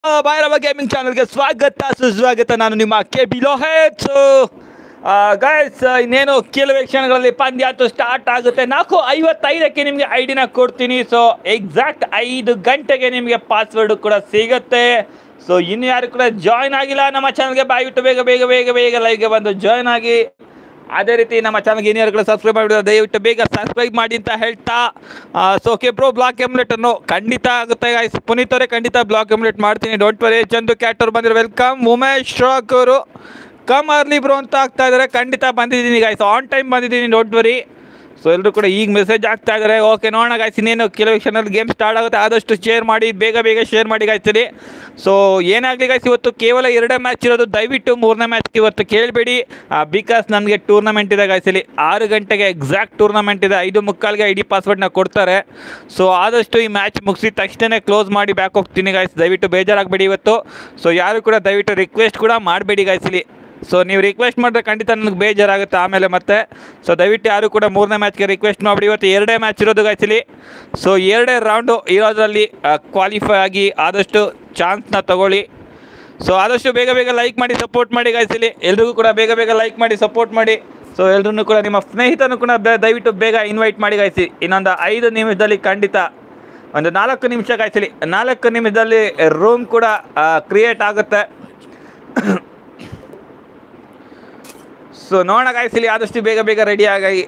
Bhairava gaming ಚಾನಲ್ಗೆ ಸ್ವಾಗತ ಸುಸ್ವಾಗತ ನಾನು ನಿಮ್ಮ ಕೆ ಬಿ ಲೋಹೇತ್ ಗೈಸ್ ಇನ್ನೇನು ಕೆಲವೇ ಕ್ಷಣಗಳಲ್ಲಿ ಪಂದ್ಯಾತು ಸ್ಟಾರ್ಟ್ ಆಗುತ್ತೆ ನಾಲ್ಕು ಐವತ್ತೈದಕ್ಕೆ ನಿಮಗೆ ಐ ಡಿನ ಕೊಡ್ತೀನಿ ಸೊ ಎಕ್ಸಾಕ್ಟ್ ಐದು ಗಂಟೆಗೆ ನಿಮಗೆ ಪಾಸ್ವರ್ಡ್ ಕೂಡ ಸಿಗುತ್ತೆ ಸೊ ಇನ್ನು ಯಾರು ಕೂಡ ಜಾಯ್ನ್ ಆಗಿಲ್ಲ ನಮ್ಮ ಚಾನಲ್ಗೆ ಬಾಯ್ಬಿಟ್ಟು ಬೇಗ ಬೇಗ ಬೇಗ ಬೇಗ ಲೈವ್ಗೆ ಬಂದು ಜಾಯ್ನ್ ಆಗಿ ಅದೇ ರೀತಿ ನಮ್ಮ ಚಾನಲ್ಗೆ ಇನ್ಯಾರು ಕೂಡ ಸಬ್ಸ್ಕ್ರೈಬ್ ಮಾಡಿದ್ರೆ ದಯವಿಟ್ಟು ಬೇಗ ಸಬ್ಸ್ಕ್ರೈಬ್ ಮಾಡಿ ಅಂತ ಹೇಳ್ತಾ ಸೊ ಓಕೆ ಬ್ರೋ ಬ್ಲಾಕ್ ಎಮ್ಲೆಟ್ ಅನ್ನು ಖಂಡಿತ ಆಗುತ್ತೆ ಗಾಯ್ಸ್ ಪುನೀತ್ ಅವರೇ ಖಂಡಿತ ಬ್ಲಾಕ್ ಎಮ್ಲೆಟ್ ಮಾಡ್ತೀನಿ ಡೋಂಟ್ ವರಿ ಚಂದು ಕ್ಯಾಟ್ ಅವ್ರು ಬಂದಿರೋ ವೆಲ್ಕಮ್ ಉಮೇಶ್ ಶ್ರಾಕ್ ಅವರು ಕಮ್ ಅರ್ಲಿ ಬ್ರೋ ಅಂತ ಆಗ್ತಾ ಇದ್ದಾರೆ ಖಂಡಿತ ಬಂದಿದ್ದೀನಿ ಗಾಯ್ಸ್ ಆನ್ ಟೈಮ್ ಬಂದಿದ್ದೀನಿ ಡೋಂಟ್ ವರಿ ಸೊ ಎಲ್ಲರೂ ಕೂಡ ಈಗ ಮೆಸೇಜ್ ಆಗ್ತಾ ಇದ್ದಾರೆ ಓಕೆ ನೋಡೋಣ ಗಾಯ್ಸ್ ಇನ್ನೇನು ಕೆಲವು ಕ್ಷಣದಲ್ಲಿ ಗೇಮ್ ಸ್ಟಾರ್ಟ್ ಆಗುತ್ತೆ ಆದಷ್ಟು ಶೇರ್ ಮಾಡಿ ಬೇಗ ಬೇಗ ಶೇರ್ ಮಾಡಿ ಗಾಯ್ಸಲಿ ಸೊ ಏನಾಗಲಿ ಗಾಯ್ಸ್ ಇವತ್ತು ಕೇವಲ ಎರಡೇ ಮ್ಯಾಚ್ ಇರೋದು ದಯವಿಟ್ಟು ಮೂರನೇ ಮ್ಯಾಚ್ಗೆ ಇವತ್ತು ಕೇಳಬೇಡಿ ಬಿಕಾಸ್ ನನಗೆ ಟೂರ್ನಮೆಂಟ್ ಇದೆ ಗಾಯ್ಸಲಿ ಆರು ಗಂಟೆಗೆ ಎಕ್ಸಾಕ್ಟ್ ಟೂರ್ನಮೆಂಟ್ ಇದೆ ಐದು ಮುಕ್ಕಾಲ್ಗೆ ಐ ಡಿ ಪಾಸ್ವರ್ಡ್ನ ಕೊಡ್ತಾರೆ ಸೊ ಆದಷ್ಟು ಈ ಮ್ಯಾಚ್ ಮುಗಿಸಿದ ತಕ್ಷಣ ಕ್ಲೋಸ್ ಮಾಡಿ ಬ್ಯಾಕ್ ಹೋಗ್ತೀನಿ ಗಾಯ್ಸ್ ದಯವಿಟ್ಟು ಬೇಜಾರಾಗಬೇಡಿ ಇವತ್ತು ಸೊ ಯಾರು ಕೂಡ ದಯವಿಟ್ಟು ರಿಕ್ವೆಸ್ಟ್ ಕೂಡ ಮಾಡಬೇಡಿ ಗಾಯ್ಸಲಿ ಸೊ ನೀವು ರಿಕ್ವೆಸ್ಟ್ ಮಾಡಿದ್ರೆ ಖಂಡಿತ ನನಗೆ ಬೇಜಾರಾಗುತ್ತೆ ಆಮೇಲೆ ಮತ್ತೆ ಸೊ ದಯವಿಟ್ಟು ಯಾರು ಕೂಡ ಮೂರನೇ ಮ್ಯಾಚ್ಗೆ ರಿಕ್ವೆಸ್ಟ್ ಮಾಡಿಬಿಡಿ ಇವತ್ತು ಎರಡೇ ಮ್ಯಾಚ್ ಇರೋದು ಗಾಯ್ಸಲಿ ಸೊ ಎರಡೇ ರೌಂಡು ಇರೋದ್ರಲ್ಲಿ ಕ್ವಾಲಿಫೈ ಆಗಿ ಆದಷ್ಟು ಚಾನ್ಸ್ನ ತಗೊಳ್ಳಿ ಸೊ ಆದಷ್ಟು ಬೇಗ ಬೇಗ ಲೈಕ್ ಮಾಡಿ ಸಪೋರ್ಟ್ ಮಾಡಿ ಗಾಯ್ಸಲಿ ಎಲ್ರಿಗೂ ಕೂಡ ಬೇಗ ಬೇಗ ಲೈಕ್ ಮಾಡಿ ಸಪೋರ್ಟ್ ಮಾಡಿ ಸೊ ಎಲ್ರೂ ಕೂಡ ನಿಮ್ಮ ಸ್ನೇಹಿತನು ಕೂಡ ಬೆ- ದಯವಿಟ್ಟು ಬೇಗ ಇನ್ವೈಟ್ ಮಾಡಿ ಗಾಯ್ಸಿ ಇನ್ನೊಂದು ಐದು ನಿಮಿಷದಲ್ಲಿ ಖಂಡಿತ ಒಂದು ನಾಲ್ಕು ನಿಮಿಷ ಗಾಯ್ಸಲಿ ನಾಲ್ಕು ನಿಮಿಷದಲ್ಲಿ ರೂಮ್ ಕೂಡ ಕ್ರಿಯೇಟ್ ಆಗುತ್ತೆ ಸೊ ನೋಡೋಣ ಗಾಯ್ಸಲಿ ಆದಷ್ಟು ಬೇಗ ಬೇಗ ರೆಡಿ ಆಗಿ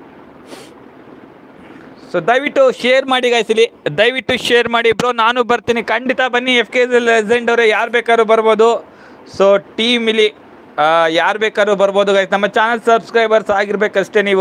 ಸೊ ದಯವಿಟ್ಟು ಶೇರ್ ಮಾಡಿ ಗಾಯ್ಸಲಿ ದಯವಿಟ್ಟು ಶೇರ್ ಮಾಡಿ ಬ್ರೋ ನಾನು ಬರ್ತೀನಿ ಖಂಡಿತ ಬನ್ನಿ ಎಫ್ ಕೆ ಲೆಜೆಂಡ್ ಅವರೇ ಯಾರು ಬೇಕಾದ್ರೂ ಬರ್ಬೋದು ಸೊ ಟೀಮ್ ಇಲ್ಲಿ ಯಾರು ಬೇಕಾದ್ರೂ ಬರ್ಬೋದು ಗಾಯ್ಸ್ ನಮ್ಮ ಚಾನಲ್ ಸಬ್ಸ್ಕ್ರೈಬರ್ಸ್ ಆಗಿರ್ಬೇಕಷ್ಟೇ ನೀವು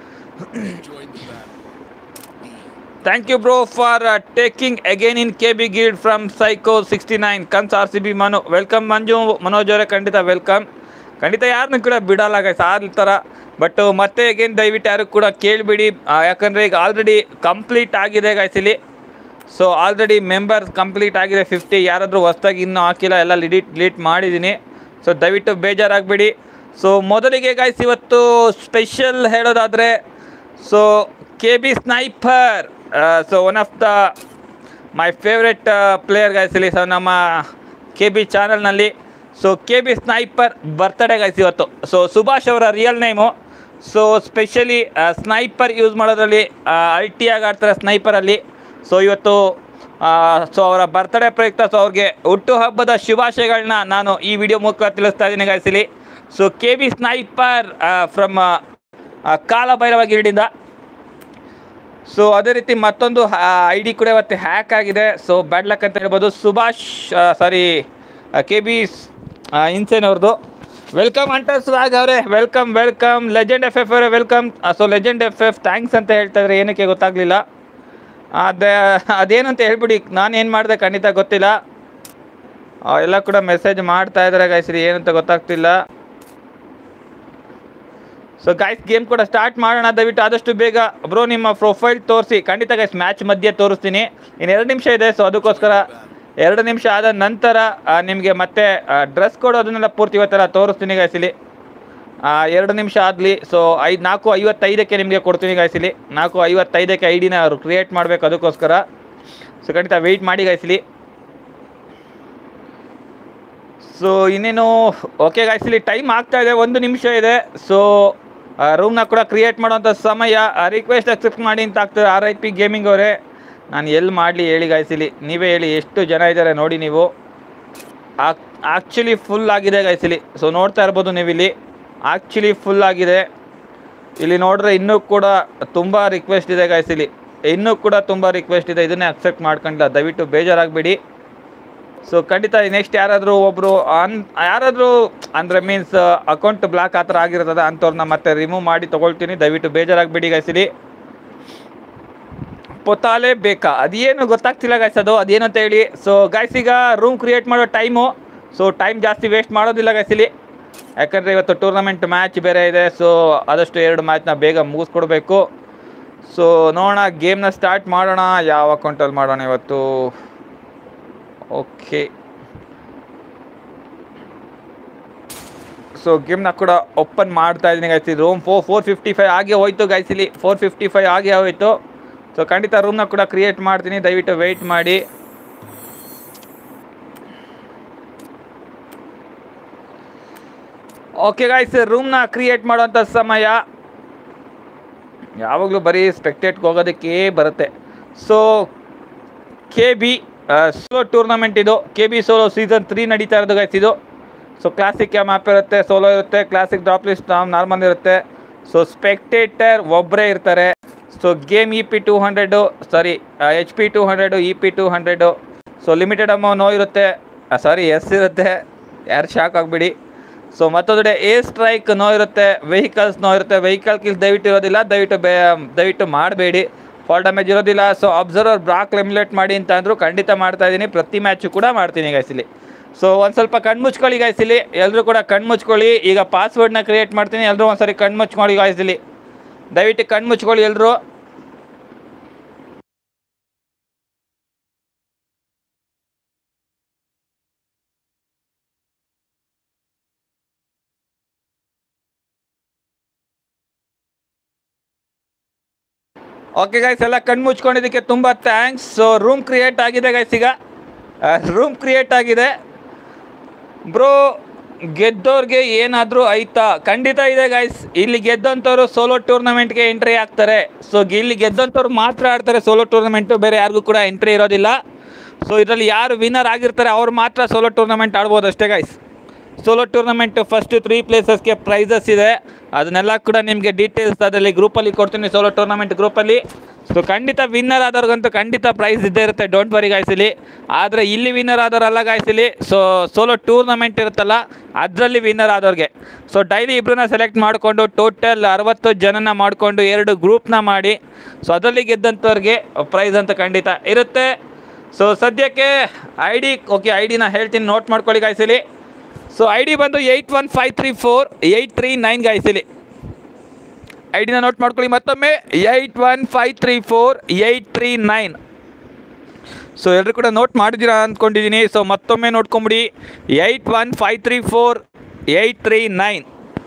thank you bro for taking again in K B guild from psycho sixty nine ಕನ್ಸ್ R C B Manu welcome Manju Manoj ಅವರೇ ಖಂಡಿತ ವೆಲ್ಕಮ್ ಖಂಡಿತ ಯಾರನ್ನೂ ಕೂಡ ಬಿಡಲ್ಲ ಗೈಸ್ ಆ ಥರ ಬಟ್ ಮತ್ತೆ ಅಗೇನ್ ದಯವಿಟ್ಟು ಯಾರು ಕೂಡ ಕೇಳಿಬಿಡಿ ಯಾಕಂದರೆ ಈಗ ಆಲ್ರೆಡಿ ಕಂಪ್ಲೀಟ್ ಆಗಿದೆ ಗೈಸ್ ಇಲ್ಲಿ ಸೊ ಆಲ್ರೆಡಿ ಮೆಂಬರ್ಸ್ ಕಂಪ್ಲೀಟ್ ಆಗಿದೆ ಫಿಫ್ಟಿ ಯಾರಾದರೂ ಹೊಸ್ದಾಗಿ ಇನ್ನೂ ಹಾಕಿಲ್ಲ ಎಲ್ಲ ಲಿಡಿಟ್ ಡಿಲೀಟ್ ಮಾಡಿದ್ದೀನಿ ಸೊ ದಯವಿಟ್ಟು ಬೇಜಾರಾಗಬೇಡಿ ಸೊ ಮೊದಲಿಗೆ ಗೈಸ್ ಇವತ್ತು ಸ್ಪೆಷಲ್ ಹೇಳೋದಾದರೆ so K B sniper so one of the my favourite player guys ಇಲ್ಲಿ ಸೊ ನಮ್ಮ ಕೆ ಬಿ ಚಾನಲ್ನಲ್ಲಿ so K B sniper birthday guys ಇವತ್ತು ಸೊ ಸುಭಾಷ್ ಅವರ real name so specially sniper use ಮಾಡೋದ್ರಲ್ಲಿ ಅಲ್ಟಿಯಾಗಿ ಆಡ್ತಾರೆ ಸ್ನೈಪರಲ್ಲಿ ಸೊ ಇವತ್ತು ಸೊ ಅವರ ಬರ್ತ್ಡೇ ಪ್ರಯುಕ್ತ ಸೊ ಅವ್ರಿಗೆ ಹುಟ್ಟುಹಬ್ಬದ ಶುಭಾಶಯಗಳನ್ನ ನಾನು ಈ ವಿಡಿಯೋ ಮೂಲಕ ತಿಳಿಸ್ತಾ ಇದ್ದೀನಿ ಗಾಯ್ಸಲಿ so K B sniper from Kalabhairava ಗಿರಡಿಂದ ಸೊ ಅದೇ ರೀತಿ ಮತ್ತೊಂದು ಐ ಡಿ ಕೂಡ ಇವತ್ತು ಹ್ಯಾಕ್ ಆಗಿದೆ ಸೊ ಬ್ಯಾಡ್ ಲಕ್ ಅಂತ ಹೇಳ್ಬೋದು Subhash sorry K B insane ಅವ್ರದ್ದು ವೆಲ್ಕಮ್ ಅಂಟರ್ ಸ್ವಾಗ್ ಅವರೇ welcome welcome legend F F ಅವರೇ welcome so legend F F thanks ಅಂತ ಹೇಳ್ತಾ ಇದ್ದಾರೆ ಏನಕ್ಕೆ ಗೊತ್ತಾಗಲಿಲ್ಲ ಅದೇ ಅದೇನಂತ ಹೇಳ್ಬಿಡಿ ನಾನು ಏನು ಮಾಡಿದೆ ಖಂಡಿತ ಗೊತ್ತಿಲ್ಲ ಆ, ಎಲ್ಲ ಕೂಡ ಮೆಸೇಜ್ ಮಾಡ್ತಾ ಇದ್ದಾರೆ ಗಾಯ್ಸ್ರಿ ಏನಂತ ಗೊತ್ತಾಗ್ತಿಲ್ಲ ಸೊ ಗಾಯ್ಸ್ ಗೇಮ್ ಕೂಡ ಸ್ಟಾರ್ಟ್ ಮಾಡೋಣ ದಯವಿಟ್ಟು ಆದಷ್ಟು ಬೇಗ ಬ್ರೋ ನಿಮ್ಮ ಪ್ರೊಫೈಲ್ ತೋರಿಸಿ ಖಂಡಿತ ಗೈಸ್ ಮ್ಯಾಚ್ ಮಧ್ಯೆ ತೋರಿಸ್ತೀನಿ ಇನ್ನು ಎರಡು ನಿಮಿಷ ಇದೆ ಸೊ ಅದಕ್ಕೋಸ್ಕರ ಎರಡು ನಿಮಿಷ ಆದ ನಂತರ ನಿಮಗೆ ಮತ್ತೆ ಡ್ರೆಸ್ ಕೋಡ್ ಅದನ್ನೆಲ್ಲ ಪೂರ್ತಿ ಇವತ್ತೆಲ್ಲ ತೋರಿಸ್ತೀನಿ guys ಇಲ್ಲಿ ಆ, ಎರಡು ನಿಮಿಷ ಆಗಲಿ ಸೊ ಐದು ನಾಲ್ಕು ಐವತ್ತೈದಕ್ಕೆ ನಿಮಗೆ ಕೊಡ್ತೀನಿ guys ಇಲ್ಲಿ ನಾಲ್ಕು ಐವತ್ತೈದಕ್ಕೆ ಐ ಡಿನ ಅವರು ಕ್ರಿಯೇಟ್ ಮಾಡಬೇಕು ಅದಕ್ಕೋಸ್ಕರ ಸೊ ಖಂಡಿತ ವೆಯ್ಟ್ ಮಾಡಿ guys ಇಲ್ಲಿ ಸೊ ಇನ್ನೇನು ಓಕೆ ಗಾಯ್ಸ್ ಇಲ್ಲಿ ಟೈಮ್ ಆಗ್ತಾ ಇದೆ ಒಂದು ನಿಮಿಷ ಇದೆ ಸೊ ರೂಮ್ನ ಕೂಡ ಕ್ರಿಯೇಟ್ ಮಾಡೋಂಥ ಸಮಯ ರಿಕ್ವೆಸ್ಟ್ ಅಕ್ಸೆಪ್ಟ್ ಮಾಡಿ ಅಂತ ಆಗ್ತದೆ ಆರ್ ಐ ಪಿ ಗೇಮಿಂಗ್ ಅವರೇ ನಾನು ಎಲ್ಲಿ ಮಾಡಲಿ ಹೇಳಿ ಗಾಯ್ಸ್ ಇಲ್ಲಿ ನೀವೇ ಹೇಳಿ ಎಷ್ಟು ಜನ ಇದ್ದಾರೆ ನೋಡಿ ನೀವು ಆ್ಯಕ್ಚುಲಿ ಫುಲ್ ಆಗಿದೆ ಗಾಯ್ಸ್ ಇಲ್ಲಿ ಸೊ ನೋಡ್ತಾ ಇರ್ಬೋದು ನೀವು ಇಲ್ಲಿ ಆ್ಯಕ್ಚುಲಿ ಫುಲ್ ಆಗಿದೆ ಇಲ್ಲಿ ನೋಡ್ರೆ ಇನ್ನೂ ಕೂಡ ತುಂಬ ರಿಕ್ವೆಸ್ಟ್ ಇದೆ ಗಾಯ್ಸ್ ಇಲ್ಲಿ ಇನ್ನೂ ಕೂಡ ತುಂಬ ರಿಕ್ವೆಸ್ಟ್ ಇದೆ ಇದನ್ನೇ ಅಕ್ಸೆಪ್ಟ್ ಮಾಡ್ಕೊಂಡಿಲ್ಲ ದಯವಿಟ್ಟು ಬೇಜಾರಾಗಬೇಡಿ ಸೊ ಖಂಡಿತ ನೆಕ್ಸ್ಟ್ ಯಾರಾದರೂ ಒಬ್ಬರು ಅನ್ ಯಾರಾದರೂ ಅಂದರೆ ಮೀನ್ಸ್ ಅಕೌಂಟ್ ಬ್ಲಾಕ್ ಆ ಥರ ಆಗಿರ್ತದೆ ಅಂಥವ್ರನ್ನ ಮತ್ತೆ ರಿಮೂವ್ ಮಾಡಿ ತೊಗೊಳ್ತೀನಿ ದಯವಿಟ್ಟು ಬೇಜಾರಾಗಬೇಡಿ ಗಾಯ್ಸಿಲಿ ಪೊತಾಲೆ ಬೇಕಾ ಅದೇನು ಗೊತ್ತಾಗ್ತಿಲ್ಲ ಗಾಯ್ಸ್ ಅದು ಅದೇನು ಅಂತ ಹೇಳಿ ಸೊ ಗಾಯ್ಸ್ ಈಗ ರೂಮ್ ಕ್ರಿಯೇಟ್ ಮಾಡೋ ಟೈಮು ಸೊ ಟೈಮ್ ಜಾಸ್ತಿ ವೇಸ್ಟ್ ಮಾಡೋದಿಲ್ಲ ಗಾಯ್ಸಿಲಿ ಯಾಕಂದರೆ ಇವತ್ತು ಟೂರ್ನಮೆಂಟ್ ಮ್ಯಾಚ್ ಬೇರೆ ಇದೆ ಸೊ ಆದಷ್ಟು ಎರಡು ಮ್ಯಾಚ್ನ ಬೇಗ ಮುಗಿಸ್ಕೊಡ್ಬೇಕು ಸೊ ನೋಡೋಣ ಗೇಮ್ನ ಸ್ಟಾರ್ಟ್ ಮಾಡೋಣ ಯಾವ ಅಕೌಂಟಲ್ಲಿ ಮಾಡೋಣ ಇವತ್ತು ಓಕೆ ಸೊ ಗೇಮ್ನ ಕೂಡ ಓಪನ್ ಮಾಡ್ತಾ ಇದ್ದೀನಿ ಗೈಸ್ ಇದು room four four fifty five ಆಗೇ ಹೋಯ್ತು ಗೈಸ್ ಇಲ್ಲಿ ಫೋರ್ ಫಿಫ್ಟಿ ಫೈವ್ ಆಗೇ ಹೋಯ್ತು ಸೊ ಖಂಡಿತ ರೂಮ್ನ ಕೂಡ ಕ್ರಿಯೇಟ್ ಮಾಡ್ತೀನಿ ದಯವಿಟ್ಟು ವೆಯ್ಟ್ ಮಾಡಿ ಓಕೆ ಗಾಯ್ಸ್ ರೂಮ್ನ ಕ್ರಿಯೇಟ್ ಮಾಡೋಂಥ ಸಮಯ ಯಾವಾಗಲೂ ಬರೀ ಸ್ಪೆಕ್ಟೇಟ್ಗೆ ಹೋಗೋದಕ್ಕೆ ಬರುತ್ತೆ so K B solo tournament ಇದು K B solo season three ನಡೀತಾ ಇರೋದು ಗೈಸ್ ಇದು ಸೊ ಕ್ಲಾಸಿಕ್ ಮ್ಯಾಪ್ ಇರುತ್ತೆ ಸೋಲೋ ಇರುತ್ತೆ ಕ್ಲಾಸಿಕ್ ಡ್ರಾಪ್ ಲಿಸ್ಟ್ ನಾರ್ಮಲ್ ಇರುತ್ತೆ ಸೊ ಸ್ಪೆಕ್ಟೇಟರ್ ಒಬ್ಬರೇ ಇರ್ತಾರೆ so game E P two hundred sorry H P two hundred E P two hundred so limited ammo no ಇರುತ್ತೆ sorry S ಇರುತ್ತೆ ಯಾರು shock ಆಗಿಬಿಡಿ so ಮತ್ತೊಂದೆಡೆ air strike no ಇರುತ್ತೆ vehicles no ಇರುತ್ತೆ vehicle kill ದಯವಿಟ್ಟು ಇರೋದಿಲ್ಲ ದಯವಿಟ್ಟು ಬೇ ದಯವಿಟ್ಟು ಮಾಡಬೇಡಿ ಫಾಲ್ ಡ್ಯಾಮೇಜ್ ಇರೋದಿಲ್ಲ ಸೊ ಅಬ್ಸರ್ವರ್ ಬ್ರಾಕ್ ಲೆಮಿನೇಟ್ ಮಾಡಿ ಅಂತ ಅಂದರು ಖಂಡಿತ ಮಾಡ್ತಾ ಇದ್ದೀನಿ ಪ್ರತಿ ಮ್ಯಾಚು ಕೂಡ ಮಾಡ್ತೀನಿ ಗೈಸ್ ಇಲ್ಲಿ ಸೊ ಒಂದು ಸ್ವಲ್ಪ ಕಣ್ಣು ಮುಚ್ಕೊಳ್ಳಿ ಗೈಸ್ ಇಲ್ಲಿ ಎಲ್ಲರೂ ಕೂಡ ಕಣ್ಣು ಮುಚ್ಕೊಳ್ಳಿ ಈಗ ಪಾಸ್ವರ್ಡ್ನ ಕ್ರಿಯೇಟ್ ಮಾಡ್ತೀನಿ ಎಲ್ಲರೂ ಒಂದ್ಸರಿ ಕಣ್ಣು ಮುಚ್ಕೊಳ್ಳಿ ಗೈಸ್ ಇಲ್ಲಿ ದಯವಿಟ್ಟು ಕಣ್ಣು ಮುಚ್ಕೊಳ್ಳಿ ಎಲ್ಲರೂ ಓಕೆ ಗೈಸ್ ಎಲ್ಲ ಕಣ್ಣು ಮುಚ್ಕೊಂಡಿದ್ದಕ್ಕೆ ತುಂಬ ಥ್ಯಾಂಕ್ಸ್ ಸೊ ರೂಮ್ ಕ್ರಿಯೇಟ್ ಆಗಿದೆ ಗೈಸ್ ಈಗ ರೂಮ್ ಕ್ರಿಯೇಟ್ ಆಗಿದೆ ಬ್ರೋ ಗೆದ್ದೋರ್ಗೆ ಏನಾದರೂ ಆಯ್ತಾ ಖಂಡಿತ ಇದೆ ಗೈಸ್ ಇಲ್ಲಿ ಗೆದ್ದಂಥವ್ರು ಸೋಲೋ ಟೂರ್ನಮೆಂಟ್ಗೆ ಎಂಟ್ರಿ ಆಗ್ತಾರೆ ಸೊ ಇಲ್ಲಿ ಗೆದ್ದಂಥವ್ರು ಮಾತ್ರ ಆಡ್ತಾರೆ ಸೋಲೋ ಟೂರ್ನಮೆಂಟು ಬೇರೆ ಯಾರಿಗೂ ಕೂಡ ಎಂಟ್ರಿ ಇರೋದಿಲ್ಲ ಸೊ ಇದರಲ್ಲಿ ಯಾರು ವಿನ್ನರ್ ಆಗಿರ್ತಾರೆ ಅವ್ರು ಮಾತ್ರ ಸೋಲೋ ಟೂರ್ನಮೆಂಟ್ ಆಡ್ಬೋದು ಅಷ್ಟೇ guys solo tournament first three ಪ್ಲೇಸಸ್ಗೆ ಪ್ರೈಸಸ್ ಇದೆ ಅದನ್ನೆಲ್ಲ ಕೂಡ ನಿಮಗೆ ಡೀಟೇಲ್ಸ್ ಅದರಲ್ಲಿ ಗ್ರೂಪಲ್ಲಿ ಕೊಡ್ತೀನಿ ಸೋಲೋ ಟೂರ್ನಮೆಂಟ್ ಗ್ರೂಪಲ್ಲಿ ಸೊ ಖಂಡಿತ ವಿನ್ನರ್ ಆದವ್ರಿಗಂತೂ ಖಂಡಿತ ಪ್ರೈಸ್ ಇದ್ದೇ ಇರುತ್ತೆ ಡೋಂಟ್ ವರಿ ಗಾಯ್ಸಿಲಿ ಆದರೆ ಇಲ್ಲಿ ವಿನ್ನರ್ ಆದವರಲ್ಲ ಗಾಯ್ಸಿಲಿ ಸೊ ಸೋಲೋ ಟೂರ್ನಮೆಂಟ್ ಇರುತ್ತಲ್ಲ ಅದರಲ್ಲಿ ವಿನ್ನರ್ ಆದವ್ರಿಗೆ ಸೊ ಡೈಲಿ ಇಬ್ಬರನ್ನ ಸೆಲೆಕ್ಟ್ ಮಾಡಿಕೊಂಡು ಟೋಟಲ್ ಅರವತ್ತು ಜನನ ಮಾಡಿಕೊಂಡು ಎರಡು ಗ್ರೂಪ್ನ ಮಾಡಿ ಸೊ ಅದರಲ್ಲಿ ಗೆದ್ದಂಥವ್ರಿಗೆ ಪ್ರೈಸ್ ಅಂತ ಖಂಡಿತ ಇರುತ್ತೆ ಸೊ ಸದ್ಯಕ್ಕೆ ಐ ಡಿ ಓಕೆ ಐ ಡಿನ ಹೇಳ್ತೀನಿ ನೋಟ್ ಮಾಡ್ಕೊಳ್ಳಿ ಗಾಯ್ಸಿಲಿ ಸೊ ಐ ಡಿ ಬಂದು eight one five three four eight three nine ಗಾಯ್ಸಿಲಿ ಐ ಡಿನ ನೋಟ್ ಮಾಡ್ಕೊಳ್ಳಿ ಮತ್ತೊಮ್ಮೆ eight one five three four eight three nine so ಎಲ್ಲರೂ ಕೂಡ ನೋಟ್ ಮಾಡಿದ್ದೀರಾ ಅಂದ್ಕೊಂಡಿದ್ದೀನಿ ಸೊ ಮತ್ತೊಮ್ಮೆ ನೋಡ್ಕೊಂಬಿಡಿ eight one five three four eight three nine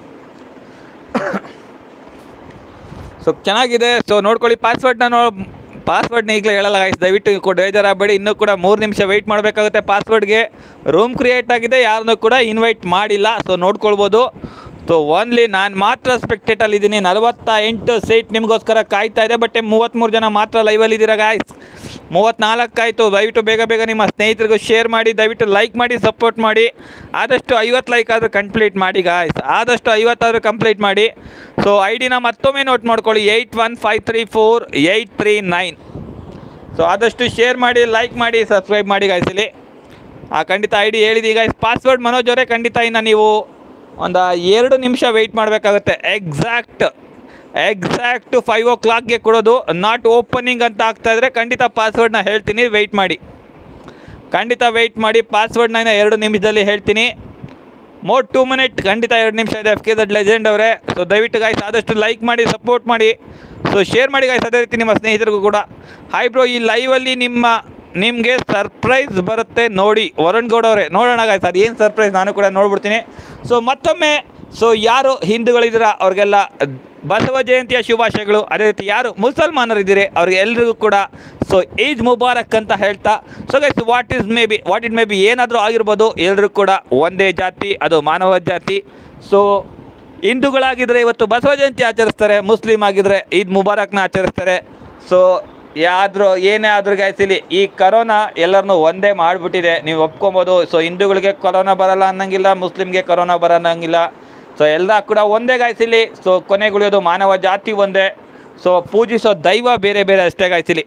so ಚೆನ್ನಾಗಿದೆ ಸೊ ನೋಡ್ಕೊಳ್ಳಿ ಪಾಸ್ವರ್ಡ್ನ ನೋ ಪಾಸ್ವರ್ಡ್ನ ಈಗಲೇ ಹೇಳಲ್ಲ guys. ದಯವಿಟ್ಟು ಕೊಟ್ಟು ಬೇಜಾರಾಗಬೇಡಿ ಇನ್ನೂ ಕೂಡ ಮೂರು ನಿಮಿಷ ವೆಯ್ಟ್ ಮಾಡಬೇಕಾಗುತ್ತೆ ಪಾಸ್ವರ್ಡ್ಗೆ ರೂಮ್ ಕ್ರಿಯೇಟ್ ಆಗಿದೆ ಯಾರನ್ನೂ ಕೂಡ ಇನ್ವೈಟ್ ಮಾಡಿಲ್ಲ ಸೊ ನೋಡ್ಕೊಳ್ಬೋದು ಸೊ ಓನ್ಲಿ ನಾನು ಮಾತ್ರ ಸ್ಪೆಕ್ಟೇಟಲ್ಲಿ ಇದ್ದೀನಿ ನಲವತ್ತ ಎಂಟು ಸೀಟ್ ನಿಮಗೋಸ್ಕರ ಕಾಯ್ತಾ ಇದೆ ಬಟ್ ಮೂವತ್ತ್ಮೂರು ಜನ ಮಾತ್ರ ಲೈವಲ್ಲಿ ಇದ್ದೀರಾ ಗಾಯ್ಸ್ ಮೂವತ್ತ್ನಾಲ್ಕು ಆಯಿತು ದಯವಿಟ್ಟು ಬೇಗ ಬೇಗ ನಿಮ್ಮ ಸ್ನೇಹಿತರಿಗೂ ಶೇರ್ ಮಾಡಿ ದಯವಿಟ್ಟು ಲೈಕ್ ಮಾಡಿ ಸಪೋರ್ಟ್ ಮಾಡಿ ಆದಷ್ಟು ಐವತ್ತು ಲೈಕ್ ಆದರೂ ಕಂಪ್ಲೀಟ್ ಮಾಡಿ ಗಾಯ್ಸ್ ಆದಷ್ಟು ಐವತ್ತಾದರೂ ಕಂಪ್ಲೀಟ್ ಮಾಡಿ ಸೊ ಐ ಡಿನ ಮತ್ತೊಮ್ಮೆ ನೋಟ್ ಮಾಡ್ಕೊಳ್ಳಿ eight one five three four eight three nine so ಆದಷ್ಟು ಶೇರ್ ಮಾಡಿ ಲೈಕ್ ಮಾಡಿ ಸಬ್ಸ್ಕ್ರೈಬ್ ಮಾಡಿ ಗಾಯ್ಸ್ ಇಲ್ಲಿ ಆ ಖಂಡಿತ ಐ ಡಿ ಹೇಳಿದ್ದೀವಿ ಗಾಯ್ಸ್ ಪಾಸ್ವರ್ಡ್ ಮನೋಜ್ ಅವರೇ ಖಂಡಿತ ಇನ್ನು ನೀವು ಒಂದು ಎರಡು ನಿಮಿಷ ವೆಯ್ಟ್ ಮಾಡಬೇಕಾಗುತ್ತೆ ಎಕ್ಸಾಕ್ಟ್ ಎಕ್ಸಾಕ್ಟ್ ಫೈವ್ ಓ ಕ್ಲಾಕ್ಗೆ ಕೊಡೋದು ನಾಟ್ ಓಪನಿಂಗ್ ಅಂತ ಆಗ್ತಾ ಇದ್ರೆ ಖಂಡಿತ ಪಾಸ್ವರ್ಡ್ನ ಹೇಳ್ತೀನಿ ವೆಯ್ಟ್ ಮಾಡಿ ಖಂಡಿತ ವೆಯ್ಟ್ ಮಾಡಿ ಪಾಸ್ವರ್ಡ್ನ ಇನ್ನು ಎರಡು ನಿಮಿಷದಲ್ಲಿ ಹೇಳ್ತೀನಿ ಮೋರ್ ಟೂ ಮಿನಿಟ್ ಖಂಡಿತ ಎರಡು ನಿಮಿಷ ಇದೆ ಎಫ್ ಕೆ ದಡ್ ಲೆಜೆಂಡ್ ಅವರೇ ಸೊ ದಯವಿಟ್ಟು ಗಾಯ್ಸ್ ಆದಷ್ಟು ಲೈಕ್ ಮಾಡಿ ಸಪೋರ್ಟ್ ಮಾಡಿ ಸೊ ಶೇರ್ ಮಾಡಿ ಗಾಯ್ಸ್ ಅದೇ ರೀತಿ ನಿಮ್ಮ ಸ್ನೇಹಿತರಿಗೂ ಕೂಡ ಹಾಯ್ ಬ್ರೋ ಈ ಲೈವಲ್ಲಿ ನಿಮ್ಮ ನಿಮಗೆ ಸರ್ಪ್ರೈಸ್ ಬರುತ್ತೆ ನೋಡಿ ವರುಣ್ ಗೌಡ ಅವರೇ ನೋಡೋಣ ಗಾಯ್ಸ್ ಅದು ಏನು ಸರ್ಪ್ರೈಸ್ ನಾನು ಕೂಡ ನೋಡ್ಬಿಡ್ತೀನಿ ಸೊ ಮತ್ತೊಮ್ಮೆ ಸೊ ಯಾರು ಹಿಂದೂಗಳಿದ್ದೀರಾ ಅವ್ರಿಗೆಲ್ಲ ಬಸವ ಜಯಂತಿಯ ಶುಭಾಶಯಗಳು ಅದೇ ರೀತಿ ಯಾರು ಮುಸಲ್ಮಾನರಿದ್ದೀರಿ ಅವ್ರಿಗೆ ಎಲ್ರಿಗೂ ಕೂಡ ಸೊ ಈದ್ ಮುಬಾರಕ್ ಅಂತ ಹೇಳ್ತಾ so guys what is maybe what it maybe ಏನಾದರೂ ಆಗಿರ್ಬೋದು ಎಲ್ಲರೂ ಕೂಡ ಒಂದೇ ಜಾತಿ ಅದು ಮಾನವ ಜಾತಿ ಸೊ ಹಿಂದೂಗಳಾಗಿದ್ದರೆ ಇವತ್ತು ಬಸವ ಜಯಂತಿ ಆಚರಿಸ್ತಾರೆ ಮುಸ್ಲಿಂ ಆಗಿದ್ರೆ ಈದ್ ಮುಬಾರಕ್ನ ಆಚರಿಸ್ತಾರೆ ಸೊ ಯಾದ್ರು ಏನೇ ಆದ್ರೂ ಗಾಯ್ಸಿಲಿ ಈ ಕರೋನಾ ಎಲ್ಲರನ್ನೂ ಒಂದೇ ಮಾಡಿಬಿಟ್ಟಿದೆ ನೀವು ಒಪ್ಕೊಬೋದು ಸೊ ಹಿಂದೂಗಳಿಗೆ ಕೊರೋನಾ ಬರಲ್ಲ ಅನ್ನಂಗಿಲ್ಲ ಮುಸ್ಲಿಮ್ಗೆ ಕೊರೋನಾ ಬರೋನ್ನಂಗಿಲ್ಲ ಸೊ ಎಲ್ಲ ಕೂಡ ಒಂದೇ ಗಾಯ್ಸಿಲಿ ಸೊ ಕೊನೆಗುಳಿಯೋದು ಮಾನವ ಜಾತಿ ಒಂದೇ ಸೊ ಪೂಜಿಸೋ ದೈವ ಬೇರೆ ಬೇರೆ ಅಷ್ಟೇ ಗಾಯ್ಸಿಲಿ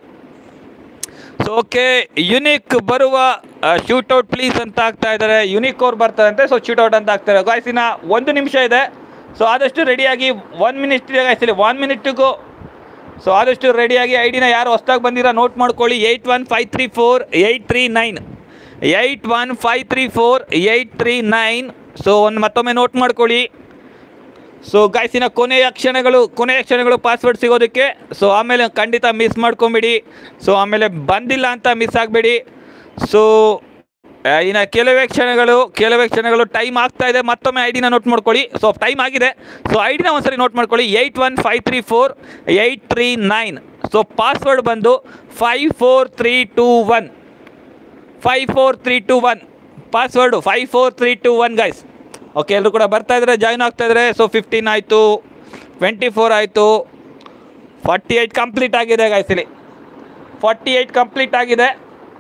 ಸೊ ಓಕೆ ಯುನಿಕ್ ಬರುವ ಶೂಟೌಟ್ ಪ್ಲೀಸ್ ಅಂತ ಆಗ್ತಾ ಇದ್ದಾರೆ ಯುನಿಕ್ ಅವ್ರು ಬರ್ತಾರಂತೆ ಸೊ ಶೂಟೌಟ್ ಅಂತ ಆಗ್ತಾರೆ ಗಾಯ್ಸಿನ ಒಂದು ನಿಮಿಷ ಇದೆ ಸೊ ಆದಷ್ಟು ರೆಡಿಯಾಗಿ ಒನ್ ಮಿನಿಟ್ ಇದೆ ಗಾಯ್ಸಿಲಿ ಒನ್ ಮಿನಿಟ್ಗೂ ಸೊ ಆದಷ್ಟು ರೆಡಿಯಾಗಿ ಐ ಡಿನ ಯಾರು ಹೊಸ್ದಾಗಿ ಬಂದಿರೋ ನೋಟ್ ಮಾಡ್ಕೊಳ್ಳಿ eight one five three four eight three nine eight one five three four eight three nine so ಒಂದು ಮತ್ತೊಮ್ಮೆ ನೋಟ್ ಮಾಡ್ಕೊಳ್ಳಿ ಸೊ ಗಾಯ್ಸಿನ ಕೊನೆಯ ಕ್ಷಣಗಳು ಕೊನೆಯ ಕ್ಷಣಗಳು ಪಾಸ್ವರ್ಡ್ ಸಿಗೋದಕ್ಕೆ ಸೊ ಆಮೇಲೆ ಖಂಡಿತ ಮಿಸ್ ಮಾಡ್ಕೊಂಬಿಡಿ ಸೊ ಆಮೇಲೆ ಬಂದಿಲ್ಲ ಅಂತ ಮಿಸ್ ಆಗಬೇಡಿ ಸೊ ಇನ್ನು ಕೆಲವೇ ಕ್ಷಣಗಳು ಕೆಲವೇ ಕ್ಷಣಗಳು ಟೈಮ್ ಆಗ್ತಾ ಇದೆ ಮತ್ತೊಮ್ಮೆ ಐ ಡಿನ ನೋಟ್ ಮಾಡ್ಕೊಳ್ಳಿ ಸೊ ಟೈಮ್ ಆಗಿದೆ ಸೊ ಐ ಡಿನ ಒಂದ್ಸರಿ ನೋಟ್ ಮಾಡ್ಕೊಳ್ಳಿ eight one five three four eight three nine so password ಬಂದು five four three two one five four three two one password five four three two one guys okay ಎಲ್ಲರೂ ಕೂಡ ಬರ್ತಾ ಇದ್ದಾರೆ join ಆಗ್ತಾ ಇದ್ದಾರೆ ಸೊ ಫಿಫ್ಟೀನ್ ಆಯಿತು twenty four ಆಯಿತು forty eight complete ಆಗಿದೆ ಗಾಯ್ಸಿಲಿ ಫಾರ್ಟಿ ಏಯ್ಟ್ ಕಂಪ್ಲೀಟ್ ಆಗಿದೆ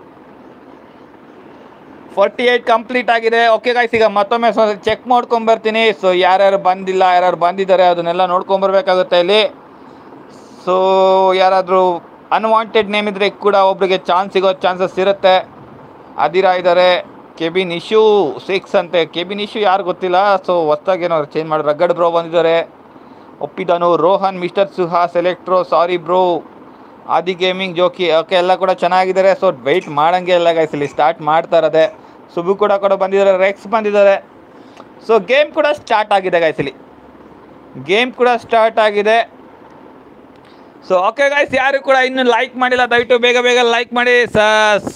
ಫಾರ್ಟಿ ಏಯ್ಟ್ ಕಂಪ್ಲೀಟ್ ಆಗಿದೆ ಓಕೆ ಗಾಯ್ಸ್ ಈಗ ಮತ್ತೊಮ್ಮೆ ಚೆಕ್ ಮಾಡ್ಕೊಂಬರ್ತೀನಿ ಸೊ ಯಾರ್ಯಾರು ಬಂದಿಲ್ಲ ಯಾರ್ಯಾರು ಬಂದಿದ್ದಾರೆ ಅದನ್ನೆಲ್ಲ ನೋಡ್ಕೊಂಬರ್ಬೇಕಾಗುತ್ತೆ ಇಲ್ಲಿ ಸೊ ಯಾರಾದರೂ ಅನ್ವಾಂಟೆಡ್ ನೇಮ್ ಇದ್ದರೆ ಕೂಡ ಒಬ್ರಿಗೆ ಚಾನ್ಸ್ ಸಿಗೋ ಚಾನ್ಸಸ್ ಇರುತ್ತೆ ಅದಿರಾ ಇದ್ದಾರೆ ಕೆಬಿನ್ ಇಶ್ಯೂ ಸಿಕ್ಸ್ ಅಂತೆ ಕೆಬಿನ್ ಇಶ್ಯೂ ಯಾರು ಗೊತ್ತಿಲ್ಲ ಸೊ ಹೊಸ್ದಾಗಿ ಏನೋ ಚೇಂಜ್ ಮಾಡಿ ರಗಡ್ ಬ್ರೋ ಬಂದಿದ್ದಾರೆ ಒಪ್ಪಿದನು Rohan mister Suhas electro sorry bro Aadi gaming ಜೋಕಿ ಓಕೆ ಎಲ್ಲ ಕೂಡ ಚೆನ್ನಾಗಿದ್ದಾರೆ ಸೊ ವೆಯ್ಟ್ ಮಾಡಂಗೆ ಇಲ್ಲ ಗೈಸ್ ಇಲ್ಲಿ ಸ್ಟಾರ್ಟ್ ಮಾಡ್ತಾ ಇರೋದೆ ಸುಬು ಕೂಡ ಕೂಡ ಬಂದಿದ್ದಾರೆ ರೆಕ್ಸ್ ಬಂದಿದ್ದಾರೆ ಸೊ ಗೇಮ್ ಕೂಡ ಸ್ಟಾರ್ಟ್ ಆಗಿದೆ ಗೈಸ್ ಇಲ್ಲಿ ಗೇಮ್ ಕೂಡ ಸ್ಟಾರ್ಟ್ ಆಗಿದೆ ಸೊ ಓಕೆ ಗೈಸ್ ಯಾರು ಕೂಡ ಇನ್ನೂ ಲೈಕ್ ಮಾಡಿಲ್ಲ ದಯವಿಟ್ಟು ಬೇಗ ಬೇಗ ಲೈಕ್ ಮಾಡಿ ಸಸ್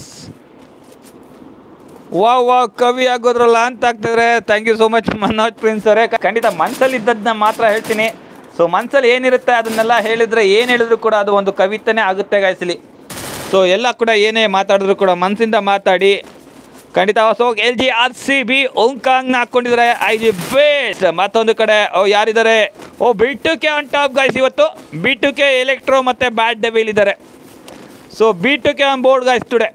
ವಾ ವಾ ಕವಿ ಆಗೋದ್ರಲ್ಲ ಅಂತ ಆಗ್ತಿದ್ರೆ thank you so much Manoj prince ಅವರೇ ಖಂಡಿತ ಮನ್ಸಲ್ಲಿ ಇದ್ದದನ್ನ ಮಾತ್ರ ಹೇಳ್ತೀನಿ ಸೊ ಮನ್ಸಲ್ಲಿ ಏನಿರುತ್ತೆ ಅದನ್ನೆಲ್ಲ ಹೇಳಿದ್ರೆ ಏನು ಹೇಳಿದ್ರು ಕೂಡ ಅದು ಒಂದು ಕವಿತೆನೇ ಆಗುತ್ತೆ ಗಾಯಿಸಲಿ ಸೊ ಎಲ್ಲ ಕೂಡ ಏನೇ ಮಾತಾಡಿದ್ರು ಕೂಡ ಮನಸ್ಸಿಂದ ಮಾತಾಡಿ ಖಂಡಿತ so L G R C B ಓಂಕಾಂಗ್ನ ಹಾಕೊಂಡಿದ್ದಾರೆ ಐ ಜಿ ಬೇಸ್ ಮತ್ತೊಂದು ಕಡೆ ಓ ಯಾರಿದ್ದಾರೆ O B two K on top guys ಇವತ್ತು ಬಿ ಟು ಕೆ ಎಲೆಕ್ಟ್ರೋ ಮತ್ತು ಬ್ಯಾಟ್ ಡೆವಿಲ್ ಇದ್ದಾರೆ so B two K on board guys today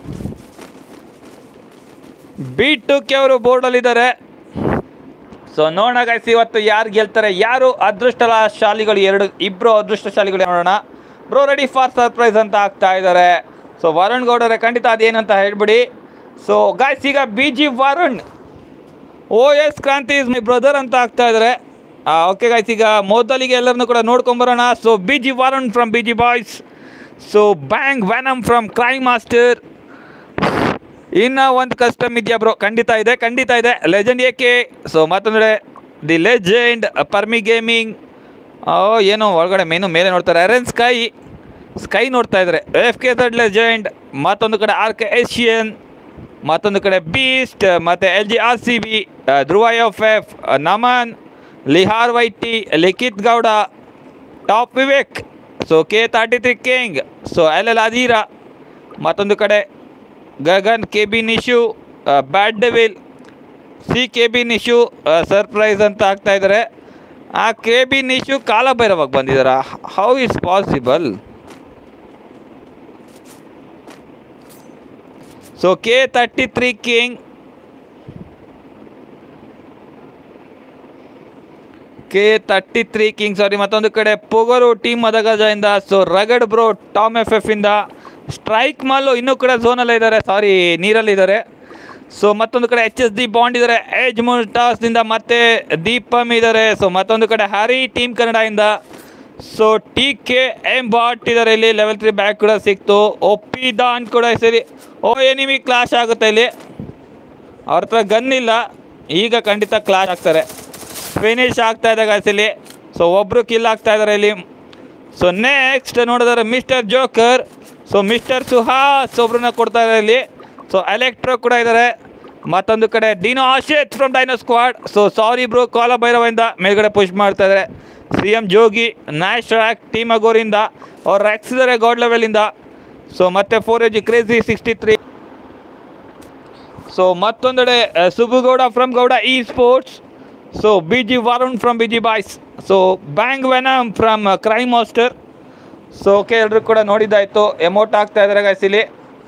B two K ಅವರು ಬೋರ್ಡಲ್ಲಿದ್ದಾರೆ ಸೊ ನೋಡೋಣ ಗೈಸ್ ಇವತ್ತು ಯಾರು ಗೆಲ್ತಾರೆ ಯಾರು ಅದೃಷ್ಟಶಾಲಿಗಳು ಎರಡು ಇಬ್ಬರು ಅದೃಷ್ಟಶಾಲಿಗಳು ನೋಡೋಣ ಬ್ರೋ ರೆಡಿ ಫಾರ್ ಸರ್ಪ್ರೈಸ್ ಅಂತ ಆಗ್ತಾ ಇದ್ದಾರೆ ಸೊ ವರುಣ್ ಗೌಡರೇ ಖಂಡಿತ ಅದೇನಂತ ಹೇಳ್ಬಿಡಿ ಸೊ ಗಾಯ್ಸ್ ಈಗ B G Varun O S Kranti is my brother ಅಂತ ಆಗ್ತಾ ಇದ್ದಾರೆ ಓಕೆ ಗಾಯ್ಸ್ ಈಗ ಮೊದಲಿಗೆ ಎಲ್ಲರನ್ನು ಕೂಡ ನೋಡ್ಕೊಂಬರೋಣ so B G Varun from B G boys so bang venom from crime master ಇನ್ನ ಒಂದು ಕಸ್ಟಮ್ ಇದೆಯಾ ಬ್ರೋ ಖಂಡಿತ ಇದೆ ಖಂಡಿತ ಇದೆ ಲೆಜೆಂಡ್ ಏಕೆ ಸೊ ಮತ್ತೊಂದ್ರೆ ದಿ ಲೆಜೆಂಡ್ ಪರ್ಮಿ ಗೇಮಿಂಗ್ ಏನೋ ಒಳಗಡೆ ಮೇನು ಮೇಲೆ ನೋಡ್ತಾರೆ ಅರೆನ್ ಸ್ಕೈ ಸ್ಕೈ ನೋಡ್ತಾ ಇದ್ದಾರೆ ಎಫ್ ಕೆ ಝಡ್ ಲೆಜೆಂಡ್ ಮತ್ತೊಂದು ಕಡೆ ಆರ್ ಕೆ ಏಷಿಯನ್ ಮತ್ತೊಂದು ಕಡೆ ಬೀಸ್ಟ್ ಮತ್ತು L G R C B Dhruva F F Naman ಲಿಹಾರ್ YT Likhith Gowda top Vivek so K thirty three king so L L Adhira ಮತ್ತೊಂದು ಕಡೆ Gagan K B Nishu bad devil C K B Nishu surprise ಅಂತ ಆಗ್ತಾ ಇದ್ದಾರೆ ಆ ಕೆ ಬಿ ನಿಶು ಕಾಲಭೈರವಾಗಿ ಬಂದಿದ್ದಾರಾ how is possible so K thirty three king K thirty three king sorry ಮತ್ತೊಂದು ಕಡೆ ಪೊಗರು ಟೀಮ್ ಮದಗಜದಿಂದ so rugged bro Tom F F ಇಂದ ಸ್ಟ್ರೈಕ್ ಮಾಲು ಇನ್ನೂ ಕೂಡ ಝೋನಲ್ಲೇ ಇದ್ದಾರೆ ಸಾರಿ ನೀರಲ್ಲಿದ್ದಾರೆ ಸೊ ಮತ್ತೊಂದು ಕಡೆ ಎಚ್ ಎಸ್ ದಿ ಬಾಂಡ್ ಇದ್ದಾರೆ ಏಜ್ ಟಾಸ್ದಿಂದ ಮತ್ತೆ ದೀಪಮ್ ಇದ್ದಾರೆ ಸೊ ಮತ್ತೊಂದು ಕಡೆ ಹರಿ ಟೀಮ್ ಕನ್ನಡದಿಂದ ಸೊ ಟಿ ಕೆ ಎಂ ಬಾಟ್ ಇದ್ದಾರೆ ಇಲ್ಲಿ ಲೆವೆಲ್ ತ್ರೀ ಬ್ಯಾಗ್ ಕೂಡ ಸಿಕ್ತು ಒಪ್ಪಿ ದಾನ್ ಕೂಡ ಸರಿ ಓ ಎನಿಮಿ ಕ್ಲಾಶ್ ಆಗುತ್ತೆ ಇಲ್ಲಿ ಅವ್ರ ಹತ್ರ ಗನ್ ಇಲ್ಲ ಈಗ ಖಂಡಿತ ಕ್ಲಾಶ್ ಆಗ್ತಾರೆ ಫಿನಿಶ್ ಆಗ್ತಾ ಇದೆ guys ಇಲ್ಲಿ ಸೊ ಒಬ್ಬರು ಕಿಲ್ ಆಗ್ತಾ ಇದ್ದಾರೆ ಇಲ್ಲಿ ಸೊ ನೆಕ್ಸ್ಟ್ ನೋಡಿದ್ರೆ mister joker so mister Suhas ಒಬ್ರನ್ನ ಕೊಡ್ತಾ ಇದ್ದಾರೆ ಇಲ್ಲಿ ಸೊ ಎಲೆಕ್ಟ್ರೋ ಕೂಡ ಇದ್ದಾರೆ ಮತ್ತೊಂದು ಕಡೆ ಡಿನೋ ಆಶೇತ್ from dino squad so sorry bro ಕಾಲ ಭೈರವಿಂದ ಮೇಲ್ಗಡೆ ಪುಷ್ ಮಾಡ್ತಾ ಇದ್ದಾರೆ ಸಿ ಎಮ್ ಜೋಗಿ ನ್ಯಾಶ್ ರ್ಯಾಕ್ ಟೀಮ್ ಅಗೋರಿಂದ ಅವ್ರು ರ್ಯಾಕ್ಸಿದ್ದಾರೆ ಗಾಡ್ ಲೆವೆಲಿಂದ ಸೊ ಮತ್ತೆ ಫೋರ್ ಎಜಿ ಕ್ರೇಜಿ ಸಿಕ್ಸ್ಟಿ ತ್ರೀ ಸೊ ಮತ್ತೊಂದೆಡೆ ಆ, ಸುಬುಗೌಡ from Gowda E sports so B G Varun from B G boys so bang venom from crime master so okay ಎಲ್ಲರೂ ಕೂಡ ನೋಡಿದ್ದಾಯ್ತು ಎಮೌಂಟ್ ಆಗ್ತಾ ಇದ್ದಾರೆ guys ಇಲ್ಲಿ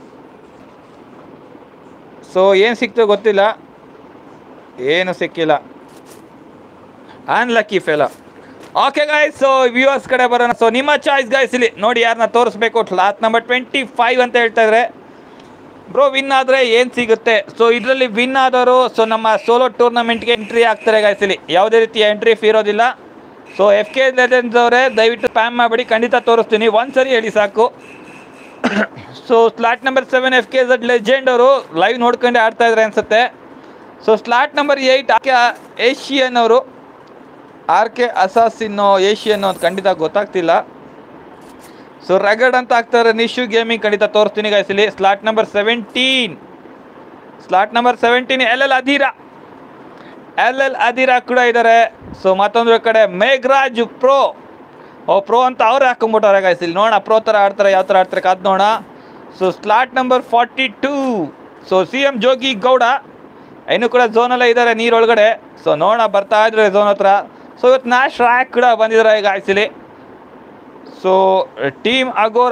ಸೊ ಏನು ಸಿಕ್ತು ಗೊತ್ತಿಲ್ಲ ಏನು ಸಿಕ್ಕಿಲ್ಲ ಅನ್ಲಕ್ಕಿ ಫೇಲ ಓಕೆ ಗಾಯ್ಸ್ ಸೊ ವ್ಯೂವರ್ಸ್ ಕಡೆ ಬರೋಣ ಸೊ ನಿಮ್ಮ ಚಾಯ್ಸ್ ಗಾಯ್ಸ್ ಇಲ್ಲಿ ನೋಡಿ ಯಾರನ್ನ ತೋರಿಸ್ಬೇಕು ಲಾಸ್ಟ್ ನಂಬರ್ ಟ್ವೆಂಟಿ ಫೈವ್ ಅಂತ ಹೇಳ್ತಾ ಇದ್ದಾರೆ ಬ್ರೋ ವಿನ್ ಆದರೆ ಏನು ಸಿಗುತ್ತೆ ಸೊ ಇದರಲ್ಲಿ ವಿನ್ ಆದವರು ಸೊ ನಮ್ಮ ಸೋಲೋ ಟೂರ್ನಮೆಂಟ್ಗೆ ಎಂಟ್ರಿ ಆಗ್ತಾರೆ guys ಇಲ್ಲಿ ಯಾವುದೇ ರೀತಿಯ ಎಂಟ್ರಿ ಫೀ ಇರೋದಿಲ್ಲ ಸೊ ಎಫ್ ಕೆ ಲೆಜೆಂಡ್ಸ್ ಅವರೇ ದಯವಿಟ್ಟು ಸ್ಪ್ಯಾಮ್ ಮಾಡಿಬಿಡಿ ಖಂಡಿತ ತೋರಿಸ್ತೀನಿ ಒಂದು ಸರಿ ಹೇಳಿ ಸಾಕು so slot number seven F K Z legend ಅವರು ಲೈವ್ ನೋಡ್ಕೊಂಡೆ ಆಡ್ತಾ ಇದ್ದಾರೆ ಅನ್ಸುತ್ತೆ so slot number eight Asian ಅವರು ಆರ್ ಕೆ ಅಸಾಸಿನ್ನೋ ಏಷಿಯನ್ ಅಂತ ಖಂಡಿತ ಗೊತ್ತಾಗ್ತಿಲ್ಲ ಸೊ ರಗಡ್ ಅಂತ ಆಗ್ತಾರೆ ನಿಶು ಗೇಮಿಂಗ್ ಖಂಡಿತ ತೋರಿಸ್ತೀನಿ guys ಇಲ್ಲಿ slot number seventeen slot number seventeen L L Adhira L L Adhira ಕೂಡ ಇದ್ದಾರೆ ಸೊ ಮತ್ತೊಂದು ಕಡೆ ಮೇಘರಾಜ್ ಪ್ರೋ ಓ ಪ್ರೋ ಅಂತ ಅವ್ರು ಹಾಕೊಂಡ್ಬಿಟ್ಟವ್ರೆ guys ಇಲ್ಲಿ ನೋಡೋಣ ಪ್ರೋ ಥರ ಆಡ್ತಾರೆ ಯಾವ ಥರ ಆಡ್ತಾರೆ ಕಾದ್ ನೋಡೋಣ so slot number forty two so C M Jogi Gowda ಇನ್ನು ಕೂಡ ಝೋನಲ್ಲೇ ಇದ್ದಾರೆ ನೀರೊಳಗಡೆ ಸೊ ನೋಡೋಣ ಬರ್ತಾ ಇದ್ರೆ ಝೋನ್ ಹತ್ರ ಸೊ ಇವತ್ತು ನ್ಯಾಶ್ ಟ್ರ್ಯಾಕ್ ಕೂಡ ಬಂದಿದ್ದಾರೆ ಈಗ ಆಯ್ಸಿಲಿ ಸೊ ಟೀಮ್ ಅಗೋರ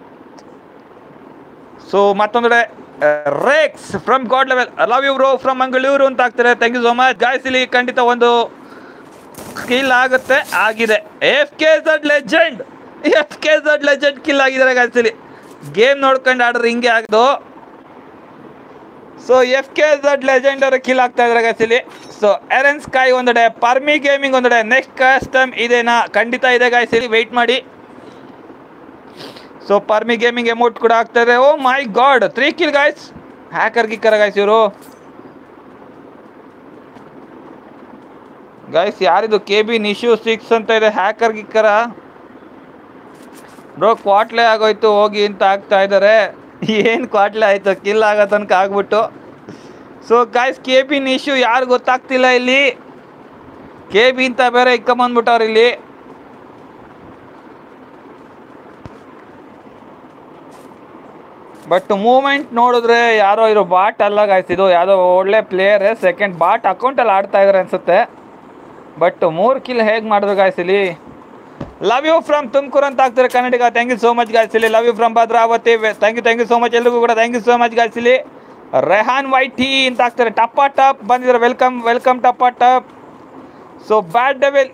ಸೊ ಮತ್ತೊಂದೆಡೆ Rex from god level love you bro from Mangaluru ಅಂತ ಆಗ್ತಾರೆ thank you so much guys ಇಲ್ಲಿ ಖಂಡಿತ ಒಂದು ಕಿಲ್ ಆಗುತ್ತೆ ಆಗಿದೆ F K Z legend F K Z legend kill ಆಗಿದ್ದಾರೆ ಗಾಯ್ಸ್ ಇಲ್ಲಿ ಗೇಮ್ ನೋಡ್ಕೊಂಡು ಆಡ್ರೆ ಹಿಂಗೆ ಆಗ್ದು so F K Z legend ಅವರು ಕಿಲ್ ಆಗ್ತಾ ಇದ್ದಾರೆ ಗಾಯ್ಸ್ ಇಲ್ಲಿ ಸೊ ಎರನ್ ಸ್ಕೈ ಒಂದೆಡೆ ಪರ್ಮಿ ಗೇಮಿಂಗ್ ಒಂದೆಡೆ ನೆಕ್ಸ್ಟ್ ಕಸ್ಟಮ್ ಇದೇನಾ ಖಂಡಿತ ಇದೆ ಗಾಯ್ಸ್ ಇಲ್ಲಿ ವೆಯ್ಟ್ ಮಾಡಿ ಸೊ ಪರ್ಮಿ ಗೇಮಿಂಗ್ ಅಮೌಂಟ್ ಕೂಡ ಆಗ್ತದೆ oh my god three kill guys hacker ಗಿಕ್ಕರ ಗಾಯ್ಸ್ ಇವರು ಗಾಯ್ಸ್ ಯಾರಿದು ಕೆ ಬಿ ನಿಶು ಸಿಕ್ಸ್ ಅಂತ ಇದೆ ಹ್ಯಾಕರ್ ಗಿಕ್ಕರ ಬ್ರೋ ಕ್ವಾಟ್ಲೆ ಆಗೋಯ್ತು ಹೋಗಿ ಅಂತ ಆಗ್ತಾ ಇದ್ದಾರೆ ಏನು ಕ್ವಾಟ್ಲೆ ಆಯ್ತು ಕಿಲ್ ಆಗೋ ತನಕ ಆಗ್ಬಿಟ್ಟು so guys K B Nishu ಯಾರು ಗೊತ್ತಾಗ್ತಿಲ್ಲ ಇಲ್ಲಿ ಕೆ ಬಿ ಅಂತ ಬೇರೆ ಇಕ್ಕೊಂಬಂದ್ಬಿಟ್ಟವ್ರು ಇಲ್ಲಿ ಬಟ್ ಮೂಮೆಂಟ್ ನೋಡಿದ್ರೆ ಯಾರೋ ಇರೋ ಬಾಟ್ ಅಲ್ಲ ಗಾಯ್ಸ್ ಇದು ಯಾವುದೋ ಒಳ್ಳೆ ಪ್ಲೇಯರ್ ಸೆಕೆಂಡ್ ಬಾಟ್ ಅಕೌಂಟಲ್ಲಿ ಆಡ್ತಾ ಇದಾರೆ ಅನ್ಸುತ್ತೆ ಬಟ್ ಮೂರು ಕಿಲ್ ಹೇಗೆ ಮಾಡಿದ್ರು ಗಾಯ್ಸ್ ಇಲ್ಲಿ ಲವ್ ಯು ಫ್ರಮ್ ತುಮಕೂರು ಅಂತ ಆಗ್ತಾರೆ Kannadiga thank you so much guys ಇಲ್ಲಿ love you from Bhadravati thank you thank you so much ಎಲ್ರಿಗೂ ಕೂಡ thank you so much guys ಇಲ್ಲಿ ರೆಹಾನ್ ವೈಟಿ ಅಂತ ಆಗ್ತಾರೆ ಟಪ್ಪ ಟಪ್ ಬಂದಿದ್ದಾರೆ ವೆಲ್ಕಮ್ ವೆಲ್ಕಮ್ ಟಪ್ಪ ಟಪ್ so bad devil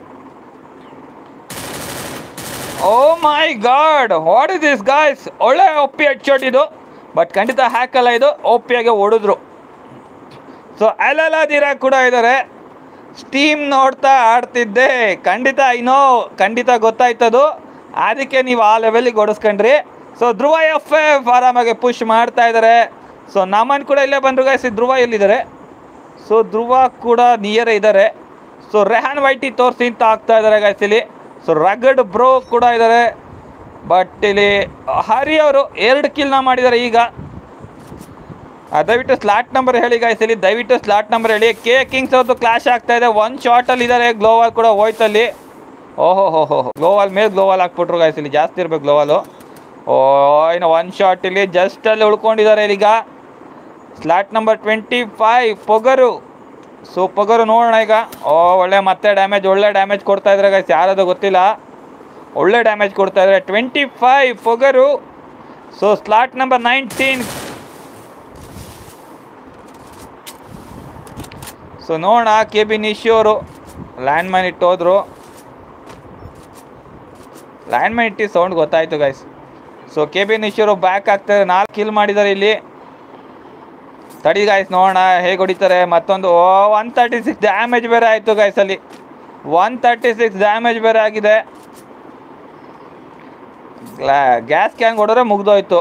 oh my god what is this guys ಒಳ್ಳೆ ಒಪ್ಪಿ ಹೆಡ್ಶಾಟ್ ಇದು ಬಟ್ ಖಂಡಿತ ಹ್ಯಾಕ್ ಅಲ್ಲ ಇದು ಒಪ್ಪಿಯಾಗೆ ಹೊಡೆದ್ರು ಸೊ ಅಲಲಾದಿರ ಕೂಡ ಇದ್ದಾರೆ ಸ್ಟೀಮ್ ನೋಡ್ತಾ ಆಡ್ತಿದ್ದೆ ಖಂಡಿತ ಇನ್ನೋ ಖಂಡಿತ ಗೊತ್ತಾಯ್ತದು ಅದಕ್ಕೆ ನೀವು ಆ ಲೆವೆಲಿಗೆ ಓಡಿಸ್ಕೊಂಡ್ರಿ ಸೊ ಧ್ರುವ ಎಫ್ ಎಫ್ ಆರಾಮಾಗಿ ಪುಷ್ ಮಾಡ್ತಾ ಇದ್ದಾರೆ ಸೊ ನಮನ್ ಕೂಡ ಇಲ್ಲೇ ಬಂದ್ರು ಗಾಯ್ಸ್ ಧ್ರುವ ಎಲ್ಲಿದ್ದಾರೆ ಸೊ ಧ್ರುವ ಕೂಡ ನಿಯರ್ ಇದ್ದಾರೆ ಸೊ ರೆಹಾನ್ ವೈಟಿ ತೋರಿಸಿ ಅಂತ ಆಗ್ತಾ ಇದ್ದಾರೆ ಗಾಯ್ಸ್ ಇಲ್ಲಿ ಸೊ ರಗಡ್ ಬ್ರೋ ಕೂಡ ಇದ್ದಾರೆ ಬಟ್ ಇಲ್ಲಿ ಹರಿ ಅವರು ಎರಡು ಕಿಲ್ನ ಮಾಡಿದ್ದಾರೆ ಈಗ ಆ, ದಯವಿಟ್ಟು ಸ್ಲಾಟ್ ನಂಬರ್ ಹೇಳಿ ಗಾಯ್ಸ್ ಇಲ್ಲಿ ದಯವಿಟ್ಟು ಸ್ಲಾಟ್ ನಂಬರ್ ಹೇಳಿ ಕೆ ಕಿಂಗ್ಸ್ ಅವ್ರದ್ದು ಕ್ಲಾಶ್ ಆಗ್ತಾ ಇದೆ ಒನ್ ಶಾಟಲ್ಲಿ ಇದ್ದಾರೆ ಗ್ಲೋವಾಲ್ ಕೂಡ ಹೋಯ್ತಲ್ಲಿ ಓಹೋ ಹೋ ಹೋ ಗ್ಲೋವಾಲ್ ಮೇಲೆ ಗ್ಲೋವಾಲ್ ಹಾಕ್ಬಿಟ್ರು ಗಾಯ್ಸ್ ಇಲ್ಲಿ ಜಾಸ್ತಿ ಇರ್ಬೇಕು ಗ್ಲೋವಾಲು ಓ ಇನ್ನು ಒನ್ ಶಾಟ್ ಇಲ್ಲಿ ಜಸ್ಟ್ ಅಲ್ಲಿ ಉಳ್ಕೊಂಡಿದ್ದಾರೆ ಈಗ slot number twenty five Pogaru so Pogaru ನೋಡೋಣ ಈಗ ಓ ಒಳ್ಳೆ ಮತ್ತೆ ಡ್ಯಾಮೇಜ್ ಒಳ್ಳೆ ಡ್ಯಾಮೇಜ್ ಕೊಡ್ತಾ ಇದ್ದಾರೆ ಗೈಸ್ ಯಾರದು ಗೊತ್ತಿಲ್ಲ ಒಳ್ಳೆ ಡ್ಯಾಮೇಜ್ ಕೊಡ್ತಾ ಇದ್ದಾರೆ twenty five Pogaru so slot number nineteen so ನೋಡೋಣ ಕೆ ಬಿ ನಿಶಿ ಅವರು ಲ್ಯಾಂಡ್ ಮೈನ್ ಇಟ್ಟು ಹೋದ್ರು ಲ್ಯಾಂಡ್ ಮೈನ್ ಇಟ್ಟು ಸೌಂಡ್ ಗೊತ್ತಾಯ್ತು guys so K B Nishi ಅವರು ಬ್ಯಾಕ್ ಆಗ್ತಾರೆ ನಾಲ್ಕು ಕಿಲ್ ಮಾಡಿದ್ದಾರೆ ಇಲ್ಲಿ ತಡಿ ಗಾಯ್ಸ್ ನೋಡೋಣ ಹೇಗೆ ಹೊಡಿತಾರೆ ಮತ್ತೊಂದು oh one thirty six damage ಬೇರೆ ಆಯಿತು ಗಾಯ್ಸ್ ಅಲ್ಲಿ ಒನ್ ತರ್ಟಿ ಸಿಕ್ಸ್ ಡ್ಯಾಮೇಜ್ ಬೇರೆ ಆಗಿದೆ ಗ್ಯಾಸ್ ಕ್ಯಾನ್ ಹೊಡೆದ್ರೆ ಮುಗ್ದೋಯ್ತು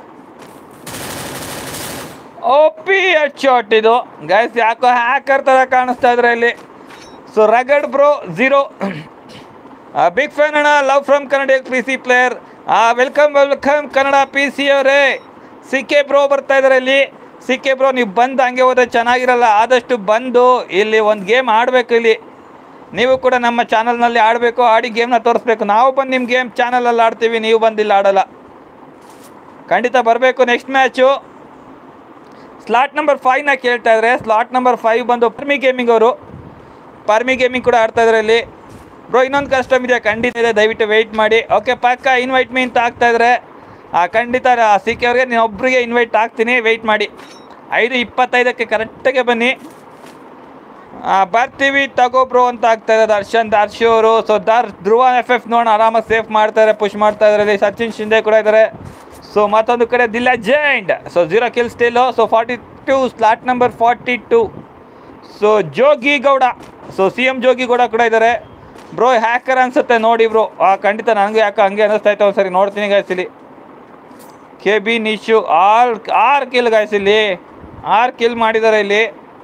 ಓ ಪಿ ಹೆಡ್ ಶಾಟ್ ಇದು ಗೈಸ್ ಯಾಕೋ ಹ್ಯಾಕರ್ ಥರ ಕಾಣಿಸ್ತಾ ಇದ್ರೆ ಇಲ್ಲಿ so rugged bro zero big fan ಅಣ್ಣ love from Kannada P C player welcome welcome Kannada P C ಅವರೇ ಸಿ ಕೆ ಬ್ರೋ ಬರ್ತಾ ಇದ್ದಾರೆ ಇಲ್ಲಿ ಸಿ ಕೆ ಬ್ರೋ ನೀವು ಬಂದು ಹಂಗೆ ಹೋದ್ರೆ ಚೆನ್ನಾಗಿರಲ್ಲ ಆದಷ್ಟು ಬಂದು ಇಲ್ಲಿ ಒಂದು ಗೇಮ್ ಆಡಬೇಕು ಇಲ್ಲಿ ನೀವು ಕೂಡ ನಮ್ಮ ಚಾನಲ್ನಲ್ಲಿ ಆಡಬೇಕು ಆಡಿ ಗೇಮ್ನ ತೋರಿಸ್ಬೇಕು ನಾವು ಬಂದು ನಿಮ್ಮ ಗೇಮ್ ಚಾನಲಲ್ಲಿ ಆಡ್ತೀವಿ ನೀವು ಬಂದು ಇಲ್ಲಿ ಆಡಲ್ಲ ಖಂಡಿತ ಬರಬೇಕು ನೆಕ್ಸ್ಟ್ ಮ್ಯಾಚು ಸ್ಲಾಟ್ ನಂಬರ್ ಫೈವ್ನ ಕೇಳ್ತಾ ಇದ್ದಾರೆ ಸ್ಲಾಟ್ ನಂಬರ್ ಫೈವ್ ಬಂದು ಪರ್ಮಿ ಗೇಮಿಂಗ್ ಅವರು ಪರ್ಮಿ ಗೇಮಿಂಗ್ ಕೂಡ ಆಡ್ತಾ ಇದ್ದಾರೆ ಇಲ್ಲಿ ಬ್ರೋ ಇನ್ನೊಂದು ಕಸ್ಟಮ್ ಇದೆ ಖಂಡಿತ ಇದೆ ದಯವಿಟ್ಟು ವೆಯ್ಟ್ ಮಾಡಿ ಓಕೆ ಪಕ್ಕ ಇನ್ವೈಟ್ ಮೀ ಅಂತ ಆಗ್ತಾ ಇದ್ದಾರೆ ಆ, ಖಂಡಿತ ಸಿ ಕೆ ಅವ್ರಿಗೆ ನೀನು ಒಬ್ಬರಿಗೆ ಇನ್ವೈಟ್ ಆಗ್ತೀನಿ ವೆಯ್ಟ್ ಮಾಡಿ ಐದು ಇಪ್ಪತ್ತೈದಕ್ಕೆ ಕರೆಕ್ಟಾಗೆ ಬನ್ನಿ ಆ, ಬರ್ತೀವಿ ತಗೋ ಬ್ರೋ ಅಂತ ಆಗ್ತಾ ಇದ್ದಾರೆ ದರ್ಶನ್ ದರ್ಶಿ ಅವರು ಸೊ ದರ್ ಧ್ರುವ ಎಫ್ ಎಫ್ ನೋಡೋಣ ಆರಾಮಾಗಿ ಸೇಫ್ ಮಾಡ್ತಾರೆ ಪುಷ್ ಮಾಡ್ತಾ ಇದ್ದಾರೆ ಇಲ್ಲಿ ಸಚಿನ್ ಶಿಂದೆ ಕೂಡ ಇದ್ದಾರೆ ಸೊ ಮತ್ತೊಂದು ಕಡೆ the legend so zero kill still so forty two slot number forty two so Jogi Gowda so C M Jogi Gowda ಕೂಡ ಇದ್ದಾರೆ ಬ್ರೋ ಹ್ಯಾಕರ್ ಅನ್ಸುತ್ತೆ ನೋಡಿ ಬ್ರೋ ಆ ಖಂಡಿತ ನನಗೆ ಯಾಕೆ ಹಂಗೆ ಅನ್ನಿಸ್ತಾ ಇತ್ತು ಒಂದ್ಸರಿ ನೋಡ್ತೀನಿ ಗಾಯ್ಸ್ ಇಲ್ಲಿ K B Nishu R R kill guys ಇಲ್ಲಿ ಆರ್ ಕಿಲ್ ಮಾಡಿದ್ದಾರೆ ಇಲ್ಲಿ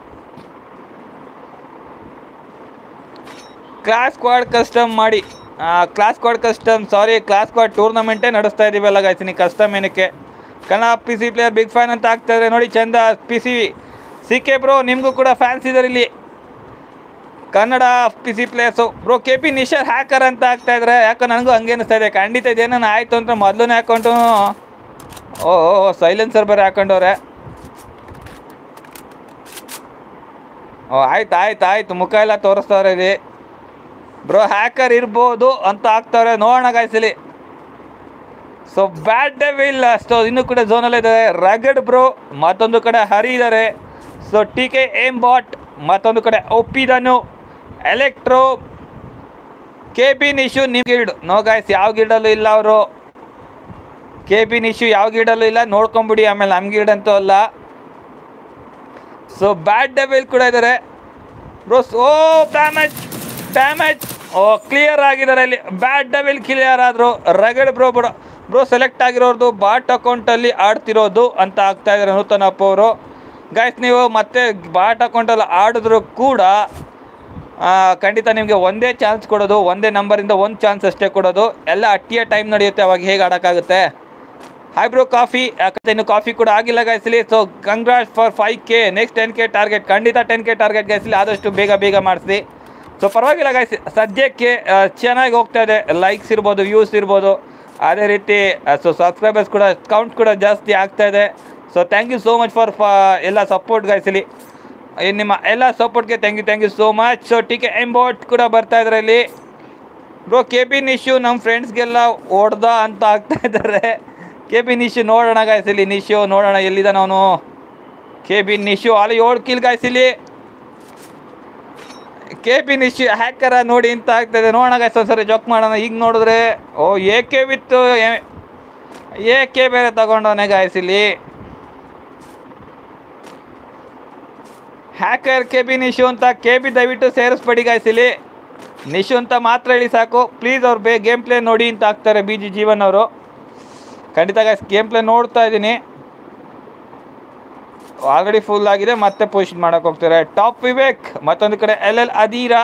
ಕ್ಲಾಸ್ ಸ್ಕ್ವಾಡ್ ಕಸ್ಟಮ್ ಮಾಡಿ clash squad custom sorry clash squad ಟೂರ್ನಮೆಂಟೇ ನಡೆಸ್ತಾ ಇದೀವಲ್ಲ ಗಾಯ್ಸ್ ನೀ ಕಸ್ಟಮ್ ಏನಕ್ಕೆ Kannada P C player big fan ಅಂತ ಆಗ್ತಾ ಇದ್ದಾರೆ ನೋಡಿ ಚಂದ P C C K bro ನಿಮಗೂ ಕೂಡ ಫ್ಯಾನ್ಸ್ ಇದ್ದಾರೆ ಇಲ್ಲಿ Kannada P C players bro K P ನಿಶರ್ ಹ್ಯಾಕರ್ ಅಂತ ಆಗ್ತಾ ಇದ್ದಾರೆ ಯಾಕೋ ನನಗೂ ಹಂಗೆ ಅನಿಸ್ತಾ ಇದೆ ಖಂಡಿತ ಇದೇನೋ ಆಯಿತು ಅಂತ ಮೊದಲನೇ ಅಕೌಂಟು ಓ ಸೈಲೆನ್ಸರ್ ಬೇರೆ ಹಾಕೊಂಡವ್ರೆ ಓ ಆಯ್ತು ಆಯ್ತು ಆಯ್ತು ಮುಖ ಎಲ್ಲ ತೋರಿಸ್ತಾವ್ರೆ ಇಲ್ಲಿ ಬ್ರೋ ಹ್ಯಾಕರ್ ಇರ್ಬೋದು ಅಂತ ಆಗ್ತಾವ್ರೆ ನೋಡೋಣ ಗಾಯ್ಸಲಿ ಸೊ ಬ್ಯಾಡ್ ಡೆವಿಲ್ ಸೊ ಇನ್ನೂ ಕೂಡ ಝೋನಲ್ಲಿ ಇದ್ದಾರೆ ರಗಡ್ ಬ್ರೋ ಮತ್ತೊಂದು ಕಡೆ ಹರಿ ಇದ್ದಾರೆ so T K aimbot ಮತ್ತೊಂದು ಕಡೆ ಒಪ್ಪಿದನು ಎಲೆಕ್ಟ್ರೋ ಕೆ ಬಿ ನಿಶು ನಿಮ್ಮ ಗಿಲ್ಡ್ ನೋ ಗಾಯ್ಸ್ ಯಾವ ಗಿಲ್ಡಲ್ಲೂ ಇಲ್ಲ ಅವರು ಕೆ ಬಿ ನಿಶು ಯಾವ ಗಿಲ್ಡಲ್ಲೂ ಇಲ್ಲ ನೋಡ್ಕೊಂಬಿಡಿ ಆಮೇಲೆ ನಮ್ಮ ಗಿಲ್ಡ್ ಅಂತೂ ಅಲ್ಲ ಸೊ ಬ್ಯಾಡ್ ಡೆವಿಲ್ ಕೂಡ ಇದ್ದಾರೆ bros oh damage damage oh clear ಆಗಿದ್ದಾರೆ ಇಲ್ಲಿ ಬ್ಯಾಡ್ ಡೆವಿಲ್ ಕ್ಲಿಯರ್ ಆದರು rugged bro bro bro select ಆಗಿರೋದು ಬಾಟ್ ಅಕೌಂಟಲ್ಲಿ ಆಡ್ತಿರೋದು ಅಂತ ಆಗ್ತಾ ಇದ್ದಾರೆ ನೂತನ ಅಪ್ಪ ಅವರು ಗಾಯ್ಸ್ ನೀವು ಮತ್ತೆ ಬಾಟ್ ಅಕೌಂಟಲ್ಲಿ ಆಡಿದ್ರು ಕೂಡ ಆ, ಖಂಡಿತ ನಿಮಗೆ ಒಂದೇ ಚಾನ್ಸ್ ಕೊಡೋದು ಒಂದೇ ನಂಬರಿಂದ ಒಂದು ಚಾನ್ಸ್ ಅಷ್ಟೇ ಕೊಡೋದು ಎಲ್ಲ ಅಟ್ಟಿಯ ಟೈಮ್ ನಡೆಯುತ್ತೆ ಅವಾಗ ಹೇಗೆ ಆಡೋಕ್ಕಾಗುತ್ತೆ ಹಾಯ್ ಬ್ರೋ ಕಾಫಿ ಯಾಕಂದ್ರೆ ಇನ್ನು ಕಾಫಿ ಕೂಡ ಆಗಿಲ್ಲ ಗಾಯಿಸಲಿ so congrats for five K next ten K target ಖಂಡಿತ ಟೆನ್ ಕೆ ಟಾರ್ಗೆಟ್ ಗಾಯಿಸಲಿ ಆದಷ್ಟು ಬೇಗ ಬೇಗ ಮಾಡಿಸಿ ಸೊ ಪರವಾಗಿಲ್ಲ ಗಾಯ್ಸಿ ಸದ್ಯಕ್ಕೆ ಆ, ಚೆನ್ನಾಗಿ ಹೋಗ್ತಾ ಇದೆ ಲೈಕ್ಸ್ ಇರ್ಬೋದು ವ್ಯೂಸ್ ಇರ್ಬೋದು ಅದೇ ರೀತಿ ಸೊ ಸಬ್ಸ್ಕ್ರೈಬರ್ಸ್ ಕೂಡ ಕೌಂಟ್ ಕೂಡ ಜಾಸ್ತಿ ಆಗ್ತಾ ಇದೆ so thank you so much for ಎಲ್ಲ ಸಪೋರ್ಟ್ ಗಾಯಿಸಲಿ ನಿಮ್ಮ ಎಲ್ಲ ಸಪೋರ್ಟ್ಗೆ thank you thank you so much so T K aimbot ಕೂಡ ಬರ್ತಾ ಇದ್ದಾರೆ ಇಲ್ಲಿ ಬ್ರೋ ಕೆ ಪಿ ನಿಶು ನಮ್ಮ ಫ್ರೆಂಡ್ಸ್ಗೆಲ್ಲ ಹೊಡ್ದ ಅಂತ ಆಗ್ತಾ ಇದ್ದಾರೆ ಕೆ ಪಿ ನಿಶು ನೋಡೋಣ ಗಾಯ್ಸಿಲಿ ನಿಶು ನೋಡೋಣ ಎಲ್ಲಿದ್ದಾನ ಅವನು ಕೆ ಪಿ ನಿಶು ಅಲ್ಲಿ ಏಳು ಕಿಲ್ ಗಾಯ್ಸಿಲಿ ಕೆ ಪಿ ನಿಶು ಹ್ಯಾಕರ ನೋಡಿ ಅಂತ ಆಗ್ತಾಯಿದೆ ನೋಡೋಣ ಗಾಯ್ಸ್ ಒಂದ್ಸರಿ ಜೋಕ್ ಮಾಡೋಣ ಈಗ ನೋಡಿದ್ರೆ ಓ ಎ ಕೆ ವಿತ್ತು ಎ ಕೆ ಬೇರೆ ತಗೊಂಡವನೇ ಗಾಯ್ಸಿಲಿ ಹ್ಯಾಕರ್ ಕೆ ಬಿ ನಿಶು ಅಂತ ಕೆ ಬಿ ದಯವಿಟ್ಟು ಸೇರಿಸ್ಬೇಡಿ ಗಾಯ್ಸಿಲಿ ನಿಶು ಅಂತ ಮಾತ್ರ ಹೇಳಿ ಸಾಕು ಪ್ಲೀಸ್ ಅವ್ರು ಬೇ ಗೇಮ್ ಪ್ಲೇ ನೋಡಿ ಅಂತ ಹಾಕ್ತಾರೆ ಬಿ ಜಿ ಜೀವನ್ ಅವರು ಖಂಡಿತ ಗಾಯ್ಸ್ ಗೇಮ್ ಪ್ಲೇ ನೋಡ್ತಾ ಇದ್ದೀನಿ ಆಲ್ರೆಡಿ ಫುಲ್ ಆಗಿದೆ ಮತ್ತೆ ಪೋಸ್ಟ್ ಮಾಡಕ್ಕೆ ಹೋಗ್ತಾರೆ ಟಾಪ್ ವಿವೇಕ್ ಮತ್ತೊಂದು ಕಡೆ ಎಲ್ ಎಲ್ ಅದೀರ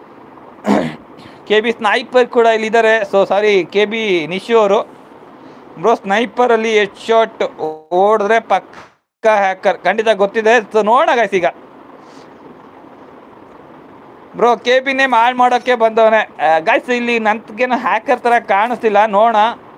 ಕೆ ಬಿ ಸ್ನೈಪರ್ ಕೂಡ ಇಲ್ಲಿದ್ದಾರೆ so sorry K B Nishu ಅವರು ಬ್ರೋ ಸ್ನೈಪರಲ್ಲಿ ಎಷ್ಟು ಶಾಟ್ ಓಡಿದ್ರೆ ಪಕ್ಕ ಹ್ಯಾಕರ್ ಖಂಡಿತ ಗೊತ್ತಿದೆ ಸೊ ನೋಡೋಣ ಗೈಸ್ ಈಗ ಬ್ರೋ ಕೆ ಬಿ ನೇಮ್ ಹಾಳು ಮಾಡೋಕ್ಕೆ ಬಂದವನೆ ಗೈಸ್ ಇಲ್ಲಿ ನಂತಗೇನು ಹ್ಯಾಕರ್ ಥರ ಕಾಣಿಸ್ತಿಲ್ಲ ನೋಡೋಣ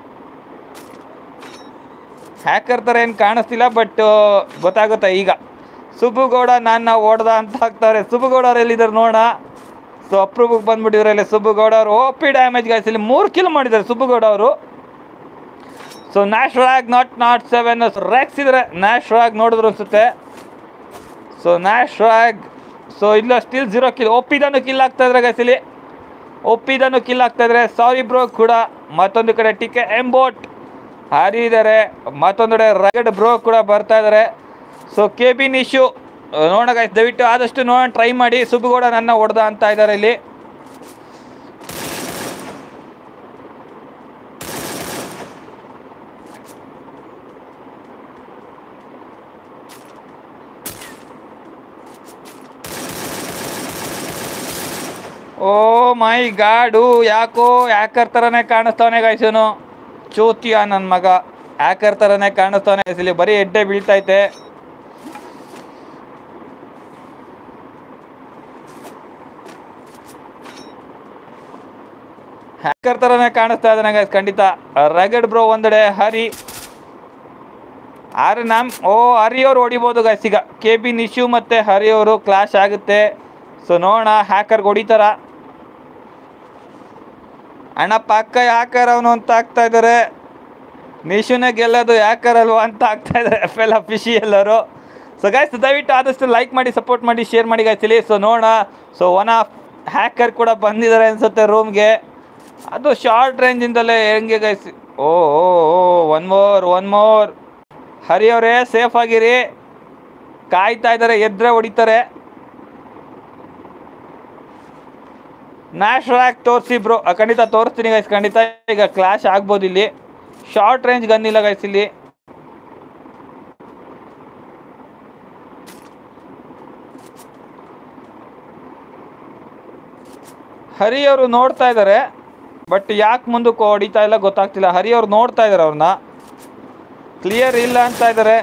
ಹ್ಯಾಕರ್ ಥರ ಏನು ಕಾಣಿಸ್ತಿಲ್ಲ ಬಟ್ ಗೊತ್ತಾಗುತ್ತೆ ಈಗ ಸುಬ್ಬುಗೌಡ ನನ್ನ ಓಡ್ದ ಅಂತ ಹಾಕ್ತಾರೆ ಸುಬ್ಬುಗೌಡ ಅವ್ರು ಎಲ್ಲಿದ್ದಾರೆ ನೋಡೋಣ ಸೊ ಅಪ್ರೂವ್ಗೆ ಬಂದ್ಬಿಟ್ಟಿದ್ದಾರೆ ಇಲ್ಲಿ ಸುಬ್ಬುಗೌಡ ಅವರು ಓ ಪಿ ಡ್ಯಾಮೇಜ್ ಗಾಯ್ಸ್ ಇಲ್ಲಿ ಮೂರು ಕಿಲ್ ಮಾಡಿದ್ದಾರೆ ಸುಬ್ಬುಗೌಡ ಅವರು so Nash rag naught not seven ರ್ಯಾಕ್ಸ್ ಇದ್ರೆ ನ್ಯಾಶ್ ರಾಗ್ ನೋಡಿದ್ರು ಅನ್ಸುತ್ತೆ ಸೊ ನ್ಯಾಶ್ ರಾಗ್ ಸೊ ಇಲ್ಲ ಸ್ಟಿಲ್ ಜೀರೋ ಕಿಲ್ ಒಪ್ಪಿದನು ಕಿಲ್ ಆಗ್ತಾ ಇದ್ರೆ ಗೈಸ್ ಇಲ್ಲಿ ಒಪ್ಪಿದನು ಕಿಲ್ ಆಗ್ತಾ ಇದ್ರೆ ಸಾರಿ ಬ್ರೋ ಕೂಡ ಮತ್ತೊಂದು ಕಡೆ ಟಿಕೆ ಎಂಬೋಟ್ ಹಾರಿದ್ದಾರೆ ಮತ್ತೊಂದು ಕಡೆ ರಗಡ್ ಬ್ರೋ ಕೂಡ ಬರ್ತಾ ಇದ್ದಾರೆ ಸೊ ಕೆ ಬಿ ನಿಶು ನೋಡೋಣ ಗೈಸ್ ದಯವಿಟ್ಟು ಆದಷ್ಟು ನೋಡೋಣ ಟ್ರೈ ಮಾಡಿ ಸುಬ್ಬುಗೌಡ ನನ್ನ ಹೊಡೆದ ಅಂತ ಇದ್ದಾರೆ ಇಲ್ಲಿ ಓ ಮೈ ಗಾಡು ಯಾಕೋ ಯಾಕರ್ ಥರನೇ ಕಾಣಿಸ್ತಾವನೆ ಗಾಯ್ಸನು ಚೋತಿಯ ನನ್ನ ಮಗ ಹ್ಯಾಕರ್ ಥರನೇ ಕಾಣಿಸ್ತಾವನೆ ಇಲ್ಲಿ ಬರೀ ಎಡ್ಡೆ ಬೀಳ್ತೈತೆ ಹ್ಯಾಕರ್ ಥರನೇ ಕಾಣಿಸ್ತಾ ಇದ್ದಾನೆ guys, ಖಂಡಿತ ರಗಡ್ ಬ್ರೋ ಒಂದೆಡೆ ಹರಿ ಆದ್ರೆ ನಮ್ ಓ ಹರಿ ಅವ್ರು ಹೊಡಿಬೋದು ಗೈಸ್ ಈಗ ಕೆ ಬಿ ನಿಶು ಮತ್ತು ಹರಿ ಅವರು ಕ್ಲಾಶ್ ಆಗುತ್ತೆ ಸೊ ನೋಡೋಣ ಹ್ಯಾಕರ್ಗೆ ಹೊಡಿತಾರ ಅಣ್ಣ ಪಕ್ಕ ಯಾಕರ್ ಅವನು ಅಂತ ಆಗ್ತಾ ಇದ್ದಾರೆ ನಿಶುನೇ ಗೆಲ್ಲೋದು ಯಾಕರ್ ಅಲ್ವಾ ಅಂತ ಆಗ್ತಾ ಇದ್ದಾರೆ ಎಫ್ ಎಲ್ ಅಫಿಷಿಯಲ್ ಅವರು ಸೊ ಗೈಸ್ ದಯವಿಟ್ಟು ಆದಷ್ಟು ಲೈಕ್ ಮಾಡಿ ಸಪೋರ್ಟ್ ಮಾಡಿ ಶೇರ್ ಮಾಡಿ ಗಾಯ್ಸಿಲಿ ಸೊ ನೋಡೋಣ ಸೊ ಒನ್ ಆಫ್ ಹ್ಯಾಕರ್ ಕೂಡ ಬಂದಿದ್ದಾರೆ ಅನ್ಸುತ್ತೆ ರೂಮ್ಗೆ ಅದು ಶಾರ್ಟ್ ರೇಂಜಿಂದಲೇ ಹೆಂಗೆ guys oh oh oh one more one more Hari ಅವರೇ ಸೇಫ್ ಆಗಿರಿ ಕಾಯ್ತಾ ಇದ್ದಾರೆ ಎದ್ರೆ ಹೊಡಿತಾರೆ ನ್ಯಾಶ್ ರ್ಯಾಕ್ ತೋರಿಸಿ ಬ್ರೋ ಖಂಡಿತ ತೋರಿಸ್ತೀನಿ ಗೈಸ್ ಖಂಡಿತ ಈಗ ಕ್ಲಾಶ್ ಆಗ್ಬೋದು ಇಲ್ಲಿ ಶಾರ್ಟ್ ರೇಂಜ್ ಗನ್ ಇಲ್ಲ ಗೈಸ್ ಇಲ್ಲಿ ಹರಿ ಅವರು ನೋಡ್ತಾ ಇದ್ದಾರೆ ಬಟ್ ಯಾಕೆ ಮುಂದಕ್ಕೆ ಹೊಡಿತಾ ಇಲ್ಲ ಗೊತ್ತಾಗ್ತಿಲ್ಲ ಹರಿ ಅವ್ರು ನೋಡ್ತಾ ಇದ್ದಾರೆ ಅವ್ರನ್ನ ಕ್ಲಿಯರ್ ಇಲ್ಲ ಅಂತ ಇದ್ದಾರೆ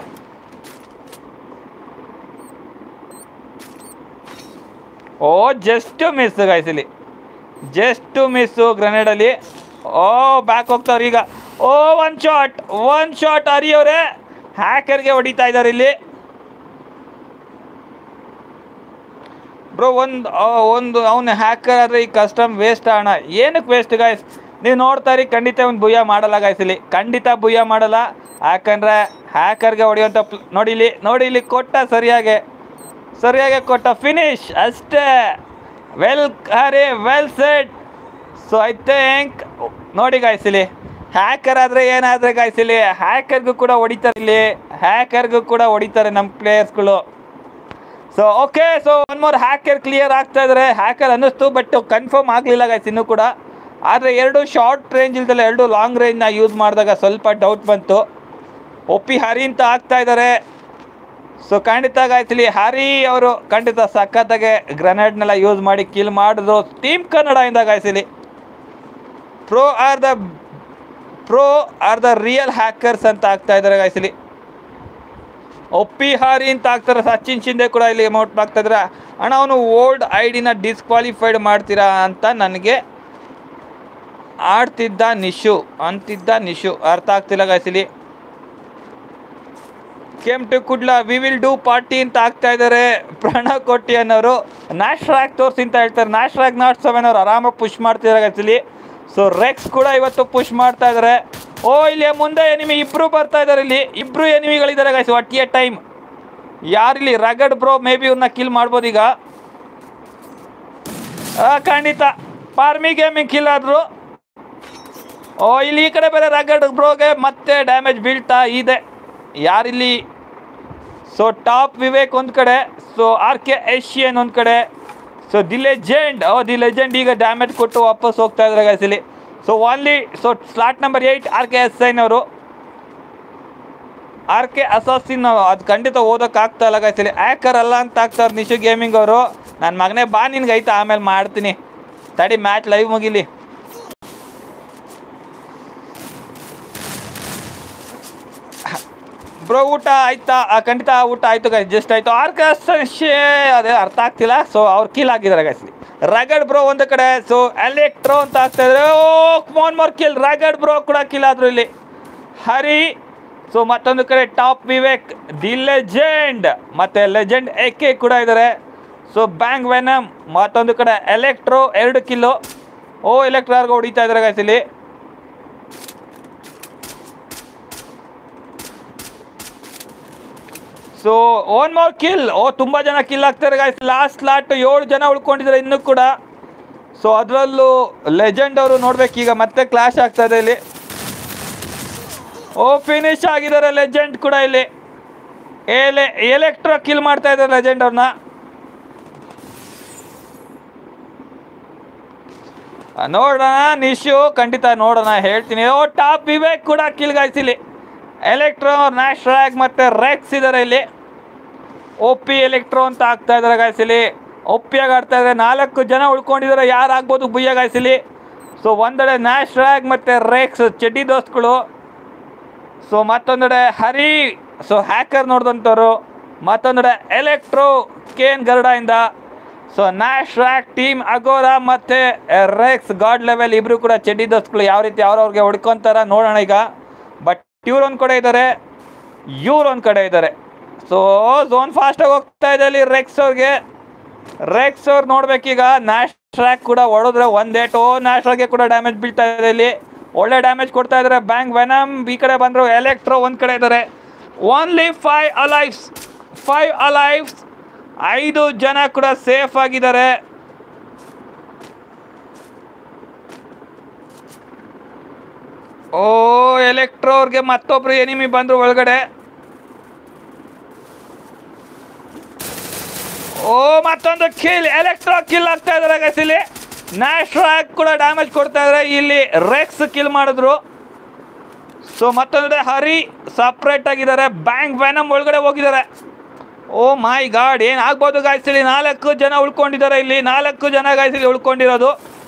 ಓ ಜಸ್ಟ್ ಮಿಸ್ ಗೈಸ್ ಇಲ್ಲಿ ಜಸ್ಟ್ ಮಿಸ್ಸು ಗ್ರೆನೇಡಲ್ಲಿ ಓ ಬ್ಯಾಕ್ ಹೋಗ್ತಾವ್ರೆ ಈಗ oh one shot one shot ಹರಿಯವ್ರೆ ಹ್ಯಾಕರ್ಗೆ ಹೊಡಿತಾ ಇದ್ದಾರೆ ಇಲ್ಲಿ ಬ್ರೋ ಒಂದು ಒಂದು ಅವನು ಹ್ಯಾಕರ್ ಆದರೆ ಈ ಕಸ್ಟಮ್ ವೇಸ್ಟ್ ಅಣ್ಣ ಏನಕ್ಕೆ ವೇಸ್ಟ್ ಗಾಯ್ಸ್ ನೀವು ನೋಡ್ತಾರಿ ಖಂಡಿತ ಒಂದು ಭುಯ್ಯ ಮಾಡಲ್ಲ ಗಾಯ್ಸ್ ಇಲ್ಲಿ ಖಂಡಿತ ಭುಯ್ಯ ಮಾಡಲ್ಲ ಯಾಕಂದ್ರೆ ಹ್ಯಾಕರ್ಗೆ ಹೊಡೆಯುವಂಥ ಪ್ಲ- ನೋಡಿ ಇಲ್ಲಿ ನೋಡಿ ಇಲ್ಲಿ ಕೊಟ್ಟ ಸರಿಯಾಗಿ ಸರಿಯಾಗಿ ಕೊಟ್ಟ ಫಿನಿಶ್ ಅಷ್ಟೇ well are well set so I think ನೋಡಿ ಗಾಯ್ಸ್ ಇಲ್ಲಿ ಹ್ಯಾಕರ್ ಆದರೆ ಏನಾದರೆ ಗಾಯ್ಸ್ ಇಲ್ಲಿ ಹ್ಯಾಕರ್ಗೂ ಕೂಡ ಹೊಡಿತಾರೆ ಇಲ್ಲಿ ಹ್ಯಾಕರ್ಗೂ ಕೂಡ ಹೊಡಿತಾರೆ ನಮ್ಮ ಪ್ಲೇಯರ್ಸ್ಗಳು so okay so one more hacker clear ಆಗ್ತಾ ಇದ್ದಾರೆ ಹ್ಯಾಕರ್ ಅನ್ನಿಸ್ತು ಬಟ್ ಕನ್ಫರ್ಮ್ ಆಗಲಿಲ್ಲ ಗಾಯ್ಸ್ ಇನ್ನೂ ಕೂಡ ಆದರೆ ಎರಡು ಶಾರ್ಟ್ ರೇಂಜ್ ಇಲ್ದಲ್ಲ ಎರಡು ಲಾಂಗ್ ರೇಂಜ್ನ ಯೂಸ್ ಮಾಡಿದಾಗ ಸ್ವಲ್ಪ ಡೌಟ್ ಬಂತು ಒಪ್ಪಿ ಹರಿ ಅಂತ ಆಗ್ತಾ ಇದ್ದಾರೆ ಸೊ ಖಂಡಿತ ಗಾಯ್ತಿಲಿ ಹರಿ ಅವರು ಖಂಡಿತ ಸಖತ್ತಾಗೆ ಗ್ರೆನೇಡ್ನೆಲ್ಲ ಯೂಸ್ ಮಾಡಿ ಕಿಲ್ ಮಾಡಿದ್ರು ಟೀಮ್ ಕನ್ನಡದಿಂದ ಗಾಯ್ಸಿಲಿ pro are the pro are the real hackers ಅಂತ ಆಗ್ತಾ ಇದ್ದಾರೆ ಗಾಯ್ಸಿಲಿ ಒಪ್ಪಿ ಹಾರಿ ಅಂತ ಆಗ್ತಾರೆ ಸಚಿನ್ ಶಿಂದೆ ಕೂಡ ಇಲ್ಲಿ ಅಮೌಂಟ್ ಆಗ್ತಾ ಇದ್ದಾರೆ ಅಣ್ಣ ಅವನು ಓಲ್ಡ್ ಐ ಡಿನ ಡಿಸ್ಕ್ವಾಲಿಫೈಡ್ ಮಾಡ್ತೀರಾ ಅಂತ ನನಗೆ ಆಡ್ತಿದ್ದ ನಿಶು ಅಂತಿದ್ದ ನಿಶು ಅರ್ಥ ಆಗ್ತಿಲ್ಲ ಗಾಯ್ಸಿಲಿ came to Kudla we will do party ಅಂತ ಆಗ್ತಾ ಇದ್ದಾರೆ ಪ್ರಣವ್ ಕೊಟ್ಟಿ ಅನ್ನೋರು ನ್ಯಾಶ್ ರ್ಯಾಕ್ ತೋರಿಸಿ ಅಂತ ಹೇಳ್ತಾರೆ ನ್ಯಾಶ್ ರ್ಯಾಕ್ ನಾಟ್ ಸೆವೆನ್ ಅವ್ರು ಆರಾಮಾಗಿ ಪುಷ್ ಮಾಡ್ತಿದ್ದಾರೆ ಆ್ಯಕ್ಚುಲಿ ಸೊ ರೆಕ್ಸ್ ಕೂಡ ಇವತ್ತು ಪುಷ್ ಮಾಡ್ತಾ ಇದ್ದಾರೆ ಓ ಇಲ್ಲಿ ಮುಂದೆ ಎನಿಮಿ ಇಬ್ರು ಬರ್ತಾ ಇದ್ದಾರೆ ಇಲ್ಲಿ ಇಬ್ರು ಎನಿಮಿಗಳಿದ್ದಾರೆ ಗೈಸ್ ಒಟ್ ಎ ಟೈಮ್ ಯಾರಿಲ್ಲಿ ರಗಡ್ ಬ್ರೋ ಮೇ ಬಿ ಇವ್ರನ್ನ ಕಿಲ್ ಮಾಡ್ಬೋದು ಈಗ ಆ, ಖಂಡಿತ ಪಾರ್ಮಿ ಗೇಮಿಂಗ್ ಕಿಲ್ ಆದ್ರು ಓ ಇಲ್ಲಿ ಈ ಕಡೆ ಬೇರೆ ರಗಡ್ ಬ್ರೋಗೆ ಮತ್ತೆ ಡ್ಯಾಮೇಜ್ ಬೀಳ್ತಾ ಇದೆ ಯಾರಿಲ್ಲಿ ಸೊ ಟಾಪ್ ವಿವೇಕ್ ಒಂದು ಕಡೆ ಸೊ ಆರ್ ಕೆ ಏಷಿಯನ್ ಒಂದು ಕಡೆ so the legend oh the legend ಈಗ ಡ್ಯಾಮೇಜ್ ಕೊಟ್ಟು ವಾಪಸ್ ಹೋಗ್ತಾ ಇದ್ದಾರೆ guys ಇಲ್ಲಿ so only so slot number eight R K S ಐನ್ ಅವರು ಆರ್ ಕೆ ಅಸಾಸಿನ್ ಅದು ಖಂಡಿತ ಓದೋಕ್ಕಾಗ್ತಾ ಇಲ್ಲ guys ಇಲ್ಲಿ ಆ್ಯಕರ್ ಅಲ್ಲ ಅಂತ ಆಗ್ತಾರೆ ನಿಶು ಗೇಮಿಂಗ್ ಅವರು ನನ್ನ ಮಗನೇ ಬಾ ನಿನ್ಗೆ ಐತೆ ಆಮೇಲೆ ಮಾಡ್ತೀನಿ ತಡಿ ಮ್ಯಾಚ್ ಲೈವ್ ಮುಗಿಲಿ ಬ್ರೋ ಊಟ ಆಯ್ತಾ ಆ, ಖಂಡಿತ ಊಟ ಆಯ್ತು ಗೈಸ್ ಜಸ್ಟ್ ಆಯ್ತು ಆರ್ಕಸ್ಟೇ ಅದೇ ಅರ್ಥ ಆಗ್ತಿಲ್ಲ ಸೊ ಅವ್ರು ಕೀಲ್ ಆಗಿದ್ದಾರೆ ಗೈಸ್ ರಗಡ್ ಬ್ರೋ ಒಂದು ಕಡೆ ಸೊ ಎಲೆಕ್ಟ್ರೋ ಅಂತ ಆಗ್ತಾ ಇದ್ದಾರೆ ಓ ಮೋನ್ ಮೋರ್ ಕಿಲ್ ರಗಡ್ ಬ್ರೋ ಕೂಡ ಕಿಲ್ ಆದ್ರು ಇಲ್ಲಿ ಹರಿ ಸೊ ಮತ್ತೊಂದು ಕಡೆ ಟಾಪ್ ವಿವೇಕ್ ದಿ ಲೆಜೆಂಡ್ ಮತ್ತೆ ಲೆಜೆಂಡ್ ಎ ಕೆ ಕೂಡ ಇದ್ದಾರೆ ಸೊ ಬ್ಯಾಂಗ್ ವೆನಮ್ ಮತ್ತೊಂದು ಕಡೆ ಎಲೆಕ್ಟ್ರೋ ಎರಡು ಕಿಲ್ಲು ಓ ಎಲೆಕ್ಟ್ರಾರ್ಗೆ ಹೊಡಿತಾ ಇದ್ದಾರೆ ಗೈಸ್ ಇಲ್ಲಿ so one more kill oh ತುಂಬ ಜನ ಕಿಲ್ ಆಗ್ತಾರೆ ಗಾಯ್ಸ್ ಲಾಸ್ಟ್ ಲಾಟ್ ಏಳು ಜನ ಉಳ್ಕೊಂಡಿದ್ದಾರೆ ಇನ್ನೂ ಕೂಡ ಸೊ ಅದರಲ್ಲೂ ಲೆಜೆಂಡ್ ಅವರು ನೋಡ್ಬೇಕು ಈಗ ಮತ್ತೆ ಕ್ಲಾಶ್ ಆಗ್ತಾ ಇದೆ ಇಲ್ಲಿ ಓ ಫಿನಿಶ್ ಆಗಿದ್ದಾರೆ ಲೆಜೆಂಡ್ ಕೂಡ ಇಲ್ಲಿ ಎಲೆ ಎಲೆಕ್ಟ್ರೋ ಕಿಲ್ ಮಾಡ್ತಾ ಇದ್ದಾರೆ ಲೆಜೆಂಡ್ ಅವ್ರನ್ನ ನೋಡೋಣ ನಿಶು ಖಂಡಿತ ನೋಡೋಣ ಹೇಳ್ತೀನಿ ಓ ಟಾಪ್ ವಿವೇಕ್ ಕೂಡ ಕಿಲ್ ಗಾಯ್ಸಿಲಿ ಎಲೆಕ್ಟ್ರೋ ನ್ಯಾಶ್ ರ್ಯಾಗ್ ಮತ್ತು ರೆಕ್ಸ್ ಇದ್ದಾರೆ ಇಲ್ಲಿ ಒ ಪಿ ಎಲೆಕ್ಟ್ರೋ ಅಂತ ಆಗ್ತಾ ಇದ್ದಾರೆ ಗಾಯ್ಸಿಲಿ ಒಪ್ಪಿಯಾಗಿ ಆಡ್ತಾ ಇದ್ದಾರೆ ನಾಲ್ಕು ಜನ ಉಳ್ಕೊಂಡಿದ್ದಾರೆ ಯಾರು ಆಗ್ಬೋದು ಬುಯ್ಯ ಗಾಯ್ಸಿಲಿ ಸೊ ಒಂದೆಡೆ ನ್ಯಾಶ್ ರ್ಯಾಗ್ ಮತ್ತು ರೆಕ್ಸ್ ಚಡ್ಡಿ ದೋಸ್ತ್ಗಳು ಸೊ ಮತ್ತೊಂದೆಡೆ ಹರಿ ಸೊ ಹ್ಯಾಕರ್ ನೋಡಿದಂಥವ್ರು ಮತ್ತೊಂದೆಡೆ ಎಲೆಕ್ಟ್ರೋ ಕೇನ್ ಗರುಡಯಿಂದ so Nash rack team Agora ಮತ್ತು ರೆಕ್ಸ್ ಗಾಡ್ ಲೆವೆಲ್ ಇಬ್ಬರು ಕೂಡ ಚಡ್ಡಿ ದೋಸ್ತ್ಗಳು ಯಾವ ರೀತಿ ಅವ್ರವ್ರಿಗೆ ಹೊಡ್ಕೊತಾರ ನೋಡೋಣ ಈಗ ಬಟ್ ಇವ್ರು ಒಂದು ಕಡೆ ಇದ್ದಾರೆ ಇವ್ರು ಒಂದು ಕಡೆ ಇದ್ದಾರೆ ಸೊ ಝೋನ್ ಫಾಸ್ಟಾಗಿ ಹೋಗ್ತಾ ಇದೆ ಅಲ್ಲಿ ರೆಕ್ಸ್ ಅವ್ರಿಗೆ ರೆಕ್ಸ್ ಅವ್ರು ನೋಡ್ಬೇಕೀಗ ನ್ಯಾಶ್ ಟ್ರ್ಯಾಕ್ ಕೂಡ ಹೊಡೆದ್ರೆ ಒಂದೇಟು ನ್ಯಾಶ್ರಾಗೆ ಕೂಡ ಡ್ಯಾಮೇಜ್ ಬೀಳ್ತಾ ಇದೆ ಇಲ್ಲಿ ಒಳ್ಳೆ ಡ್ಯಾಮೇಜ್ ಕೊಡ್ತಾ ಇದ್ದಾರೆ ಬ್ಯಾಂಕ್ ವೆನಮ್ ಈ ಕಡೆ ಬಂದರು ಎಲೆಕ್ಟ್ರೋ ಒಂದು ಕಡೆ ಇದ್ದಾರೆ only five alives five alives ಐದು ಜನ ಕೂಡ ಸೇಫ್ ಆಗಿದ್ದಾರೆ ಓ ಎಲೆಕ್ಟ್ರೋ ಅವ್ರಿಗೆ ಮತ್ತೊಬ್ರು ಎನಿಮಿ ಬಂದ್ರು ಒಳಗಡೆ ಓ ಮತ್ತೊಂದು ಕಿಲ್ ಎಲೆಕ್ಟ್ರೋ ಕಿಲ್ ಆಗ್ತಾ ಇದಾರೆ guys ಇಲ್ಲಿ ನ್ಯಾಶ್ರಾಕ್ ಕೂಡ ಡ್ಯಾಮೇಜ್ ಕೊಡ್ತಾ ಇದಾರೆ ಇಲ್ಲಿ ರೆಕ್ಸ್ ಕಿಲ್ ಮಾಡಿದ್ರು ಸೊ ಮತ್ತೊಂದು ಹರಿ ಸಪ್ರೇಟ್ ಆಗಿದ್ದಾರೆ ಬ್ಯಾಂಕ್ ವ್ಯಾನಮ್ ಒಳಗಡೆ ಹೋಗಿದ್ದಾರೆ ಓ ಮೈ ಗಾಡ್ ಏನ್ ಆಗ್ಬೋದು ಗಾಯ್ಸ್ ಇಲ್ಲಿ ನಾಲ್ಕು ಜನ ಉಳ್ಕೊಂಡಿದ್ದಾರೆ ಇಲ್ಲಿ ನಾಲ್ಕು ಜನ ಗಾಯ್ಸ್ ಇಲ್ಲಿ ಉಳ್ಕೊಂಡಿರೋದು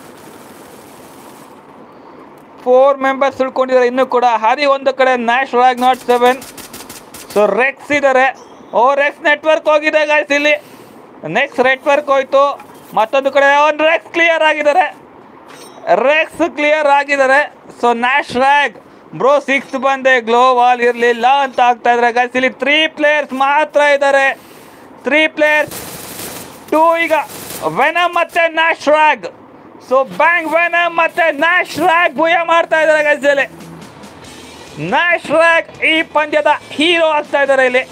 ಫೋರ್ ಮೆಂಬರ್ಸ್ ಉಳ್ಕೊಂಡಿದ್ದಾರೆ ಇನ್ನೂ ಕೂಡ ಹರಿ ಒಂದು ಕಡೆ Nash rag naught seven so Rex ಇದ್ದಾರೆ ಓ ರೆಕ್ಸ್ ನೆಟ್ವರ್ಕ್ ಹೋಗಿದೆ ಗಾಯ್ಸ್ ಇಲ್ಲಿ ನೆಕ್ಸ್ಟ್ ನೆಟ್ವರ್ಕ್ ಹೋಯ್ತು ಮತ್ತೊಂದು ಕಡೆ ಒಂದು ರೆಕ್ಸ್ ಕ್ಲಿಯರ್ ಆಗಿದ್ದಾರೆ ರೆಕ್ಸ್ ಕ್ಲಿಯರ್ ಆಗಿದ್ದಾರೆ so Nash rag bro six ಬಂದೆ ಗ್ಲೋ ವಾಲ್ ಇರಲಿಲ್ಲ ಅಂತ ಆಗ್ತಾ ಇದ್ದಾರೆ ಗಾಯ್ಸ್ ಇಲ್ಲಿ ತ್ರೀ ಪ್ಲೇಯರ್ಸ್ ಮಾತ್ರ ಇದ್ದಾರೆ ತ್ರೀ ಪ್ಲೇಯರ್ಸ್ ಟು ಈಗ ವೆನಮ್ ಮತ್ತೆ Nash rag so bang venom ಮತ್ತೆ ನ್ಯಾಶ್ ರ್ಯಾಗ್ ಭೂಯ ಮಾಡ್ತಾ ಇದ್ದಾರೆ ಗೈಸಲ್ಲಿ ನ್ಯಾಶ್ ರ್ಯಾಗ್ ಈ ಪಂದ್ಯದ ಹೀರೋ ಆಗ್ತಾ ಇದ್ದಾರೆ ಇಲ್ಲಿ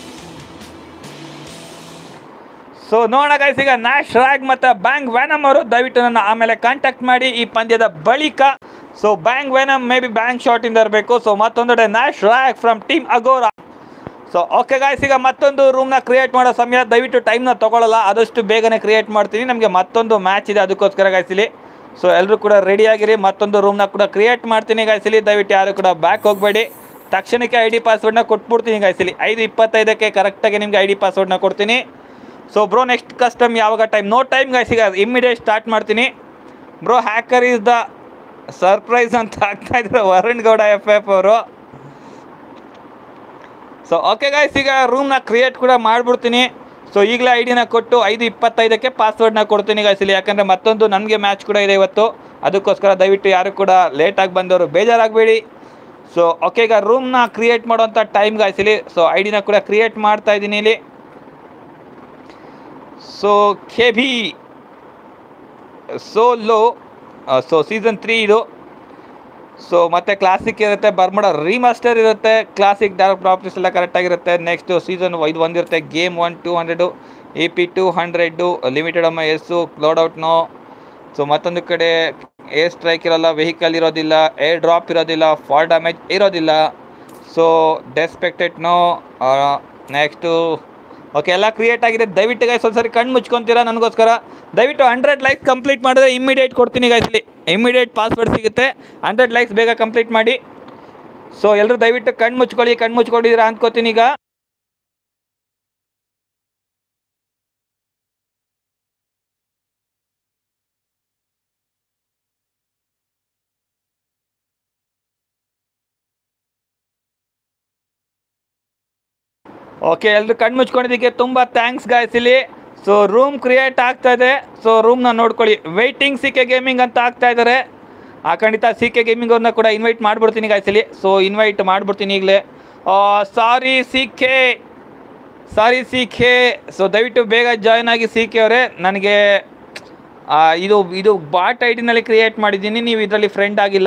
ಸೊ ನೋಡೋಣ ಗೈಸ್ ಈಗ ನ್ಯಾಶ್ ರ್ಯಾಗ್ ಮತ್ತು ಬ್ಯಾಂಗ್ ವ್ಯಾನಮ್ ಅವರು ದಯವಿಟ್ಟು ನನ್ನ ಆಮೇಲೆ ಕಾಂಟ್ಯಾಕ್ಟ್ ಮಾಡಿ ಈ ಪಂದ್ಯದ ಬಳಿಕ so bang venom maybe bang shot ಇಂದ ಇರಬೇಕು ಸೊ ಮತ್ತೊಂದೆಡೆ Nash rag from team Agora so okay guys ಈಗ ಮತ್ತೊಂದು ರೂಮ್ನ ಕ್ರಿಯೇಟ್ ಮಾಡೋ ಸಮಯ ದಯವಿಟ್ಟು ಟೈಮ್ನ ತೊಗೊಳ್ಳಲ್ಲ ಆದಷ್ಟು ಬೇಗನೆ ಕ್ರಿಯೇಟ್ ಮಾಡ್ತೀನಿ ನಮಗೆ ಮತ್ತೊಂದು ಮ್ಯಾಚ್ ಇದೆ ಅದಕ್ಕೋಸ್ಕರ ಗಾಯ್ಸಿಲಿ ಸೊ ಎಲ್ಲರೂ ಕೂಡ ರೆಡಿ ಆಗಿರಿ ಮತ್ತೊಂದು ರೂಮ್ನ ಕೂಡ ಕ್ರಿಯೇಟ್ ಮಾಡ್ತೀನಿ ಗಾಯ್ಸಿಲಿ ದಯವಿಟ್ಟು ಯಾರು ಕೂಡ ಬ್ಯಾಕ್ ಹೋಗಬೇಡಿ ತಕ್ಷಣಕ್ಕೆ ಐ ಡಿ ಪಾಸ್ವರ್ಡ್ನ ಕೊಟ್ಬಿಡ್ತೀನಿ ಗಾಯ್ಸಿಲಿ ಐದು ಇಪ್ಪತ್ತೈದಕ್ಕೆ ಕರೆಕ್ಟಾಗಿ ನಿಮಗೆ ಐ ಡಿ ಪಾಸ್ವರ್ಡ್ನ ಕೊಡ್ತೀನಿ ಸೊ ಬ್ರೋ ನೆಕ್ಸ್ಟ್ ಕಸ್ಟಮ್ ಯಾವಾಗ ಟೈಮ್ ನೋ ಟೈಮ್ ಗಾಯ್ಸ್ ಈಗ ಇಮ್ಮಿಡಿಯೇಟ್ ಸ್ಟಾರ್ಟ್ ಮಾಡ್ತೀನಿ bro hacker is the surprise ಅಂತ ಆಗ್ತಾ ಇದ್ದಾರೆ ವರುಣ್ ಗೌಡ ಎಫ್ ಎಫ್ ಅವರು ಸೊ ಓಕೆ ಗಾಯ್ಸ್ ಈಗ ರೂಮ್ನ ಕ್ರಿಯೇಟ್ ಕೂಡ ಮಾಡಿಬಿಡ್ತೀನಿ ಸೊ ಈಗಲೇ ಐ ಡಿನ ಕೊಟ್ಟು ಐದು ಇಪ್ಪತ್ತೈದಕ್ಕೆ ಪಾಸ್ವರ್ಡ್ನ ಕೊಡ್ತೀನಿ ಗಾಯ್ಸ್ ಇಲ್ಲಿ ಯಾಕಂದರೆ ಮತ್ತೊಂದು ನನಗೆ ಮ್ಯಾಚ್ ಕೂಡ ಇದೆ ಇವತ್ತು ಅದಕ್ಕೋಸ್ಕರ ದಯವಿಟ್ಟು ಯಾರು ಕೂಡ ಲೇಟಾಗಿ ಬಂದವರು ಬೇಜಾರಾಗಬೇಡಿ ಸೊ ಓಕೆ ಈಗ ರೂಮ್ನ ಕ್ರಿಯೇಟ್ ಮಾಡೋಂಥ ಟೈಮ್ ಗಾಯ್ಸ್ ಇಲ್ಲಿ ಸೊ ಐ ಡಿನ ಕೂಡ ಕ್ರಿಯೇಟ್ ಮಾಡ್ತಾ ಇದ್ದೀನಿ ಇಲ್ಲಿ so K B solo so season three ಇದು ಸೊ ಮತ್ತೆ ಕ್ಲಾಸಿಕ್ ಇರುತ್ತೆ ಬರ್ಮಡ ರೀಮಾಸ್ಟರ್ ಇರುತ್ತೆ ಕ್ಲಾಸಿಕ್ ಡಾರ್ಕ್ ಪ್ರಾಪರ್ಟೀಸ್ ಎಲ್ಲ ಕರೆಕ್ಟಾಗಿರುತ್ತೆ ನೆಕ್ಸ್ಟು ಸೀಸನ್ ಇದು ಒಂದಿರುತ್ತೆ game one two hundred A P two hundred limited ammo S cloud ಔಟ್ನೋ ಸೊ ಮತ್ತೊಂದು ಕಡೆ ಏರ್ ಸ್ಟ್ರೈಕ್ ಇರೋಲ್ಲ ವೆಹಿಕಲ್ ಇರೋದಿಲ್ಲ ಏರ್ ಡ್ರಾಪ್ ಇರೋದಿಲ್ಲ ಫಾಲ್ ಡ್ಯಾಮೇಜ್ ಇರೋದಿಲ್ಲ ಸೊ ಡೆಸ್ಪೆಕ್ಟೆಡ್ನೋ ನೆಕ್ಸ್ಟು ಓಕೆ ಎಲ್ಲ ಕ್ರಿಯೇಟ್ ಆಗಿದೆ ದಯವಿಟ್ಟು ಗೈಸ್ ಒಂದ್ಸರಿ ಕಣ್ಣು ಮುಚ್ಕೊತೀರಾ ನನಗೋಸ್ಕರ ದಯವಿಟ್ಟು ಹಂಡ್ರೆಡ್ ಲೈಕ್ಸ್ ಕಂಪ್ಲೀಟ್ ಮಾಡಿದ್ರೆ ಇಮ್ಮಿಡಿಯೇಟ್ ಕೊಡ್ತೀನಿ ಗೈಸ್ ಇಲ್ಲಿ ಇಮ್ಮಿಡಿಯೇಟ್ ಪಾಸ್ವರ್ಡ್ ಸಿಗುತ್ತೆ ಹಂಡ್ರೆಡ್ ಲೈಕ್ಸ್ ಬೇಗ ಕಂಪ್ಲೀಟ್ ಮಾಡಿ ಸೊ ಎಲ್ಲರೂ ದಯವಿಟ್ಟು ಕಣ್ಣು ಮುಚ್ಕೊಳ್ಳಿ ಕಣ್ಣು ಮುಚ್ಕೊಂಡಿದ್ದೀರಾ ಅಂದ್ಕೋತೀನಿ ಈಗ ಓಕೆ ಎಲ್ಲರೂ ಕಣ್ಣು ಮುಚ್ಕೊಂಡಿದ್ದಕ್ಕೆ ತುಂಬ ಥ್ಯಾಂಕ್ಸ್ ಗಾಯ್ಸ್ ಇಲ್ಲಿ ಸೊ ರೂಮ್ ಕ್ರಿಯೇಟ್ ಆಗ್ತಾ ಇದೆ ಸೊ ರೂಮ್ನ ನೋಡ್ಕೊಳ್ಳಿ ವೆಯ್ಟಿಂಗ್ ಸಿ ಕೆ ಗೇಮಿಂಗ್ ಅಂತ ಆಗ್ತಾ ಇದ್ದಾರೆ ಆ ಖಂಡಿತ ಸಿ ಕೆ ಗೇಮಿಂಗ್ ಅವ್ರನ್ನ ಕೂಡ ಇನ್ವೈಟ್ ಮಾಡ್ಬಿಡ್ತೀನಿ ಗಾಯ್ಸ್ ಇಲ್ಲಿ ಸೊ ಇನ್ವೈಟ್ ಮಾಡ್ಬಿಡ್ತೀನಿ ಈಗಲೇ sorry C K sorry C K so ದಯವಿಟ್ಟು ಬೇಗ ಜಾಯ್ನ್ ಆಗಿ ಸಿ ಕೆ ಅವರೇ ನನಗೆ ಆ, ಇದು ಇದು ಬಾಟ್ ಐ ಡಿನಲ್ಲಿ ಕ್ರಿಯೇಟ್ ಮಾಡಿದ್ದೀನಿ ನೀವು ಇದರಲ್ಲಿ ಫ್ರೆಂಡ್ ಆಗಿಲ್ಲ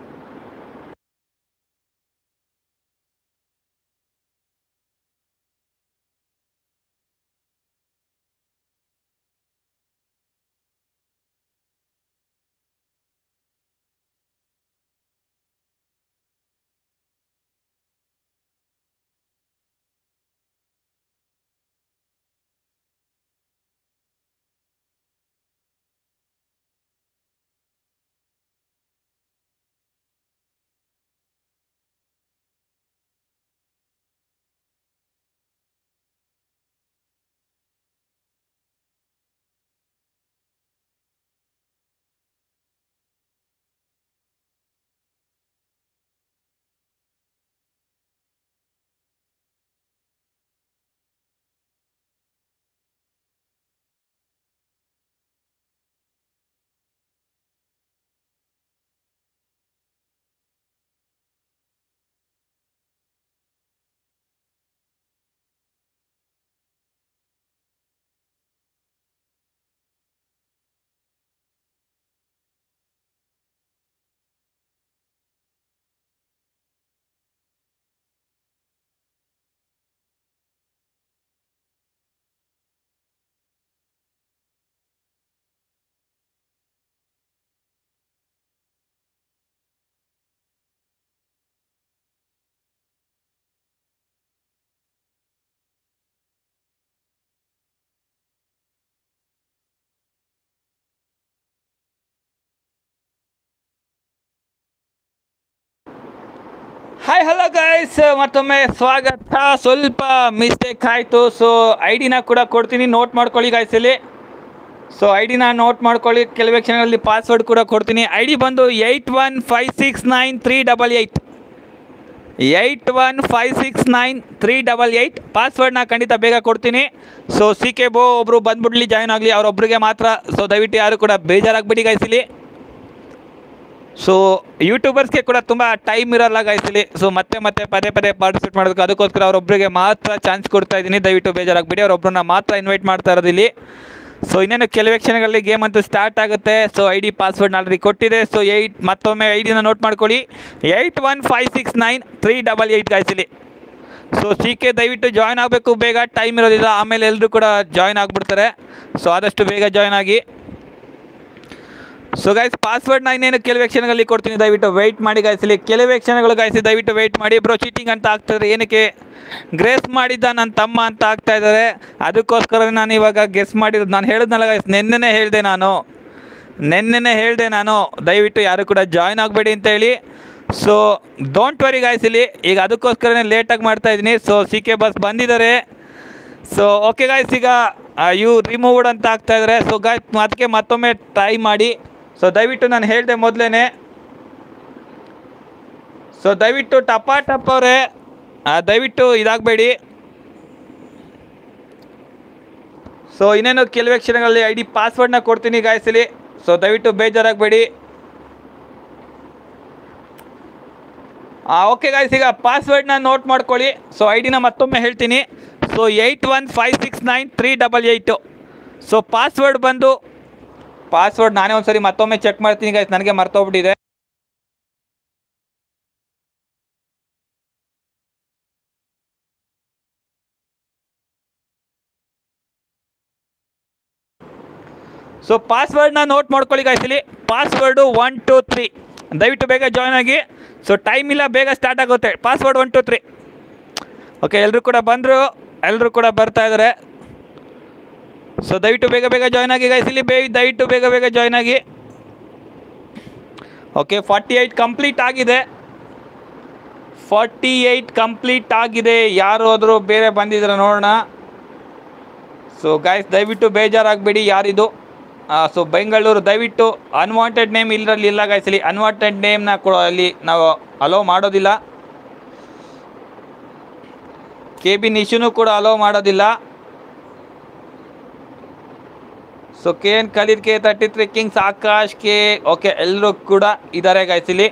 ಹಾಯ್ ಹಲೋ ಗೈಸ್ ಮತ್ತೊಮ್ಮೆ ಸ್ವಾಗತ ಸ್ವಲ್ಪ ಮಿಸ್ಟೇಕ್ ಆಯಿತು ಸೊ ಐ ಡಿನ ಕೂಡ ಕೊಡ್ತೀನಿ ನೋಟ್ ಮಾಡ್ಕೊಳ್ಳಿ ಗೈಸ್ ಇಲ್ಲಿ ಸೊ ಐ ಡಿನ ನೋಟ್ ಮಾಡ್ಕೊಳ್ಳಿ ಕೆಲವೇ ಕ್ಷಣಗಳಲ್ಲಿ ಪಾಸ್ವರ್ಡ್ ಕೂಡ ಕೊಡ್ತೀನಿ ಐ ಡಿ ಬಂದು eight one five six nine three double eight eight one five six nine three double eight ಪಾಸ್ವರ್ಡ್ನ ಖಂಡಿತ ಬೇಗ ಕೊಡ್ತೀನಿ ಸೊ ಸಿ ಕೆ ಬೋ ಒಬ್ಬರು ಬಂದ್ಬಿಡ್ಲಿ ಜಾಯ್ನ್ ಆಗಲಿ ಅವರೊಬ್ಬರಿಗೆ ಮಾತ್ರ ಸೊ ದಯವಿಟ್ಟು ಯಾರು ಕೂಡ ಬೇಜಾರಾಗ್ಬಿಡಿ ಗಾಯ್ಸಿಲಿ ಸೊ ಯೂಟ್ಯೂಬರ್ಸ್ಗೆ ಕೂಡ ತುಂಬ ಟೈಮ್ ಇರಲ್ಲ ಗಾಯ್ಸಲಿ ಸೊ ಮತ್ತೆ ಮತ್ತೆ ಪದೇ ಪದೇ ಪಾರ್ಟಿಸಿಪೇಟ್ ಮಾಡೋದಕ್ಕೆ ಅದಕ್ಕೋಸ್ಕರ ಅವರೊಬ್ಬರಿಗೆ ಮಾತ್ರ ಚಾನ್ಸ್ ಕೊಡ್ತಾ ಇದ್ದೀನಿ ದಯವಿಟ್ಟು ಬೇಜಾರಾಗ್ಬಿಡಿ ಅವರೊಬ್ಬರನ್ನ ಮಾತ್ರ ಇನ್ವೈಟ್ ಮಾಡ್ತಾ ಇರೋದು ಇಲ್ಲಿ ಸೊ ಇನ್ನೇನು ಕೆಲವೇ ಕ್ಷಣಗಳಲ್ಲಿ ಗೇಮ್ ಅಂತೂ ಸ್ಟಾರ್ಟ್ ಆಗುತ್ತೆ so I D password already ಕೊಟ್ಟಿದೆ ಸೊ ಏಯ್ಟ್ ಮತ್ತೊಮ್ಮೆ ಐ ಡಿನ ನೋಟ್ ಮಾಡ್ಕೊಳ್ಳಿ eight one five six nine three double eight ಗಾಯ್ಸಿಲಿ ಸೊ ಸಿ ಕೆ ದಯವಿಟ್ಟು ಜಾಯ್ನ್ ಆಗಬೇಕು ಬೇಗ ಟೈಮ್ ಇರೋದಿಲ್ಲ ಆಮೇಲೆ ಎಲ್ಲರೂ ಕೂಡ ಜಾಯ್ನ್ ಆಗಿಬಿಡ್ತಾರೆ ಸೊ ಆದಷ್ಟು ಬೇಗ ಜಾಯ್ನ್ ಆಗಿ ಸೊ ಗೈಸ್ ಪಾಸ್ವರ್ಡ್ನ ಇನ್ನೇನು ಕೆಲವೇ ಕ್ಷಣಗಳಲ್ಲಿ ಕೊಡ್ತೀನಿ ದಯವಿಟ್ಟು ವೆಯ್ಟ್ ಮಾಡಿ ಗಾಯಿಸಲಿ ಕೆಲವೇ ಕ್ಷಣಗಳು ಗಾಯಿಸಿ ದಯವಿಟ್ಟು ವೆಯ್ಟ್ ಮಾಡಿ ಬ್ರೋ ಚೀಟಿಂಗ್ ಅಂತ ಆಗ್ತಾರೆ ಏನಕ್ಕೆ ಗ್ರೇಸ್ ಮಾಡಿದ್ದ ನನ್ನ ತಮ್ಮ ಅಂತ ಆಗ್ತಾ ಇದ್ದಾರೆ ಅದಕ್ಕೋಸ್ಕರ ನಾನು ಇವಾಗ ಗೆಸ್ ಮಾಡಿರೋದು ನಾನು ಹೇಳಿದ್ನಲ್ಲ ಗೈಸ್ ನಿನ್ನೆನೇ ಹೇಳಿದೆ ನಾನು ನಿನ್ನೆನೇ ಹೇಳಿದೆ ನಾನು ದಯವಿಟ್ಟು ಯಾರು ಕೂಡ ಜಾಯ್ನ್ ಆಗಬೇಡಿ ಅಂತ ಹೇಳಿ ಸೊ ಡೋಂಟ್ ವರಿ ಗಾಯಿಸಲಿ ಈಗ ಅದಕ್ಕೋಸ್ಕರನೇ ಲೇಟಾಗಿ ಮಾಡ್ತಾ ಇದ್ದೀನಿ ಸೊ ಸಿ ಕೆ ಬಸ್ ಬಂದಿದ್ದಾರೆ ಸೊ ಓಕೆ ಗಾಯ್ಸ್ ಈಗ ಯು ರಿಮೂವ್ಡ್ ಅಂತ ಆಗ್ತಾ ಇದ್ದಾರೆ ಸೊ ಗಾಯ್ಸ್ ಅದಕ್ಕೆ ಮತ್ತೊಮ್ಮೆ ಟ್ರೈ ಮಾಡಿ ಸೊ ದಯವಿಟ್ಟು ನಾನು ಹೇಳಿದೆ ಮೊದಲೇ ಸೊ ದಯವಿಟ್ಟು ಟಪ ಟಪ್ ಅವರೇ ದಯವಿಟ್ಟು ಇದಾಗಬೇಡಿ ಸೊ ಇನ್ನೇನು ಕೆಲವೇ ಕ್ಷಣಗಳಲ್ಲಿ ಐ ಡಿ ಪಾಸ್ವರ್ಡ್ನ ಕೊಡ್ತೀನಿ ಗಾಯಿಸಲಿ ಸೊ ದಯವಿಟ್ಟು ಬೇಜಾರಾಗಬೇಡಿ ಓಕೆ ಗಾಯ್ಸ್ ಈಗ ಪಾಸ್ವರ್ಡ್ನ ನೋಟ್ ಮಾಡ್ಕೊಳ್ಳಿ ಸೊ ಐ ಡಿನ ಮತ್ತೊಮ್ಮೆ ಹೇಳ್ತೀನಿ so eight one five six nine three double eight so password ಬಂದು ಪಾಸ್ವರ್ಡ್ ನಾನೇ ಒಂದ್ಸರಿ ಮತ್ತೊಮ್ಮೆ ಚೆಕ್ ಮಾಡ್ತೀನಿ ಗಾಯ್ಸ್ ನನಗೆ ಮರ್ತೋಗ್ಬಿಟ್ಟಿದೆ ಸೊ ಪಾಸ್ವರ್ಡ್ನ ನೋಟ್ ಮಾಡ್ಕೊಳ್ಳಿ ಗಾಯ್ಸಲಿ ಪಾಸ್ವರ್ಡು ಒನ್ ಟು ತ್ರೀ ದಯವಿಟ್ಟು ಬೇಗ ಜಾಯ್ನ್ ಆಗಿ ಸೊ ಟೈಮ್ ಇಲ್ಲ ಬೇಗ ಸ್ಟಾರ್ಟ್ ಆಗುತ್ತೆ password one two three okay ಎಲ್ಲರೂ ಕೂಡ ಬಂದರು ಎಲ್ಲರೂ ಕೂಡ ಬರ್ತಾ ಇದ್ದಾರೆ ಸೊ ದಯವಿಟ್ಟು ಬೇಗ ಬೇಗ ಜಾಯ್ನ್ ಆಗಿ ಗಾಯ್ಸಲಿ ಬೇ ದಯವಿಟ್ಟು ಬೇಗ ಬೇಗ ಜಾಯ್ನ್ ಆಗಿ ಓಕೆ ಫಾರ್ಟಿ ಏಯ್ಟ್ ಕಂಪ್ಲೀಟ್ ಆಗಿದೆ ಫಾರ್ಟಿ ಏಯ್ಟ್ ಕಂಪ್ಲೀಟ್ ಆಗಿದೆ ಯಾರು ಹೋದ್ರು ಬೇರೆ ಬಂದಿದ್ದಾರೆ ನೋಡೋಣ ಸೊ ಗಾಯ್ಸ್ ದಯವಿಟ್ಟು ಬೇಜಾರಾಗಬೇಡಿ ಯಾರಿದು ಸೊ ಬೆಂಗಳೂರು ದಯವಿಟ್ಟು ಅನ್ವಾಂಟೆಡ್ ನೇಮ್ ಇಲ್ಲರಲ್ಲಿ ಇಲ್ಲ ಗಾಯ್ಸಲಿ ಅನ್ವಾಂಟೆಡ್ ನೇಮ್ನ ಕೂಡ ಅಲ್ಲಿ ನಾವು ಅಲೋ ಮಾಡೋದಿಲ್ಲ ಕೆ ಬಿ ನಿಶುನು ಕೂಡ ಅಲೋ ಮಾಡೋದಿಲ್ಲ so K N Khalid K thirty three kings Akash K okay ಎಲ್ಲರೂ ಕೂಡ ಇದ್ದಾರೆ ಗಾಯ್ಸಿಲಿ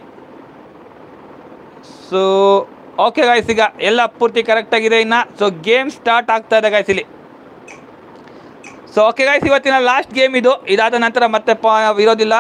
ಸೊ ಓಕೆ ಗಾಯ್ಸ್ ಈಗ ಎಲ್ಲ ಪೂರ್ತಿ ಕರೆಕ್ಟಾಗಿದೆ ಇನ್ನು ಸೊ ಗೇಮ್ ಸ್ಟಾರ್ಟ್ ಆಗ್ತಾ ಇದೆ ಗಾಯ್ಸಿಲಿ ಸೊ ಓಕೆ ಗಾಯ್ಸ್ ಇವತ್ತಿನ ಲಾಸ್ಟ್ ಗೇಮ್ ಇದು ಇದಾದ ನಂತರ ಮತ್ತೆ ಪ ಇರೋದಿಲ್ಲ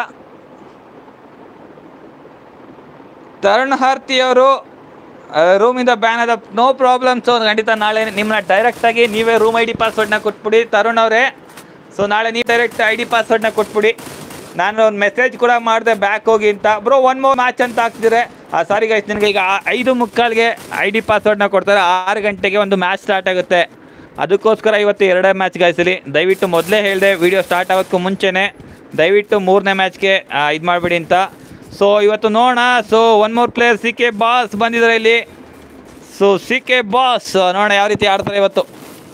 ತರುಣ್ ಹಾರ್ತಿ ಅವರು ರೂಮಿಂದ ಬ್ಯಾನ್ ಆದ ನೋ ಪ್ರಾಬ್ಲಮ್ ಸೊ ಖಂಡಿತ ನಾಳೆ ನಿಮ್ಮನ್ನ ಡೈರೆಕ್ಟಾಗಿ ನೀವೇ ರೂಮ್ ಐ ಡಿ ಪಾಸ್ವರ್ಡ್ನ ಕೊಟ್ಬಿಡಿ ತರುಣ್ ಅವರೇ ಸೊ ನಾಳೆ ನೀವು ಡೈರೆಕ್ಟ್ ಐ ಡಿ ಪಾಸ್ವರ್ಡ್ನ ಕೊಟ್ಬಿಡಿ ನಾನು ಒಂದು ಮೆಸೇಜ್ ಕೂಡ ಮಾಡಿದೆ ಬ್ಯಾಕ್ ಹೋಗಿ ಅಂತ ಬ್ರೋ ಒನ್ ಮೋ ಮ್ಯಾಚ್ ಅಂತ ಹಾಕ್ತಿದ್ರೆ ಸಾರಿ ಗೈಸ್ ನಿನಗೆ ಈಗ ಆ- ಐದು ಮುಕ್ಕಾಲ್ಗೆ ಐ ಡಿ ಪಾಸ್ವರ್ಡ್ನ ಕೊಡ್ತಾರೆ ಆರು ಗಂಟೆಗೆ ಒಂದು ಮ್ಯಾಚ್ ಸ್ಟಾರ್ಟ್ ಆಗುತ್ತೆ ಅದಕ್ಕೋಸ್ಕರ ಇವತ್ತು ಎರಡೇ ಮ್ಯಾಚ್ ಗಾಯಿಸಲಿ ದಯವಿಟ್ಟು ಮೊದಲೇ ಹೇಳಿದೆ ವಿಡಿಯೋ ಸ್ಟಾರ್ಟ್ ಆಗೋದಕ್ಕೂ ಮುಂಚೆನೇ ದಯವಿಟ್ಟು ಮೂರನೇ ಮ್ಯಾಚ್ಗೆ ಇದು ಮಾಡಿಬಿಡಿ ಅಂತ ಸೊ ಇವತ್ತು ನೋಡೋಣ so one more player C K boss ಬಂದಿದ್ದಾರೆ ಇಲ್ಲಿ ಸೊ ಸಿ ಕೆ ಬಾಸ್ ನೋಡೋಣ ಯಾವ ರೀತಿ ಆಡ್ತಾರೆ ಇವತ್ತು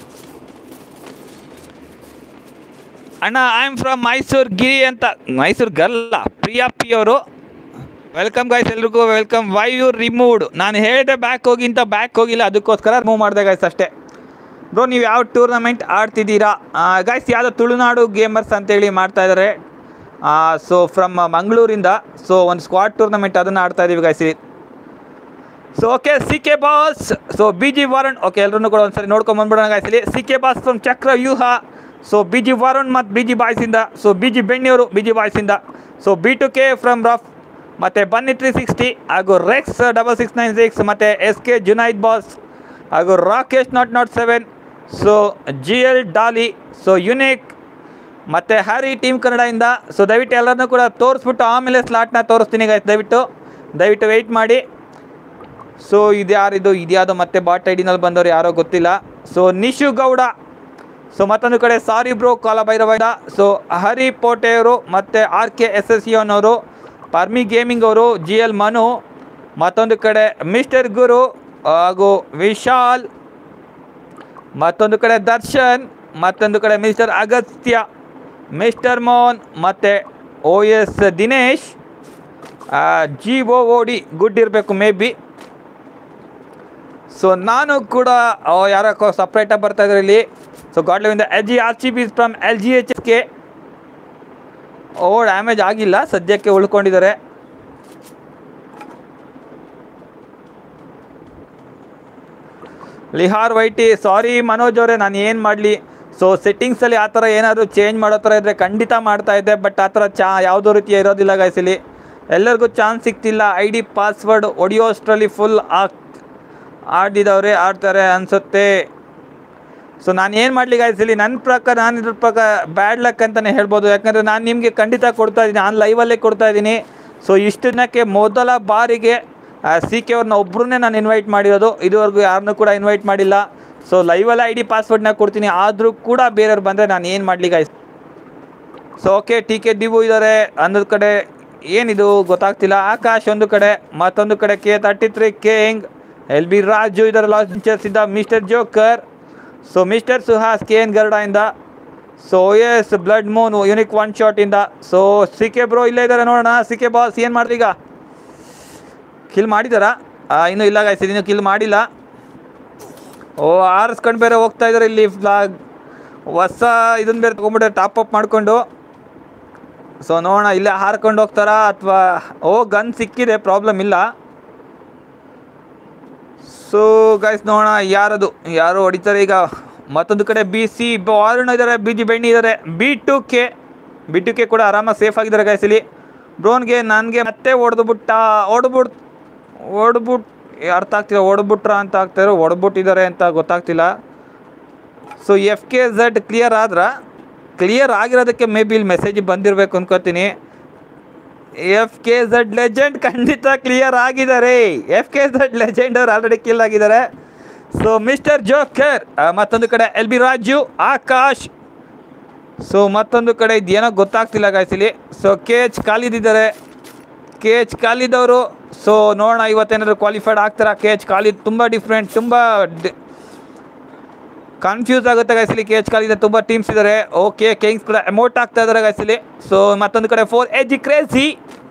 ಅಣ್ಣ I am from Mysuru Giri ಅಂತ ಮೈಸೂರು ಗಲ್ಲ ಪ್ರಿಯಾ ಪಿ ಅವರು ವೆಲ್ಕಮ್ ಗೈಸ್ ಎಲ್ರಿಗೂ ವೆಲ್ಕಮ್ ವೈ ಯು ರಿಮೂವ್ಡ್ ನಾನು ಹೇಳಿದೆ ಬ್ಯಾಕ್ ಹೋಗಿ ಅಂತ ಬ್ಯಾಕ್ ಹೋಗಿಲ್ಲ ಅದಕ್ಕೋಸ್ಕರ ರಿಮೂವ್ ಮಾಡಿದೆ ಗೈಸ್ ಅಷ್ಟೇ ಬ್ರೋ ನೀವು ಯಾವ ಟೂರ್ನಮೆಂಟ್ ಆಡ್ತಿದ್ದೀರಾ ಗೈಸ್ ಯಾವುದೋ ತುಳುನಾಡು ಗೇಮರ್ಸ್ ಅಂತೇಳಿ ಮಾಡ್ತಾ ಇದ್ದಾರೆ ಸೊ ಫ್ರಮ್ ಮಂಗಳೂರಿಂದ ಸೊ ಒಂದು ಸ್ಕ್ವಾಡ್ ಟೂರ್ನಮೆಂಟ್ ಅದನ್ನು ಆಡ್ತಾ ಇದ್ದೀವಿ guys so okay C K boss so B G Varun okay ಎಲ್ಲರೂ ಕೂಡ ಒಂದ್ಸರಿ ನೋಡ್ಕೊಂಡು ಬಂದ್ಬಿಡೋಣ ಗಾಯ್ಸಲಿ C K boss from Chakravyuha so B G ವಾರುಣ್ ಮತ್ತು ಬಿ ಜಿ ಬಾಯ್ಸಿಂದ ಸೊ ಬಿ ಜಿ ಬೆಣ್ಣಿಯವರು ಬಿ ಜಿ ಬಾಯ್ಸಿಂದ so B two K from rough ಮತ್ತು ಬನ್ನಿ ತ್ರೀ ಸಿಕ್ಸ್ಟಿ ಹಾಗೂ rex double six nine six ಮತ್ತು ಎಸ್ ಕೆ ಜುನೈದ್ ಬಾಸ್ ಹಾಗೂ Rakesh not not seven so G L dolly so unique ಮತ್ತು Harry team ಕನ್ನಡದಿಂದ so ದಯವಿಟ್ಟು ಎಲ್ಲರನ್ನೂ ಕೂಡ ತೋರಿಸ್ಬಿಟ್ಟು ಆಮೇಲೆ ಸ್ಲಾಟ್ನ ತೋರಿಸ್ತೀನಿ ಗೈಸ್ ದಯವಿಟ್ಟು ದಯವಿಟ್ಟು ವೆಯ್ಟ್ ಮಾಡಿ ಸೊ ಇದು ಯಾರಿದು ಇದ್ಯಾವುದೋ ಮತ್ತೆ ಬಾಟ್ ಐಡಿನಲ್ಲಿ ಬಂದವರು ಯಾರೋ ಗೊತ್ತಿಲ್ಲ ಸೊ ನಿಶು ಗೌಡ ಸೊ ಮತ್ತೊಂದು ಕಡೆ ಸಾರಿ ಬ್ರೋ ಕಾಲ ಭೈರವದ ಸೊ ಹರಿ ಪೋಟೆಯವರು ಮತ್ತು ಆರ್ ಕೆ ಎಸ್ ಎಸ್ ಅವರು ಪರ್ಮಿ ಗೇಮಿಂಗ್ ಅವರು ಜಿ ಎಲ್ ಮನು ಮತ್ತೊಂದು ಕಡೆ ಮಿಸ್ಟರ್ ಗುರು ಹಾಗೂ ವಿಶಾಲ್ ಮತ್ತೊಂದು ಕಡೆ ದರ್ಶನ್ ಮತ್ತೊಂದು ಕಡೆ ಮಿಸ್ಟರ್ ಅಗಸ್ತ್ಯ ಮಿಸ್ಟರ್ ಮೋಹನ್ ಮತ್ತು O S Dinesh G O O D good ಇರಬೇಕು ಮೇ ಬಿ ಸೊ ನಾನು ಕೂಡ ಆ, ಯಾರಕ್ಕೋ ಸಪ್ರೇಟಾಗಿ ಬರ್ತಾ ಇದ್ದಾರೆ ಇಲ್ಲಿ ಸೊ ಗಾಡ್ಲಿಂದ L G R C B from L G H S K O damage ಆಗಿಲ್ಲ ಸದ್ಯಕ್ಕೆ ಉಳ್ಕೊಂಡಿದ್ದಾರೆ ಲಿಹಾರ್ ವೈಟಿ ಸಾರಿ ಮನೋಜ್ ಅವರೇ ನಾನು ಏನು ಮಾಡಲಿ ಸೊ ಸೆಟ್ಟಿಂಗ್ಸಲ್ಲಿ ಆ ಥರ ಏನಾದರೂ ಚೇಂಜ್ ಮಾಡೋ ಥರ ಇದ್ದರೆ ಖಂಡಿತ ಮಾಡ್ತಾ ಇದ್ದೆ ಬಟ್ ಆ ಥರ ಚಾ ಯಾವುದೋ ರೀತಿ ಇರೋದಿಲ್ಲ guys ಇಲ್ಲಿ ಎಲ್ಲರಿಗೂ ಚಾನ್ಸ್ ಸಿಗ್ತಿಲ್ಲ ಐ ಡಿ ಪಾಸ್ವರ್ಡ್ ಹೊಡಿಯೋಷ್ಟರಲ್ಲಿ ಫುಲ್ ಆಡಿದವ್ರೆ ಆಡ್ತಾರೆ ಅನಿಸುತ್ತೆ ಸೊ ನಾನು ಏನು ಮಾಡಲಿ ಗಾಯ್ಸ್ ಇಲ್ಲಿ ನನ್ನ ಪ್ರಕಾರ ನಾನು ಇದ್ರ ಪ್ರಕಾರ ಬ್ಯಾಡ್ ಲಕ್ ಅಂತಲೇ ಹೇಳ್ಬೋದು ಯಾಕಂದರೆ ನಾನು ನಿಮಗೆ ಖಂಡಿತ ಕೊಡ್ತಾ ಇದ್ದೀನಿ ನಾನು ಲೈವಲ್ಲೇ ಕೊಡ್ತಾ ಇದ್ದೀನಿ ಸೊ ಇಷ್ಟು ದಿನಕ್ಕೆ ಮೊದಲ ಬಾರಿಗೆ ಸಿ ಕೆ ಅವ್ರನ್ನ ಒಬ್ಬರನ್ನೇ ನಾನು ಇನ್ವೈಟ್ ಮಾಡಿರೋದು ಇದುವರೆಗೂ ಯಾರನ್ನೂ ಕೂಡ ಇನ್ವೈಟ್ ಮಾಡಿಲ್ಲ ಸೊ ಲೈವಲ್ಲಿ ಐ ಡಿ ಪಾಸ್ವರ್ಡ್ನ ಕೊಡ್ತೀನಿ ಆದರೂ ಕೂಡ ಬೇರೆಯವ್ರು ಬಂದರೆ ನಾನು ಏನು ಮಾಡಲಿ guys so okay T K Divu ಇದ್ದಾರೆ ಅನ್ನೋದು ಕಡೆ ಏನಿದು ಗೊತ್ತಾಗ್ತಿಲ್ಲ ಆಕಾಶ್ ಒಂದು ಕಡೆ ಮತ್ತೊಂದು ಕಡೆ K thirty three king L B Raju ಇದ್ದಾರೆ ಲಾಸ್ ಪಿಕ್ಚರ್ಸ್ ಇಂದ mister joker so mister Suhas K N Garuda ಇಂದ so S blood moon unique one shot ಇಂದ ಸೊ ಸಿ ಕೆ ಬ್ರೋ ಇಲ್ಲೇ ಇದ್ದಾರೆ ನೋಡೋಣ ಸಿ ಕೆ ಬಾಸ್ ಏನು ಮಾಡ್ರಿ ಈಗ ಕಿಲ್ ಮಾಡಿದಾರಾ ಆ, ಇನ್ನೂ ಇಲ್ಲ ಗಾಯ್ಸ್ ಇನ್ನೂ ಕಿಲ್ ಮಾಡಿಲ್ಲ ಓ ಆರಿಸ್ಕೊಂಡು ಬೇರೆ ಹೋಗ್ತಾ ಇದ್ದಾರೆ ಇಲ್ಲಿ ಫ್ಲಾಗ್ ಹೊಸ ಇದನ್ನ ಬೇರೆ ತೊಗೊಂಬಿಟ್ರೆ ಟಾಪ್ ಅಪ್ ಮಾಡಿಕೊಂಡು ಸೊ ನೋಡೋಣ ಇಲ್ಲೇ ಹಾರ್ಕೊಂಡು ಹೋಗ್ತಾರಾ ಅಥವಾ ಓ ಗನ್ ಸಿಕ್ಕಿದೆ ಪ್ರಾಬ್ಲಮ್ ಇಲ್ಲ ಸೊ ಗೈಸ್ ನೋಡೋಣ ಯಾರದು ಯಾರು ಹೊಡಿತಾರೆ ಈಗ ಮತ್ತೊಂದು ಕಡೆ ಬಿ ಸಿ ವಾರುಣ ಇದ್ದಾರೆ ಬಿ ಜಿ ಬೆಣ್ಣಿ ಇದ್ದಾರೆ B two K B two K ಕೂಡ ಆರಾಮಾಗಿ ಸೇಫ್ ಆಗಿದ್ದಾರೆ ಗೈಸ್ ಇಲ್ಲಿ ಬ್ರೋನ್ಗೆ ನನಗೆ ಮತ್ತೆ ಹೊಡೆದು ಬಿಟ್ಟ ಹೊಡೆದ್ಬಿಟ್ ಹೊಡೆದ್ಬಿಟ್ ಅರ್ಥ ಆಗ್ತಿಲ್ಲ ಹೊಡೆದ್ಬಿಟ್ರ ಅಂತ ಆಗ್ತಾಯಿರೋ ಹೊಡೆದ್ಬಿಟ್ಟಿದ್ದಾರೆ ಅಂತ ಗೊತ್ತಾಗ್ತಿಲ್ಲ so F K Z clear ಆದ್ರೆ ಕ್ಲಿಯರ್ ಆಗಿರೋದಕ್ಕೆ ಮೇ ಬಿ ಇಲ್ಲಿ ಮೆಸೇಜ್ ಬಂದಿರಬೇಕು ಅನ್ಕೋತೀನಿ ಎಫ್ ಕೆ ಝಡ್ ಲೆಜೆಂಡ್ ಖಂಡಿತ ಕ್ಲಿಯರ್ ಆಗಿದ್ದಾರೆ ಎಫ್ ಕೆ ಝಡ್ ಲೆಜೆಂಡ್ ಅವ್ರು ಆಲ್ರೆಡಿ ಕಿಲ್ ಆಗಿದ್ದಾರೆ ಸೊ ಮಿಸ್ಟರ್ ಜೋಕರ್ ಮತ್ತೊಂದು ಕಡೆ L B Raju Akash so ಮತ್ತೊಂದು ಕಡೆ ಇದೇನೋ ಗೊತ್ತಾಗ್ತಿಲ್ಲ guys ಇಲ್ಲಿ ಸೊ ಕೆ ಎಚ್ ಖಾಲಿದಿದ್ದಾರೆ ಕೆ ಎಚ್ ಖಾಲಿದವರು ಸೊ ನೋಡೋಣ ಇವತ್ತೇನಾದ್ರು ಕ್ವಾಲಿಫೈಡ್ ಆಗ್ತಾರಾ ಕೆ ಎಚ್ ಖಾಲಿದ್ ತುಂಬ ಡಿಫ್ರೆಂಟ್ ತುಂಬ ಕನ್ಫ್ಯೂಸ್ ಆಗುತ್ತೆ ಗೈಸಲಿ ಕೆ ಎಚ್ ಖಾಲಿದ ತುಂಬ ಟೀಮ್ಸ್ ಇದ್ದಾರೆ ಓಕೆ ಕಿಂಗ್ಸ್ ಕೂಡ ಅಮೌಂಟ್ ಆಗ್ತಾ ಇದ್ದಾರೆ ಗೈಸಲಿ ಸೊ ಮತ್ತೊಂದು ಕಡೆ ಫೋರ್ ಎಜ್ ಕ್ರೇಜಿ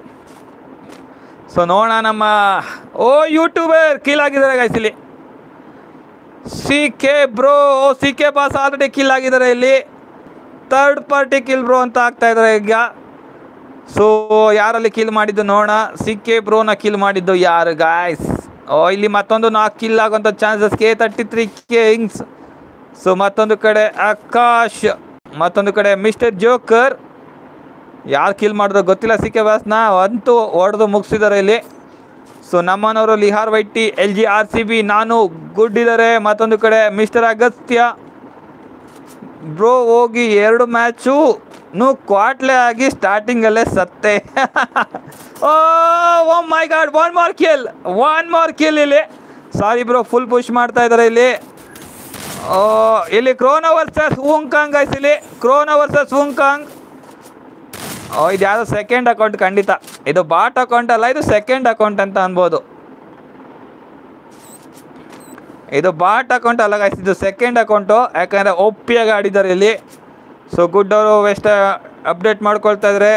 ಸೊ ನೋಡೋಣ ನಮ್ಮ ಓ ಯೂಟ್ಯೂಬರ್ ಕಿಲ್ ಆಗಿದ್ದಾರೆ ಗೈಸಲಿ C K bro O C K boss already kill ಆಗಿದ್ದಾರೆ ಇಲ್ಲಿ ಥರ್ಡ್ ಪಾರ್ಟಿ ಕಿಲ್ ಬ್ರೋ ಅಂತ ಆಗ್ತಾ ಇದ್ದಾರೆ ಈಗ ಸೊ ಯಾರಲ್ಲಿ ಕಿಲ್ ಮಾಡಿದ್ದು ನೋಡೋಣ ಸಿ ಕೆ ಬ್ರೋನ ಕಿಲ್ ಮಾಡಿದ್ದು ಯಾರು ಗಾಯ್ಸ್ ಓ ಇಲ್ಲಿ ಮತ್ತೊಂದು ನಾಲ್ಕು ಕಿಲ್ ಆಗೋಂಥ chances K thirty three kings so ಮತ್ತೊಂದು ಕಡೆ ಆಕಾಶ್ ಮತ್ತೊಂದು ಕಡೆ ಮಿಸ್ಟರ್ ಜೋಕರ್ ಯಾರು ಕಿಲ್ ಮಾಡಿದ್ರು ಗೊತ್ತಿಲ್ಲ ಸಿ ಕೆ ಬಾಸ್ನ ಅಂತೂ ಹೊಡೆದು ಮುಗಿಸಿದ್ದಾರೆ ಇಲ್ಲಿ ಸೊ ನಮ್ಮನವರು Lihar YT L G R C B ನಾನು ಗುಡ್ ಇದ್ದಾರೆ ಮತ್ತೊಂದು ಕಡೆ ಮಿಸ್ಟರ್ ಅಗಸ್ತ್ಯ ಬ್ರೋ ಹೋಗಿ ಎರಡು ಮ್ಯಾಚು ನು ಕ್ವಾಟ್ಲೆ ಆಗಿ ಸ್ಟಾರ್ಟಿಂಗಲ್ಲೇ ಸತ್ತೆ O O my god one more kill one more kill ಇಲ್ಲಿ ಸಾರಿ ಬ್ರೋ ಫುಲ್ ಪುಷ್ ಮಾಡ್ತಾ ಇದ್ದಾರೆ ಇಲ್ಲಿ ಓ ಇಲ್ಲಿ ಕ್ರೋನೋ ವರ್ಸಸ್ ಹೂಂಕಾಂಗ್ ಗೈಸ್ ಇಲ್ಲಿ ಕ್ರೋನೋ ವರ್ಸಸ್ ಹೂಂಕಾಂಗ್ ಓ ಇದು ಯಾವುದೋ ಸೆಕೆಂಡ್ ಅಕೌಂಟ್ ಖಂಡಿತ ಇದು ಬಾಟ್ ಅಕೌಂಟ್ ಅಲ್ಲ ಇದು ಸೆಕೆಂಡ್ ಅಕೌಂಟ್ ಅಂತ ಅನ್ಬೋದು ಇದು ಬಾಟ್ ಅಕೌಂಟ್ ಅಲ್ಲ ಗೈಸ್ ಇದು ಸೆಕೆಂಡ್ ಅಕೌಂಟು ಯಾಕಂದರೆ ಒಪ್ಪಿಯಾಗಿ ಆಡಿದ್ದಾರೆ ಇಲ್ಲಿ ಸೊ ಗುಡ್ ಅವರು ವೆಸ್ಟ್ ಅಪ್ಡೇಟ್ ಮಾಡ್ಕೊಳ್ತಾ ಇದ್ದಾರೆ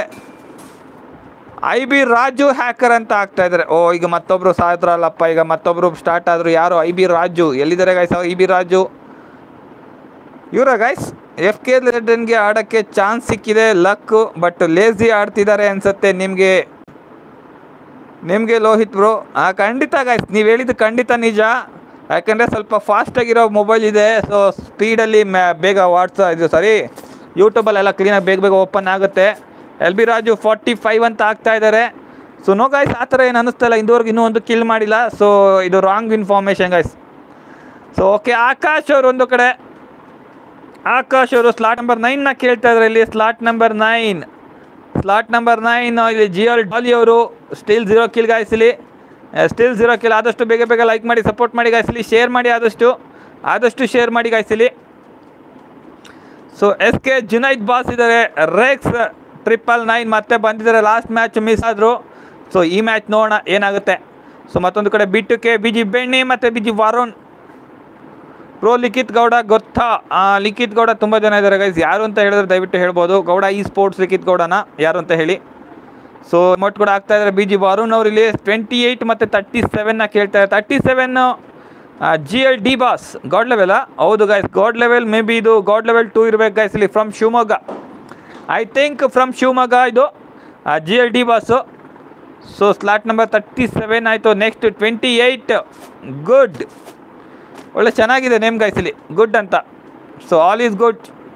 ಐ ಬಿ ರಾಜು ಹ್ಯಾಕರ್ ಅಂತ ಆಗ್ತಾ ಇದ್ದಾರೆ ಓ ಈಗ ಮತ್ತೊಬ್ರು ಸಾಯ್ತ್ರಲ್ಲಪ್ಪ ಈಗ ಮತ್ತೊಬ್ರು ಸ್ಟಾರ್ಟ್ ಆದರು ಯಾರು ಐ ಬಿ ರಾಜು ಎಲ್ಲಿದ್ದಾರೆ ಗೈಸ್ ಐ ಬಿ ರಾಜು ಇವರ ಗೈಸ್ ಎಫ್ ಕೆ ಲೆಜೆಂಡ್ಗೆ ಆಡೋಕ್ಕೆ ಚಾನ್ಸ್ ಸಿಕ್ಕಿದೆ ಲಕ್ ಬಟ್ ಲೇಸಿ ಆಡ್ತಿದ್ದಾರೆ ಅನ್ಸುತ್ತೆ ನಿಮಗೆ ನಿಮಗೆ ಲೋಹಿತ್ ಬ್ರೋ ಹಾಂ ಖಂಡಿತ ಗೈಸ್ ನೀವು ಹೇಳಿದ್ದು ಖಂಡಿತ ನಿಜ ಯಾಕಂದರೆ ಸ್ವಲ್ಪ ಫಾಸ್ಟಾಗಿರೋ ಮೊಬೈಲ್ ಇದೆ ಸೊ ಸ್ಪೀಡಲ್ಲಿ ಮ್ಯಾ ಬೇಗ ವಾಟ್ಸ ಇದು ಸಾರಿ ಯೂಟ್ಯೂಬಲ್ಲೆಲ್ಲ ಕ್ಲೀನಾಗಿ ಬೇಗ ಬೇಗ ಓಪನ್ ಆಗುತ್ತೆ L B Raju forty five ಅಂತ ಆಗ್ತಾ ಇದ್ದಾರೆ ಸೊ ನೋ ಗೈಸ್ ಆ ಥರ ಏನು ಅನ್ನಿಸ್ತಾ ಇಲ್ಲ ಇದುವರೆಗೂ ಇನ್ನೂ ಒಂದು ಕಿಲ್ ಮಾಡಿಲ್ಲ ಸೊ ಇದು wrong information guys so okay Akash ಅವರು ಒಂದು ಕಡೆ ಆಕಾಶ್ ಅವರು ಸ್ಲಾಟ್ ನಂಬರ್ ನೈನ್ನ ಕೇಳ್ತಾ ಇದ್ದಾರೆ ಇಲ್ಲಿ slot number nine slot number nine ಇಲ್ಲಿ ಜಿ ಎಲ್ ಡಾಲಿ ಅವರು ಸ್ಟಿಲ್ ಝೀರೋ ಕಿಲ್ ಗಾಯಿಸಲಿ ಸ್ಟಿಲ್ ಝೀರೋ ಕಿಲ್ ಆದಷ್ಟು ಬೇಗ ಬೇಗ ಲೈಕ್ ಮಾಡಿ ಸಪೋರ್ಟ್ ಮಾಡಿ ಗಾಯಿಸಲಿ ಶೇರ್ ಮಾಡಿ ಆದಷ್ಟು ಆದಷ್ಟು ಶೇರ್ ಮಾಡಿ ಗಾಯಿಸಲಿ so S K Junaid boss ಇದ್ದಾರೆ ರೆಕ್ಸ್ ಟ್ರಿಪಲ್ ನೈನ್ ಮತ್ತೆ ಬಂದಿದ್ದಾರೆ ಲಾಸ್ಟ್ ಮ್ಯಾಚ್ ಮಿಸ್ ಆದರು ಸೊ ಈ ಮ್ಯಾಚ್ ನೋಡೋಣ ಏನಾಗುತ್ತೆ ಸೊ ಮತ್ತೊಂದು ಕಡೆ ಬಿಟ್ಟು ಕೆ ಬಿ ಜಿ ಬೆಣ್ಣೆ ಮತ್ತು B G Varun pro Likhith Gowda ಗೊತ್ತಾ ಆ, ಲಿಖಿತ್ ಗೌಡ ತುಂಬ ಜನ ಇದ್ದಾರೆ ಗೈಸ್ ಯಾರು ಅಂತ ಹೇಳಿದ್ರೆ ದಯವಿಟ್ಟು ಹೇಳ್ಬೋದು ಗೌಡ ಈ ಸ್ಪೋರ್ಟ್ಸ್ ಲಿಖಿತ್ ಗೌಡನ ಯಾರು ಅಂತ ಹೇಳಿ ಸೊ ಮೊಟ್ ಕೂಡ ಆಗ್ತಾ ಇದ್ದಾರೆ ಬಿ ಜಿ ವಾರುಣ್ ಅವ್ರು ಇಲ್ಲಿ ಟ್ವೆಂಟಿ ಏಯ್ಟ್ ಮತ್ತು ತರ್ಟಿ ಸೆವೆನ್ನ ಕೇಳ್ತಾ ಇದ್ದಾರೆ ತರ್ಟಿ ಸೆವೆನ್ನು G L D boss god ಲೆವೆಲಾ ಹೌದು guys god level may be god level too ಇರಬೇಕು ಗೈಸ್ ಇಲ್ಲಿ from Shivamogga I think from Shivamogga ಇದು G L D boss so slot number thirty seven ಆಯಿತು ನೆಕ್ಸ್ಟ್ ಟ್ವೆಂಟಿ ಏಯ್ಟ್ ಗುಡ್ ಒಳ್ಳೆ ಚೆನ್ನಾಗಿದೆ name ಗೈಸಲಿ good ಅಂತ so all is good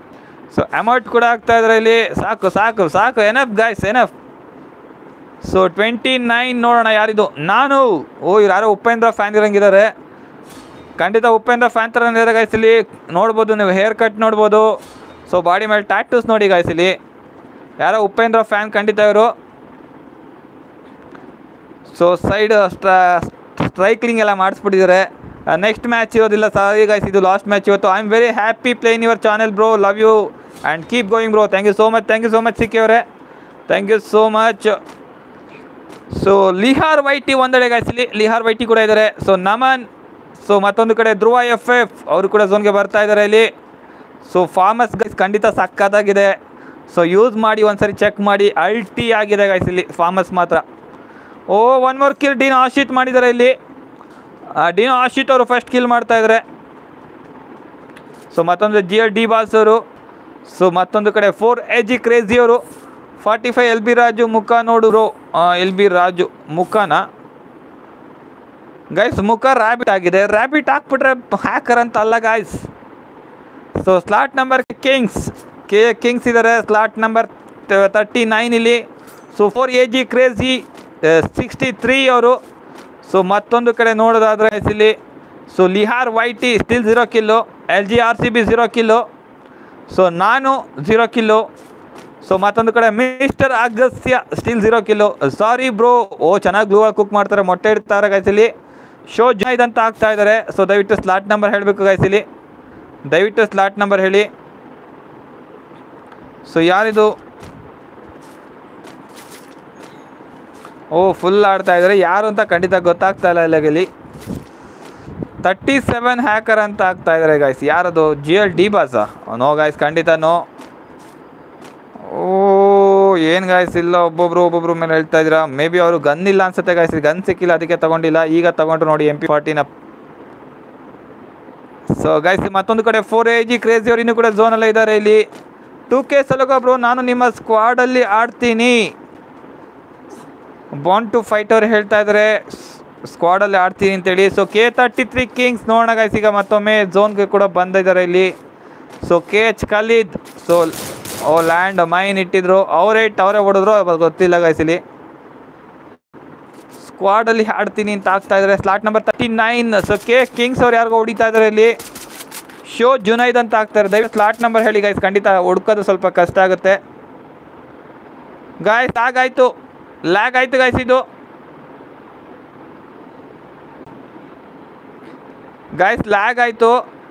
so amount ಕೂಡ ಆಗ್ತಾ ಇದ್ರೆ ಇಲ್ಲಿ ಸಾಕು ಸಾಕು ಸಾಕು enough guys enough so twenty nine ನೋಡೋಣ ಯಾರಿದು ನಾನು ಓ ಇವ್ರು ಯಾರೋ ಉಪೇಂದ್ರ ಫ್ಯಾನ್ ಇರಂಗಿದ್ದಾರೆ ಖಂಡಿತ ಉಪೇಂದ್ರ ಫ್ಯಾನ್ ಥರ ಇದ್ದಾರೆ ಗಾಯ್ಸ್ ಇಲ್ಲಿ ನೋಡ್ಬೋದು ನೀವು ಹೇರ್ ಕಟ್ ನೋಡ್ಬೋದು ಸೊ ಬಾಡಿ ಮೇಲೆ ಟ್ಯಾಟೂಸ್ ನೋಡಿ ಗಾಯ್ಸ್ ಇಲ್ಲಿ ಯಾರೋ ಉಪೇಂದ್ರ ಫ್ಯಾನ್ ಖಂಡಿತ ಇವರು ಸೊ ಸೈಡ್ ಸ್ಟ್ರೈಕ್ಲಿಂಗ್ ಎಲ್ಲ ಮಾಡಿಸ್ಬಿಟ್ಟಿದ್ದಾರೆ ನೆಕ್ಸ್ಟ್ ಮ್ಯಾಚ್ ಇರೋದಿಲ್ಲ ಸಾರಿ ಗೈಸ್ ಇದು ಲಾಸ್ಟ್ ಮ್ಯಾಚ್ ಇವತ್ತು I am very happy playing your channel bro love you and keep going bro thank you so much thank you so much ಸಿಕ್ಕಿಯವರೇ thank you so much so Lihar YT ಒಂದೆಡೆ guys ಇಲ್ಲಿ ಲಿಹಾರ್ ವೈಟಿ ಕೂಡ ಇದ್ದಾರೆ so Naman so ಮತ್ತೊಂದು ಕಡೆ ಧ್ರುವ F F ಅವರು ಕೂಡ ಝೋನ್ಗೆ ಬರ್ತಾ ಇದ್ದಾರೆ ಇಲ್ಲಿ ಸೊ ಫಾರ್ಮಸ್ ಗೈಸ್ ಖಂಡಿತ ಸಕ್ಕತ್ತಾಗಿದೆ ಸೊ ಯೂಸ್ ಮಾಡಿ ಒಂದ್ಸರಿ ಚೆಕ್ ಮಾಡಿ ಅಲ್ಟಿ ಆಗಿದೆ ಗೈಸ್ ಇಲ್ಲಿ ಫಾರ್ಮಸ್ ಮಾತ್ರ ಓ ಒನ್ ಮೋರ್ ಕಿಲ್ ಡೀನ್ ಆಶಿತ್ ಮಾಡಿದ್ದಾರೆ ಇಲ್ಲಿ ಆ, ಡೀನ್ ಆಶಿತ್ ಅವರು ಫಸ್ಟ್ ಕಿಲ್ ಮಾಡ್ತಾ ಇದ್ದಾರೆ ಸೊ ಮತ್ತೊಂದು ಜಿ ಎಲ್ ಡಿ ಬಾಸ್ ಅವರು ಸೊ ಮತ್ತೊಂದು ಕಡೆ ಫೋರ್ ಎ ಜಿ ಕ್ರೇಜಿ ಅವರು forty five L B Raju ಮುಖ ನೋಡು ಎಲ್ ಬಿ ರಾಜು ಮುಖನ ಗೈಸ್ ಮುಖ ರ್ಯಾಬಿಟ್ ಆಗಿದೆ ರ್ಯಾಬಿಟ್ ಹಾಕ್ಬಿಟ್ರೆ ಹ್ಯಾಕರ್ ಅಂತ ಅಲ್ಲ guys so slot number kings K kings ಇದ್ದಾರೆ ಸ್ಲಾಟ್ ನಂಬರ್ ತರ್ಟಿ ನೈನ್ ಇಲ್ಲಿ so four A G crazy sixty three ಅವರು ಸೊ ಮತ್ತೊಂದು ಕಡೆ ನೋಡೋದಾದ್ರೆ ಇಲ್ಲಿ so Lihar YT still zero kill L G R C B zero kill so ನಾನು zero kill so ಮತ್ತೊಂದು ಕಡೆ mister Agastya still zero kill sorry bro O ಚೆನ್ನಾಗಿ ಗ್ಲೂ ಕುಕ್ ಮಾಡ್ತಾರೆ ಮೊಟ್ಟೆ ಇಡ್ತಾರೆ ಗೈಸಲ್ಲಿ ಶೋ ಜಾಯ್ದ್ ಅಂತ ಆಗ್ತಾ ಇದ್ದಾರೆ ಸೊ ದಯವಿಟ್ಟು ಸ್ಲಾಟ್ ನಂಬರ್ ಹೇಳಬೇಕು ಗೈಸಲ್ಲಿ ದಯವಿಟ್ಟು ಸ್ಲಾಟ್ ನಂಬರ್ ಹೇಳಿ ಸೊ ಯಾರಿದು ಓ ಫುಲ್ ಆಡ್ತಾ ಇದ್ದಾರೆ ಯಾರು ಅಂತ ಖಂಡಿತ ಗೊತ್ತಾಗ್ತಾ ಇಲ್ಲ ಇಲ್ಲಾಗಲಿ ತರ್ಟಿ ಸೆವೆನ್ ಹ್ಯಾಕರ್ ಅಂತ ಆಗ್ತಾ ಇದ್ದಾರೆ ಗಾಯ್ಸ್ ಯಾರದು G L D boss no guys ಖಂಡಿತ ನೋ ಓ ಏನು ಗಾಯ್ಸ್ ಇಲ್ಲ ಒಬ್ಬೊಬ್ರು ಒಬ್ಬೊಬ್ರು ಮೇಲೆ ಹೇಳ್ತಾ ಇದ್ದೀರಾ ಮೇ ಬಿ ಅವರು ಗನ್ ಇಲ್ಲ ಅನ್ಸುತ್ತೆ ಗಾಯ್ಸ್ ಗನ್ ಸಿಕ್ಕಿಲ್ಲ ಅದಕ್ಕೆ ತಗೊಂಡಿಲ್ಲ ಈಗ ತಗೊಂಡ್ರು ನೋಡಿ ಎಂ ಪಿ ಫಾರ್ಟಿನ ಸೊ ಗೈಸ್ ಮತ್ತೊಂದು ಕಡೆ ಫೋರ್ ಎ ಜಿ ಕ್ರೇಜಿ ಅವರು ಇನ್ನೂ ಕೂಡ ಝೋನಲ್ಲೇ ಇದ್ದಾರೆ ಇಲ್ಲಿ ಟೂ ಕೆ ಸಲಗ ಬ್ರೋ ನಾನು ನಿಮ್ಮ ಸ್ಕ್ವಾಡಲ್ಲಿ ಆಡ್ತೀನಿ ಬಾಂಡ್ ಟು ಫೈಟ್ ಅವ್ರು ಹೇಳ್ತಾ ಇದ್ದಾರೆ ಸ್ಕ್ವಾಡಲ್ಲಿ ಆಡ್ತೀನಿ ಅಂತೇಳಿ so K thirty three kings ನೋಡೋಣ ಗೈಸ್ ಈಗ ಮತ್ತೊಮ್ಮೆ ಝೋನ್ಗೆ ಕೂಡ ಬಂದಿದ್ದಾರೆ ಇಲ್ಲಿ so K H Khalid so O land mine ಇಟ್ಟಿದ್ರು ಅವರೇ ಇಟ್ಟು ಅವರೇ ಹೊಡೆದ್ರು ಅದು ಗೊತ್ತಿಲ್ಲ ಗೈಸ್ ಇಲ್ಲಿ ಸ್ಕ್ವಾಡಲ್ಲಿ ಆಡ್ತೀನಿ ಅಂತ ಆಗ್ತಾ ಇದ್ದಾರೆ slot number thirty nine so K kings ಅವ್ರು ಯಾರಿಗೋ ಹೊಡಿತಾ ಇದ್ದಾರೆ ಇಲ್ಲಿ ಶೋ ಜುನೈದ್ ಅಂತ ಆಗ್ತಾರೆ ದಯವಿಟ್ಟು ಸ್ಲಾಟ್ ನಂಬರ್ ಹೇಳಿ ಗೈಸ್ ಖಂಡಿತ ಹುಡ್ಕೋದು ಸ್ವಲ್ಪ ಕಷ್ಟ ಆಗುತ್ತೆ ಗಾಯ್ಸ್ ಆಗಾಯ್ತು ಲ್ಯಾಗ್ ಆಯ್ತು ಗಾಯ್ಸ್ ಇದು ಗಾಯ್ಸ್ ಲ್ಯಾಗ್ ಆಯ್ತು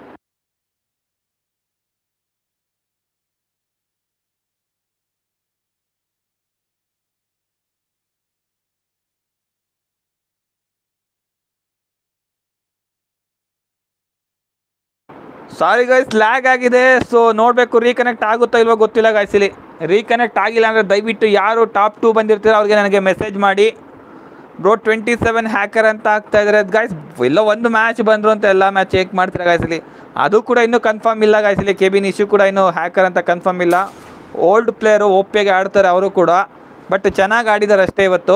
ಸಾರಿ ಗೈಸ್ ಲ್ಯಾಗ್ ಆಗಿದೆ ಸೊ ನೋಡಬೇಕು ರೀಕನೆಕ್ಟ್ ಆಗುತ್ತೋ ಇಲ್ವೋ ಗೊತ್ತಿಲ್ಲ ಗೈಸ್ ಇಲ್ಲಿ ರೀಕನೆಕ್ಟ್ ಆಗಿಲ್ಲ ಅಂದರೆ ದಯವಿಟ್ಟು ಯಾರು ಟಾಪ್ ಟೂ ಬಂದಿರ್ತೀರೋ ಅವ್ರಿಗೆ ನನಗೆ ಮೆಸೇಜ್ ಮಾಡಿ ಬ್ರೋ ಟ್ವೆಂಟಿ ಸೆವೆನ್ ಹ್ಯಾಕರ್ ಅಂತ ಆಗ್ತಾ ಇದ್ದಾರೆ ಗೈಸ್ ಎಲ್ಲ ಒಂದು ಮ್ಯಾಚ್ ಬಂದರು ಅಂತ ಎಲ್ಲ ಮ್ಯಾಚ್ ಚೆಕ್ ಮಾಡ್ತಾರೆ ಗೈಸ್ ಇಲ್ಲಿ ಅದು ಕೂಡ ಇನ್ನೂ ಕನ್ಫರ್ಮ್ ಇಲ್ಲ ಗೈಸ್ ಇಲ್ಲಿ ಕೆ ಬಿನ್ ಇಶ್ಯೂ ಕೂಡ ಇನ್ನೂ ಹ್ಯಾಕರ್ ಅಂತ ಕನ್ಫರ್ಮ್ ಇಲ್ಲ ಓಲ್ಡ್ ಪ್ಲೇಯರು ಒಪ್ಪಿಗೆ ಆಡ್ತಾರೆ ಅವರು ಕೂಡ ಬಟ್ ಚೆನ್ನಾಗಿ ಆಡಿದ್ದಾರೆ ಅಷ್ಟೇ ಇವತ್ತು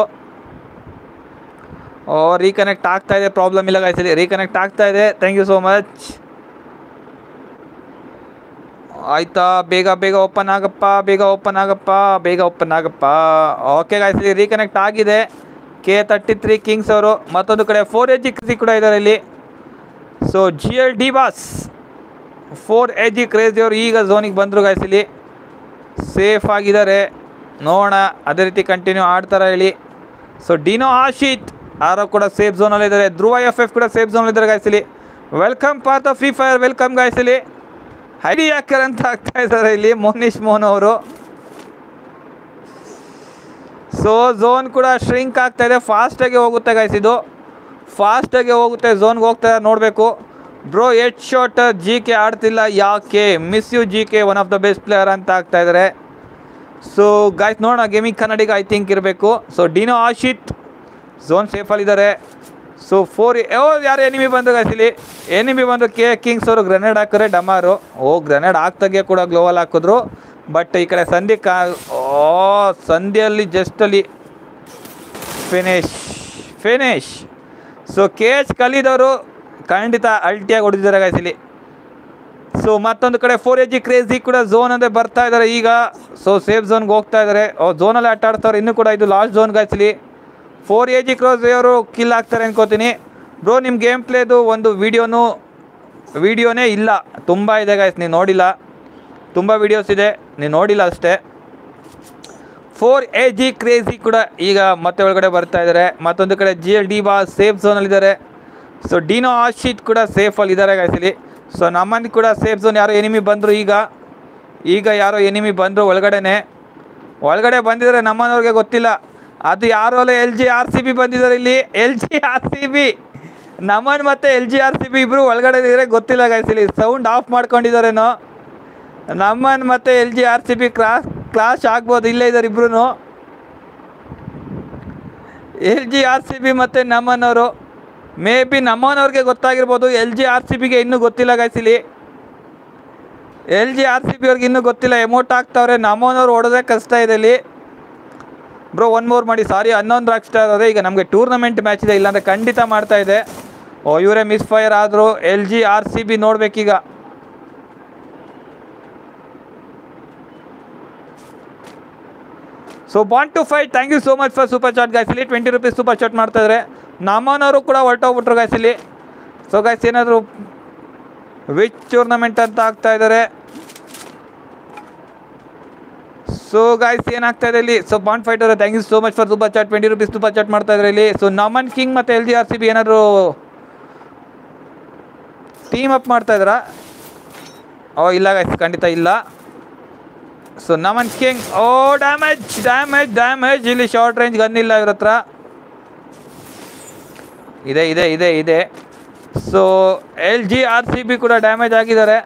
ಓ ರೀಕನೆಕ್ಟ್ ಆಗ್ತಾ ಇದೆ ಪ್ರಾಬ್ಲಮ್ ಇಲ್ಲ ಗೈಸ್ ಇಲ್ಲಿ ರೀಕನೆಕ್ಟ್ ಆಗ್ತಾ ಇದೆ ಥ್ಯಾಂಕ್ ಯು ಸೋ ಮಚ್ ಆಯ್ತಾ ಬೇಗ ಬೇಗ ಓಪನ್ ಆಗಪ್ಪ ಬೇಗ ಓಪನ್ ಆಗಪ್ಪ ಬೇಗ ಓಪನ್ ಆಗಪ್ಪ ಓಕೆ ಗಾಯ್ಸ್ ಇಲ್ಲಿ ರೀಕನೆಕ್ಟ್ ಆಗಿದೆ ಕೆ ತರ್ಟಿ ತ್ರೀ ಕಿಂಗ್ಸ್ ಅವರು ಮತ್ತೊಂದು ಕಡೆ ಫೋರ್ ಎಜ್ ಜಿ ಕೂಡ ಇದ್ದಾರೆ ಇಲ್ಲಿ so G L D boss four A G crazy ಅವರು ಈಗ ಝೋನಿಗೆ ಬಂದರು ಗಾಯ್ಸ್ ಇಲ್ಲಿ ಸೇಫ್ ಆಗಿದ್ದಾರೆ ನೋಡೋಣ ಅದೇ ರೀತಿ ಕಂಟಿನ್ಯೂ ಆಡ್ತಾರೆ ಹೇಳಿ ಸೊ ಡಿನೋ ಆಶಿತ್ ಯಾರೋ ಕೂಡ ಸೇಫ್ ಝೋನಲ್ಲಿ ಇದ್ದಾರೆ ಧ್ರುವ ಎಫ್ ಎಫ್ ಕೂಡ ಸೇಫ್ ಝೋನಲ್ಲಿ ಇದ್ದಾರೆ ಗಾಯ್ಸ್ ಇಲ್ಲಿ welcome part of free fire welcome guys ಇಲ್ಲಿ ಹೈಡಿ ಯಾಕರ್ ಅಂತ ಆಗ್ತಾ ಇದ್ದಾರೆ ಇಲ್ಲಿ ಮೋನಿಶ್ ಮೋಹನ್ ಅವರು ಸೊ ಝೋನ್ ಕೂಡ ಶ್ರಿಂಕ್ ಆಗ್ತಾ ಇದೆ ಫಾಸ್ಟಾಗಿ ಹೋಗುತ್ತೆ ಗೈಸ್ ಇದು ಫಾಸ್ಟಾಗಿ ಹೋಗುತ್ತೆ ಝೋನ್ಗೆ ಹೋಗ್ತಾ ನೋಡಬೇಕು ಬ್ರೋ ಎಟ್ ಶಾಟ್ ಜಿ ಕೆ ಆಡ್ತಿಲ್ಲ ಯಾಕೆ miss you G K one of the best player ಅಂತ ಆಗ್ತಾ ಇದ್ದಾರೆ ಸೊ ಗಾಯ್ಸ್ ನೋಡೋಣ ಗೇಮಿಂಗ್ ಕನ್ನಡಿಗ ಐ ಥಿಂಕ್ ಇರಬೇಕು ಸೊ ಡಿನೋ ಆಶಿತ್ ಝೋನ್ ಸೇಫಲ್ಲಿದ್ದಾರೆ ಸೊ ಫೋರ್ ಓ ಯಾರು ಎನಿಮಿ ಬಂದು ಗಾಯ್ಸ್ ಇಲ್ಲಿ ಎನಿಮಿ ಬಂದು ಕೆ ಕಿಂಗ್ಸ್ ಅವರು ಗ್ರೆನೇಡ್ ಹಾಕಿದ್ರೆ ಡಮಾರು ಓ ಗ್ರೆನೇಡ್ ಹಾಕ್ದಾಗೆ ಕೂಡ ಗ್ಲೋವಲ್ ಹಾಕಿದ್ರು ಬಟ್ ಈ ಕಡೆ ಸಂಧಿ ಕಾ ಓ ಸಂಧಿಯಲ್ಲಿ ಜಸ್ಟಲ್ಲಿ finish finish so K H ಕಲಿದವರು ಖಂಡಿತ ಅಲ್ಟಿಯಾಗಿ ಹೊಡೆದಿದ್ದಾರೆ ಗಾಯ್ಸ್ ಇಲ್ಲಿ ಸೊ ಮತ್ತೊಂದು ಕಡೆ ಫೋರ್ ಎ ಜಿ ಕ್ರೇಜಿ ಕೂಡ ಝೋನ್ ಅಂದರೆ ಬರ್ತಾ ಇದ್ದಾರೆ ಈಗ ಸೊ ಸೇಫ್ ಝೋನ್ಗೆ ಹೋಗ್ತಾ ಇದ್ದಾರೆ ಝೋನಲ್ಲಿ ಆಟ ಆಡ್ತಾರೆ ಇನ್ನೂ ಕೂಡ ಇದು ಲಾಸ್ಟ್ ಝೋನ್ ಗಾಯ್ಸಲಿ ಫೋರ್ ಎ ಜಿ ಕ್ರೋಸ್ ಅವರು ಕಿಲ್ ಆಗ್ತಾರೆ ಅನ್ಕೋತೀನಿ ಬ್ರೋ ನಿಮ್ಮ ಗೇಮ್ ಪ್ಲೇದು ಒಂದು ವೀಡಿಯೋನು ವೀಡಿಯೋನೇ ಇಲ್ಲ ತುಂಬ ಇದೆ ಗಾಯ್ಸ್ ನೀವು ನೋಡಿಲ್ಲ ತುಂಬ ವೀಡಿಯೋಸ್ ಇದೆ ನೀವು ನೋಡಿಲ್ಲ ಅಷ್ಟೇ ಫೋರ್ ಎ ಜಿ ಕ್ರೇಜಿ ಕೂಡ ಈಗ ಮತ್ತೆ ಒಳಗಡೆ ಬರ್ತಾ ಇದ್ದಾರೆ ಮತ್ತೊಂದು ಕಡೆ ಜಿ ಎಲ್ ಡಿ ಬಾ ಸೇಫ್ ಝೋನಲ್ಲಿದ್ದಾರೆ ಸೊ ಡಿನೋ ಆಶಿತ್ ಕೂಡ ಸೇಫಲ್ಲಿ ಇದ್ದಾರೆ ಗಾಯ್ಸಲಿ ಸೊ ನಮ್ಮಲ್ಲಿ ಕೂಡ ಸೇಫ್ ಝೋನ್ ಯಾರೋ ಎನಿಮಿ ಬಂದರು ಈಗ ಈಗ ಯಾರೋ ಎನಿಮಿ ಬಂದರು ಒಳಗಡೆನೆ ಒಳಗಡೆ ಬಂದಿದ್ದಾರೆ ನಮ್ಮನವ್ರಿಗೆ ಗೊತ್ತಿಲ್ಲ ಅದು ಯಾರೋ ಅಲ್ಲ L G R C B ಬಂದಿದ್ದಾರೆ ಇಲ್ಲಿ L G R C B Naman ಮತ್ತು L G R C B ಇಬ್ಬರು ಒಳಗಡೆ ಇದ್ದಾರೆ ಗೊತ್ತಿಲ್ಲ ಗಾಯ್ಸಲಿ ಸೌಂಡ್ ಆಫ್ ಮಾಡ್ಕೊಂಡಿದ್ದಾರೇನೋ ನಮ್ಮನ್ ಮತ್ತು L G R C B cross clash ಆಗ್ಬೋದು ಇಲ್ಲೇ ಇದ್ದಾರೆ ಇಬ್ರು L G R C B ಮತ್ತು ನಮ್ಮನವರು ಮೇ ಬಿ ನಮ್ಮನವ್ರಿಗೆ ಗೊತ್ತಾಗಿರ್ಬೋದು ಎಲ್ ಜಿ ಆರ್ ಸಿ ಬಿಗೆ ಇನ್ನೂ ಗೊತ್ತಿಲ್ಲ ಗಾಯ್ಸಿಲಿ L G R C B ಅವ್ರಿಗೆ ಇನ್ನೂ ಗೊತ್ತಿಲ್ಲ ಎಮೋಟ್ ಆಗ್ತಾವ್ರೆ ನಮ್ಮನವ್ರು ಹೊಡೋದೇ ಕಷ್ಟ ಇದೆ ಇಲ್ಲಿ ಬ್ರೋ ಒನ್ ಮೋರ್ ಮಾಡಿ ಸಾರಿ ಹನ್ನೊಂದು ಆಗ್ತಾ ಇದ್ದಾರೆ ಈಗ ನಮಗೆ ಟೂರ್ನಮೆಂಟ್ ಮ್ಯಾಚ್ ಇದೆ ಇಲ್ಲಾಂದರೆ ಖಂಡಿತ ಮಾಡ್ತಾ ಇದೆ ಓ ಇವರೇ ಮಿಸ್ ಫೈರ್ ಆದರು L G R C B ನೋಡ್ಬೇಕೀಗ so bond to fight thank you so much for super chat guys ಇಲ್ಲಿ ಟ್ವೆಂಟಿ ರುಪೀಸ್ ಸೂಪರ್ ಚಾಟ್ ಮಾಡ್ತಾ ಇದ್ದಾರೆ ನಮ್ಮನವರು ಕೂಡ ಹೊರಟೋಗ್ಬಿಟ್ರು ಗಾಯ್ಸ್ ಇಲ್ಲಿ ಸೊ ಗಾಯ್ಸ್ ಏನಾದರೂ ವಿಚ್ ಟೂರ್ನಮೆಂಟ್ ಅಂತ ಆಗ್ತಾ ಇದ್ದಾರೆ ಸೊ ಗಾಯ್ಸ್ ಏನಾಗ್ತಾ ಇದೆ ಇಲ್ಲಿ so bond fighter thank you so much for super chat twenty rupees super chat ಮಾಡ್ತಾ ಇದ್ದಾರೆ ಇಲ್ಲಿ ಸೊ ನಮನ್ ಕಿಂಗ್ ಮತ್ತು L G R C B ಏನಾದರೂ ಟೀಮ್ ಅಪ್ ಮಾಡ್ತಾ ಇದ್ದಾರಾ ಓ ಇಲ್ಲ ಗಾಯ್ಸ್ ಖಂಡಿತ ಇಲ್ಲ ಸೊ ನಮನ್ ಕಿಂಗ್ ಓ ಡ್ಯಾಮೇಜ್ ಡ್ಯಾಮೇಜ್ ಡ್ಯಾಮೇಜ್ ಇಲ್ಲಿ ಶಾರ್ಟ್ ರೇಂಜ್ ಗನ್ ಇಲ್ಲ ಇವ್ರ ಹತ್ರ ಇದೆ ಇದೆ ಇದೆ ಇದೆ so L G R C B ಕೂಡ ಡ್ಯಾಮೇಜ್ ಆಗಿದ್ದಾರೆ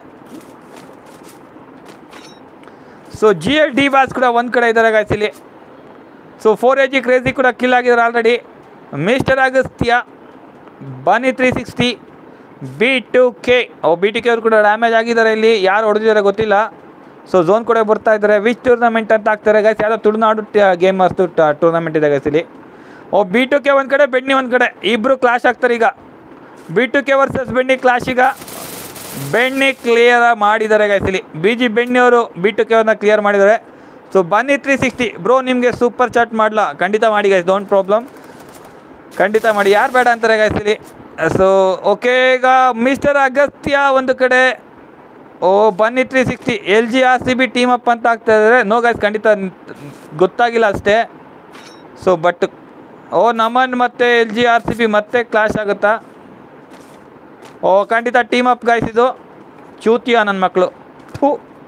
so G L D boss ಕೂಡ ಒಂದು ಕಡೆ ಇದ್ದಾರೆ ಗಾಯ್ಸ್ ಇಲ್ಲಿ so four A G crazy ಕೂಡ ಕಿಲ್ ಆಗಿದ್ದಾರೆ already mister Agastya bunny three sixty B two K O B two K ಅವರು ಕೂಡ ಡ್ಯಾಮೇಜ್ ಆಗಿದ್ದಾರೆ ಇಲ್ಲಿ ಯಾರು ಹೊಡೆದಿದ್ದಾರೆ ಗೊತ್ತಿಲ್ಲ ಸೊ ಝೋನ್ ಕೂಡ ಬರ್ತಾ ಇದ್ದಾರೆ ವಿಚ್ ಟೂರ್ನಮೆಂಟ್ ಅಂತ ಆಗ್ತಾರೆ ಗೈಸ್ ಯಾವುದೋ ತುಳುನಾಡು ಗೇಮ್ ಅಷ್ಟು ಟೂರ್ನಮೆಂಟ್ ಇದೆ ಗೈಸ್ ಇಲ್ಲಿ ಓ ಬಿ ಟು ಕೆ ಒಂದು ಕಡೆ ಬೆಣ್ಣಿ ಒಂದು ಕಡೆ ಇಬ್ಬರು ಕ್ಲಾಶ್ ಆಗ್ತಾರೆ ಈಗ ಬಿ ಟು ಕೆ ವರ್ಸಸ್ ಬೆಣ್ಣಿ ಕ್ಲಾಶ್ ಈಗ ಬೆಣ್ಣಿ ಕ್ಲಿಯರ್ ಮಾಡಿದ್ದಾರೆ ಗೈಸ್ ಇಲ್ಲಿ ಬಿ ಜಿ ಬೆಣ್ಣಿ ಅವರು ಬಿ ಟು ಕೆ ಅವ್ರನ್ನ ಕ್ಲಿಯರ್ ಮಾಡಿದ್ದಾರೆ so bunny three sixty bro ನಿಮಗೆ ಸೂಪರ್ ಚಾಟ್ ಮಾಡಲಾ ಖಂಡಿತ ಮಾಡಿ ಗೈಸ್ ಡೋಂಟ್ ಪ್ರಾಬ್ಲಮ್ ಖಂಡಿತ ಮಾಡಿ ಯಾರು ಬೇಡ ಅಂತಾರೆ ಗೈಸ್ ಇಲ್ಲಿ ಸೊ ಓಕೆ ಈಗ ಮಿಸ್ಟರ್ ಅಗಸ್ತ್ಯ ಒಂದು ಕಡೆ ಓ bunny three sixty L G R C B team up ಅಂತ ಆಗ್ತಾ ಇದ್ದಾರೆ ನೋ ಗೈಸ್ ಖಂಡಿತ ಗೊತ್ತಾಗಿಲ್ಲ ಅಷ್ಟೇ ಸೊ ಬಟ್ ಓ ನಮನ್ ಮತ್ತು L G R C B ಮತ್ತೆ ಕ್ಲಾಶ್ ಆಗುತ್ತಾ ಓ ಖಂಡಿತ ಟೀಮ್ ಅಪ್ ಗೈಸ್ ಇದು ಚೂತಿಯ ನನ್ನ ಮಕ್ಕಳು ಥೂ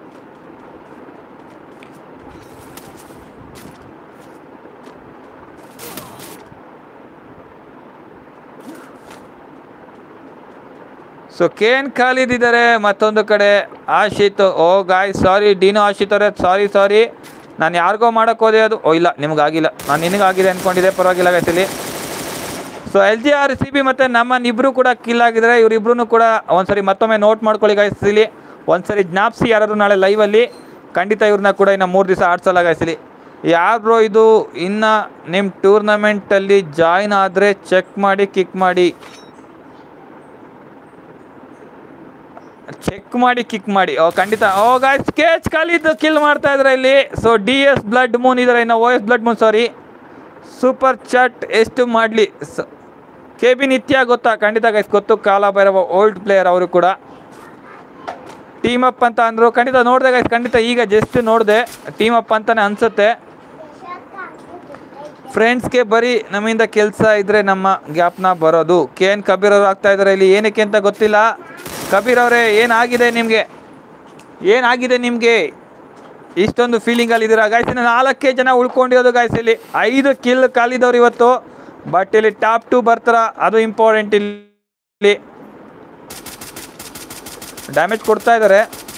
ಸೊ ಕೆ ಎನ್ ಖಾಲಿದ್ ಇದ್ದಾರೆ ಮತ್ತೊಂದು ಕಡೆ ಆಶಿತ್ ಓ ಗಾಯ್ ಸಾರಿ ಡೀನು ಆಶಿತ್ ಅವರೇ ಸಾರಿ ಸಾರಿ ನಾನು ಯಾರಿಗೋ ಮಾಡೋಕ್ಕೆ ಹೋದೆ ಅದು ಓ ಇಲ್ಲ ನಿಮಗಾಗಿಲ್ಲ ನಾನು ನಿನಗಾಗಿದೆ ಅಂದ್ಕೊಂಡಿದ್ದೆ ಪರವಾಗಿಲ್ಲ ಗೈಸಲ್ಲಿ so L G R C B ಮತ್ತು ನಮ್ಮನ್ ಇಬ್ಬರು ಕೂಡ ಕಿಲ್ ಆಗಿದ್ದಾರೆ ಇವರಿಬ್ರು ಕೂಡ ಒಂದ್ಸರಿ ಮತ್ತೊಮ್ಮೆ ನೋಟ್ ಮಾಡ್ಕೊಳ್ಳಿ ಗಾಯಿಸಲಿ ಒಂದ್ಸರಿ ಜ್ಞಾಪಿಸಿ ಯಾರಾದ್ರು ನಾಳೆ ಲೈವಲ್ಲಿ ಖಂಡಿತ ಇವ್ರನ್ನ ಕೂಡ ಇನ್ನು ಮೂರು ದಿವಸ ಆಡ್ಸಲ್ಲ ಗಾಯಿಸಲಿ ಯಾರು ಇದು ಇನ್ನು ನಿಮ್ಮ ಟೂರ್ನಮೆಂಟಲ್ಲಿ ಜಾಯ್ನ್ ಆದರೆ ಚೆಕ್ ಮಾಡಿ ಕಿಕ್ ಮಾಡಿ ಚೆಕ್ ಮಾಡಿ ಕಿಕ್ ಮಾಡಿ ಓ ಖಂಡಿತ ಓ ಗಾಯ್ ಸ್ಕೆಚ್ ಖಾಲಿದ್ದು ಕಿಲ್ ಮಾಡ್ತಾ ಇದ್ದಾರೆ ಇಲ್ಲಿ so D S blood moon ಇದ್ದಾರೆ ಇನ್ನು ಓ S blood moon sorry super chat ಎಷ್ಟು ಮಾಡಲಿ ಕೆ ಬಿ ನಿತ್ಯ ಗೊತ್ತಾ ಖಂಡಿತ ಗೈಸ್ ಗೊತ್ತು ಕಾಲ ಭೈರವ ಓಲ್ಡ್ ಪ್ಲೇಯರ್ ಅವರು ಕೂಡ ಟೀಮ್ ಅಪ್ ಅಂತ ಅಂದರು ಖಂಡಿತ ನೋಡಿದೆ ಗೈಸ್ ಖಂಡಿತ ಈಗ ಜಸ್ಟ್ ನೋಡಿದೆ ಟೀಮ್ ಅಪ್ ಅಂತಾನೆ ಅನಿಸುತ್ತೆ ಫ್ರೆಂಡ್ಸ್ಗೆ ಬರೀ ನಮ್ಮಿಂದ ಕೆಲಸ ಇದ್ದರೆ ನಮ್ಮ ಗ್ಯಾಪ್ನ ಬರೋದು ಕೆ ಎನ್ ಕಬೀರ್ ಅವರು ಆಗ್ತಾ ಇದ್ದಾರೆ ಇಲ್ಲಿ ಏನಕ್ಕೆ ಅಂತ ಗೊತ್ತಿಲ್ಲ ಕಬೀರ್ ಅವರೇ ಏನಾಗಿದೆ ನಿಮಗೆ ಏನಾಗಿದೆ ನಿಮಗೆ ಇಷ್ಟೊಂದು ಫೀಲಿಂಗಲ್ಲಿ ಇದ್ದೀರಾ ಗಾಯ್ಸ್ ಇನ್ನು ನಾಲ್ಕೇ ಜನ ಉಳ್ಕೊಂಡಿರೋದು ಗಾಯ್ಸ್ ಇಲ್ಲಿ ಐದು ಕಿಲ್ ಕಾಲಿದವ್ರು ಇವತ್ತು ಬಟ್ ಇಲ್ಲಿ ಟಾಪ್ ಟು ಬರ್ತಾರ ಅದು ಇಂಪಾರ್ಟೆಂಟ್ ಇಲ್ಲಿ ಡ್ಯಾಮೇಜ್ ಕೊಡ್ತಾ ಇದ್ದಾರೆ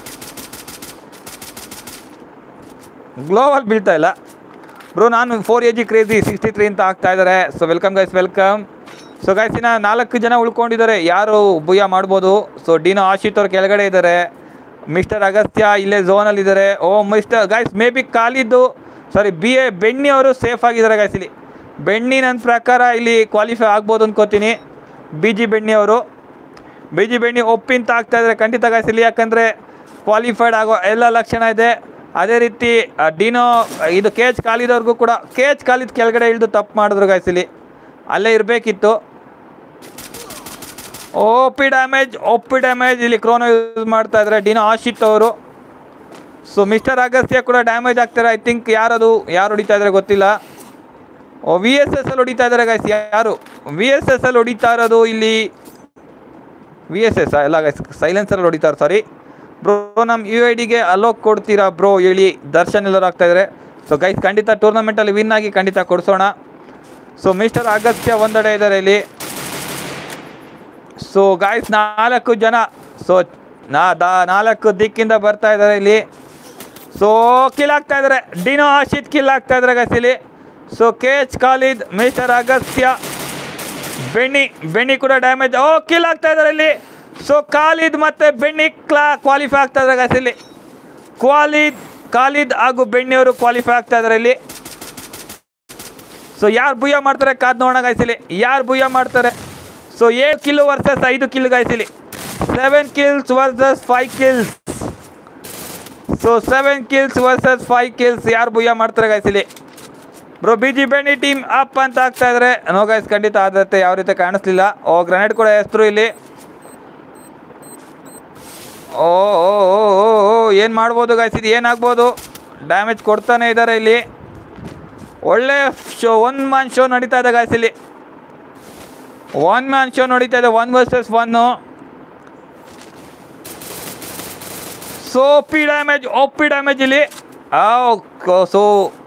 ಗ್ಲೋವಲ್ ಬೀಳ್ತಾ ಇಲ್ಲ ಬ್ರೋ ನಾನು four A G crazy sixty three ಅಂತ ಆಗ್ತಾ ಇದ್ದಾರೆ so welcome guys welcome so guys ಇನ್ನು ನಾಲ್ಕು ಜನ ಉಳ್ಕೊಂಡಿದ್ದಾರೆ ಯಾರು ಭುಯ್ಯ ಮಾಡ್ಬೋದು ಸೊ ಡಿನೋ ಆಶಿತ್ ಅವ್ರು ಕೆಳಗಡೆ ಇದ್ದಾರೆ ಮಿಸ್ಟರ್ ಅಗಸ್ತ್ಯ ಇಲ್ಲೇ ಝೋನಲ್ಲಿ ಇದ್ದಾರೆ ಓ ಮಿಸ್ಟರ್ ಗೈಸ್ ಮೇ ಬಿ ಕಾಲಿದ್ದು ಸಾರಿ ಬಿ ಎ ಬೆಣ್ಣಿ ಅವರು ಸೇಫ್ ಆಗಿದ್ದಾರೆ ಗೈಸ್ ಇಲ್ಲಿ ಬೆಣ್ಣಿ ನನ್ನ ಪ್ರಕಾರ ಇಲ್ಲಿ ಕ್ವಾಲಿಫೈ ಆಗ್ಬೋದು ಅನ್ಕೋತೀನಿ ಬಿ ಜಿ ಬೆಣ್ಣಿ ಅವರು ಬಿ ಜಿ ಬೆಣ್ಣಿ ಒಪ್ಪಿಂತ ಆಗ್ತಾ ಇದ್ದಾರೆ ಖಂಡಿತ ಗೈಸ್ ಇಲ್ಲಿ ಯಾಕಂದರೆ ಕ್ವಾಲಿಫೈಡ್ ಆಗೋ ಎಲ್ಲ ಲಕ್ಷಣ ಇದೆ ಅದೇ ರೀತಿ ಆ, ಡಿನೋ ಇದು ಕೇಜ್ ಕಾಲಿದವ್ರಿಗೂ ಕೂಡ ಕೇಜ್ ಕಾಲಿದ ಕೆಳಗಡೆ ಇಳಿದು ತಪ್ಪು ಮಾಡಿದ್ರು guys ಇಲ್ಲಿ ಅಲ್ಲೇ ಇರಬೇಕಿತ್ತು ಓಪಿ ಡ್ಯಾಮೇಜ್ ಓಪಿ ಡ್ಯಾಮೇಜ್ ಇಲ್ಲಿ ಕ್ರೋನೋ ಯೂಸ್ ಮಾಡ್ತಾ ಇದ್ದಾರೆ ಡಿನೋ ಆಶಿತ್ ಅವರು ಸೊ ಮಿಸ್ಟರ್ ಅಗಸ್ತ್ಯ ಕೂಡ ಡ್ಯಾಮೇಜ್ ಆಗ್ತಾರೆ ಐ ಥಿಂಕ್ ಯಾರದು ಯಾರು ಹೊಡಿತಾ ಇದ್ದಾರೆ ಗೊತ್ತಿಲ್ಲ ಓ ವಿ ಎಸ್ ಎಸ್ ಅಲ್ಲಿ ಹೊಡಿತಾ ಇದ್ದಾರೆ ಗೈಸ್ ಯಾರು ವಿ ಎಸ್ ಎಸ್ ಅಲ್ಲಿ ಹೊಡಿತಾ ಇರೋದು ಇಲ್ಲಿ ವಿ ಎಸ್ ಎಸ್ ಎಲ್ಲ ಗೈಸ್ ಸೈಲೆನ್ಸಲ್ಲಿ ಹೊಡಿತಾರೆ ಸಾರಿ ಬ್ರೋ ನಮ್ಮ ಯು ಐ ಡಿಗೆ ಅಲೋಕ್ ಕೊಡ್ತೀರಾ ಬ್ರೋ ಹೇಳಿ ದರ್ಶನ್ ಎಲ್ಲರೂ ಆಗ್ತಾ ಇದ್ದಾರೆ ಸೊ ಗೈಸ್ ಖಂಡಿತ ಟೂರ್ನಮೆಂಟಲ್ಲಿ ವಿನ್ ಆಗಿ ಖಂಡಿತ ಕೊಡಿಸೋಣ ಸೊ ಮಿಸ್ಟರ್ ಅಗಸ್ತ್ಯ ಒಂದೆಡೆ ಇದ್ದಾರೆ ಇಲ್ಲಿ ಸೊ ಗಾಯ್ಸ್ ನಾಲ್ಕು ಜನ ಸೊ ನಾ ದಾ ನಾಲ್ಕು ದಿಕ್ಕಿಂದ ಬರ್ತಾ ಇದ್ದಾರೆ ಇಲ್ಲಿ ಸೊ ಕಿಲ್ ಆಗ್ತಾ ಇದ್ದಾರೆ ಡಿನೋ ಆಶಿತ್ ಕಿಲ್ ಆಗ್ತಾ ಇದ್ದಾರೆ ಗೈಸ್ ಇಲ್ಲಿ so K H Khalid mister Agastya ಬೆಣ್ಣಿ ಬೆಣ್ಣಿ ಕೂಡ ಡ್ಯಾಮೇಜ್ ಓ ಕಿಲ್ ಆಗ್ತಾ ಇದ್ದಾರೆ ಇಲ್ಲಿ ಸೊ ಖಾಲಿದ್ ಮತ್ತೆ ಬೆಣ್ಣಿ ಕ್ಲಾ ಕ್ವಾಲಿಫೈ ಆಗ್ತಾ ಇದ್ದಾರೆ ಗೈಸ್ ಇಲ್ಲಿ ಕ್ವಾಲಿದ್ ಖಾಲಿದ್ ಹಾಗೂ ಬೆಣ್ಣಿಯವರು ಕ್ವಾಲಿಫೈ ಆಗ್ತಾ ಇದ್ದಾರೆ ಇಲ್ಲಿ ಸೊ ಯಾರು ಭುಯ್ಯ ಮಾಡ್ತಾರೆ ಕಾದ್ ನೋಡೋಣ ಗಾಯ್ಸಿಲಿ ಯಾರು ಭುಯ್ಯ ಮಾಡ್ತಾರೆ ಸೊ ಏಳು ಕಿಲ್ ವರ್ಸಸ್ ಐದು ಕಿಲ್ ಗಾಯ್ಸಿಲಿ seven kills versus five kills so seven kills versus five kills ಯಾರು ಭುಯ್ಯ ಮಾಡ್ತಾರೆ ಗಾಯ್ಸಿಲಿ ಬ್ರೋ ಬಿ ಜಿ ಬೆಣ್ಣಿ ಟೀಮ್ ಅಪ್ ಅಂತ ಆಗ್ತಾ ಇದ್ರೆ ನೋ ಗೈಸ್ ಖಂಡಿತ ಆದತ್ತೆ ಯಾವ ರೀತಿ ಕಾಣಿಸ್ಲಿಲ್ಲ ಓ ಗ್ರನೇಡ್ ಕೂಡ ಹೆಸರು ಇಲ್ಲಿ ಓ ಓ ಓ ಓ ಓ ಏನು ಮಾಡ್ಬೋದು ಗಾಯ್ಸ್ ಇದು ಏನಾಗ್ಬೋದು ಡ್ಯಾಮೇಜ್ ಕೊಡ್ತಾನೆ ಇದ್ದಾರೆ ಇಲ್ಲಿ ಒಳ್ಳೆ ಶೋ ಒನ್ ಮ್ಯಾನ್ ಶೋ ನಡೀತಾ ಇದೆ ಗಾಯ್ಸ್ ಇಲ್ಲಿ ಒನ್ ಮ್ಯಾನ್ ಶೋ ನಡೀತಾ ಇದೆ one versus one so P damage ಓ ಪಿ ಡ್ಯಾಮೇಜ್ ಇಲ್ಲಿ ಸೊ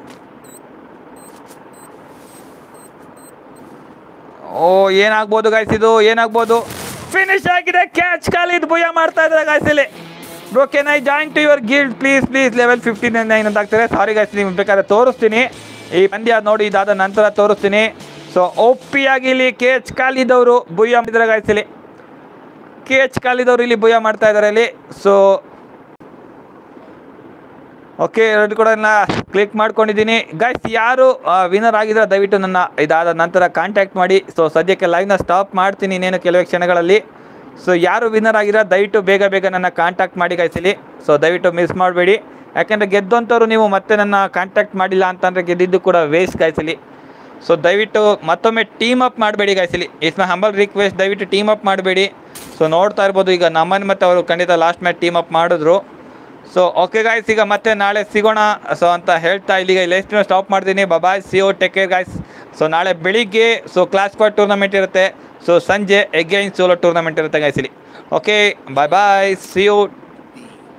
ಓ ಏನಾಗ್ಬೋದು ಗಾಯ್ಸ್ ಇದು ಏನಾಗ್ಬೋದು ಫಿನಿಶ್ ಆಗಿದೆ ಕ್ಯಾಚ್ ಕಾಲಿದ್ ಭುಯ್ಯ ಮಾಡ್ತಾ ಇದ್ದಾರೆ ಗಾಯ್ಸ್ ಇಲ್ಲಿ bro can I join to your guild please please level fifteen nine ಅಂತ ಆಗ್ತಾರೆ ಸಾರಿ ಗಾಯ್ಸ್ ನಿಮ್ಗೆ ಬೇಕಾದ್ರೆ ತೋರಿಸ್ತೀನಿ ಈ ಪಂದ್ಯ ನೋಡಿ ಇದಾದ ನಂತರ ತೋರಿಸ್ತೀನಿ ಸೊ ಒಪ್ಪಿ ಆಗಿ ಇಲ್ಲಿ ಕೆ ಎಚ್ ಕಾಲಿದವರು ಭುಯ್ಯ ಮಾಡಿದ್ದಾರೆ ಗಾಯ್ಸ್ ಇಲ್ಲಿ ಕೆ ಎಚ್ ಕಾಲಿದವರು ಇಲ್ಲಿ ಭುಯ್ಯ ಮಾಡ್ತಾ ಇದ್ದಾರೆ ಇಲ್ಲಿ ಸೊ ಓಕೆ ಎರಡು ಕೂಡ ಕ್ಲಿಕ್ ಮಾಡ್ಕೊಂಡಿದ್ದೀನಿ ಗೈಸ್ ಯಾರು ವಿನರ್ ಆಗಿದ್ರೆ ದಯವಿಟ್ಟು ನನ್ನ ಇದಾದ ನಂತರ ಕಾಂಟ್ಯಾಕ್ಟ್ ಮಾಡಿ ಸೊ ಸದ್ಯಕ್ಕೆ ಲೈವ್ನ ಸ್ಟಾಪ್ ಮಾಡ್ತೀನಿ ಇನ್ನೇನು ಕೆಲವೇ ಕ್ಷಣಗಳಲ್ಲಿ ಸೊ ಯಾರು ವಿನ್ನರ್ ಆಗಿರೋ ದಯವಿಟ್ಟು ಬೇಗ ಬೇಗ ನನ್ನ ಕಾಂಟ್ಯಾಕ್ಟ್ ಮಾಡಿ guys ಇಲ್ಲಿ ಸೊ ದಯವಿಟ್ಟು ಮಿಸ್ ಮಾಡಬೇಡಿ ಯಾಕೆಂದರೆ ಗೆದ್ದಂಥವ್ರು ನೀವು ಮತ್ತೆ ನನ್ನ ಕಾಂಟ್ಯಾಕ್ಟ್ ಮಾಡಿಲ್ಲ ಅಂತಂದರೆ ಗೆದ್ದಿದ್ದು ಕೂಡ ವೇಸ್ಟ್ ಗಾಯ್ಸಲಿ ಸೊ ದಯವಿಟ್ಟು ಮತ್ತೊಮ್ಮೆ ಟೀಮ್ ಅಪ್ ಮಾಡಬೇಡಿ ಗಾಯ್ಸಲಿ ಇಟ್ಸ್ ಮೈ ಹಂಬಲ್ ರಿಕ್ವೆಸ್ಟ್ ದಯವಿಟ್ಟು ಟೀಮ್ ಅಪ್ ಮಾಡಬೇಡಿ ಸೊ ನೋಡ್ತಾ ಇರ್ಬೋದು ಈಗ ನಮ್ಮನ್ನು ಮತ್ತೆ ಅವರು ಖಂಡಿತ ಲಾಸ್ಟ್ ಮ್ಯಾಚ್ ಟೀಮ್ ಅಪ್ ಮಾಡಿದ್ರು ಸೊ ಓಕೆ ಗಾಯ್ಸ್ ಈಗ ಮತ್ತೆ ನಾಳೆ ಸಿಗೋಣ ಸೊ ಅಂತ ಹೇಳ್ತಾ ಇಲ್ಲಿಗೆ ಲೆಸ್ಟ್ ಸ್ಟಾಪ್ ಮಾಡ್ತೀನಿ ಬಾಯ್ ಸಿ ಓ ಟೇಕ್ ಕೇರ್ ಗಾಯ್ಸ್ ಸೊ ನಾಳೆ ಬೆಳಿಗ್ಗೆ ಸೊ ಕ್ಲಾಸ್ ಸ್ಕ್ವಾಡ್ ಟೂರ್ನಮೆಂಟ್ ಇರುತ್ತೆ ಸೊ ಸಂಜೆ ಎಗೈನ್ ಸೋಲೋ ಟೂರ್ನಮೆಂಟ್ ಇರುತ್ತೆ ಗಾಯ್ಸ್ ಇಲ್ಲಿ okay bye bye see you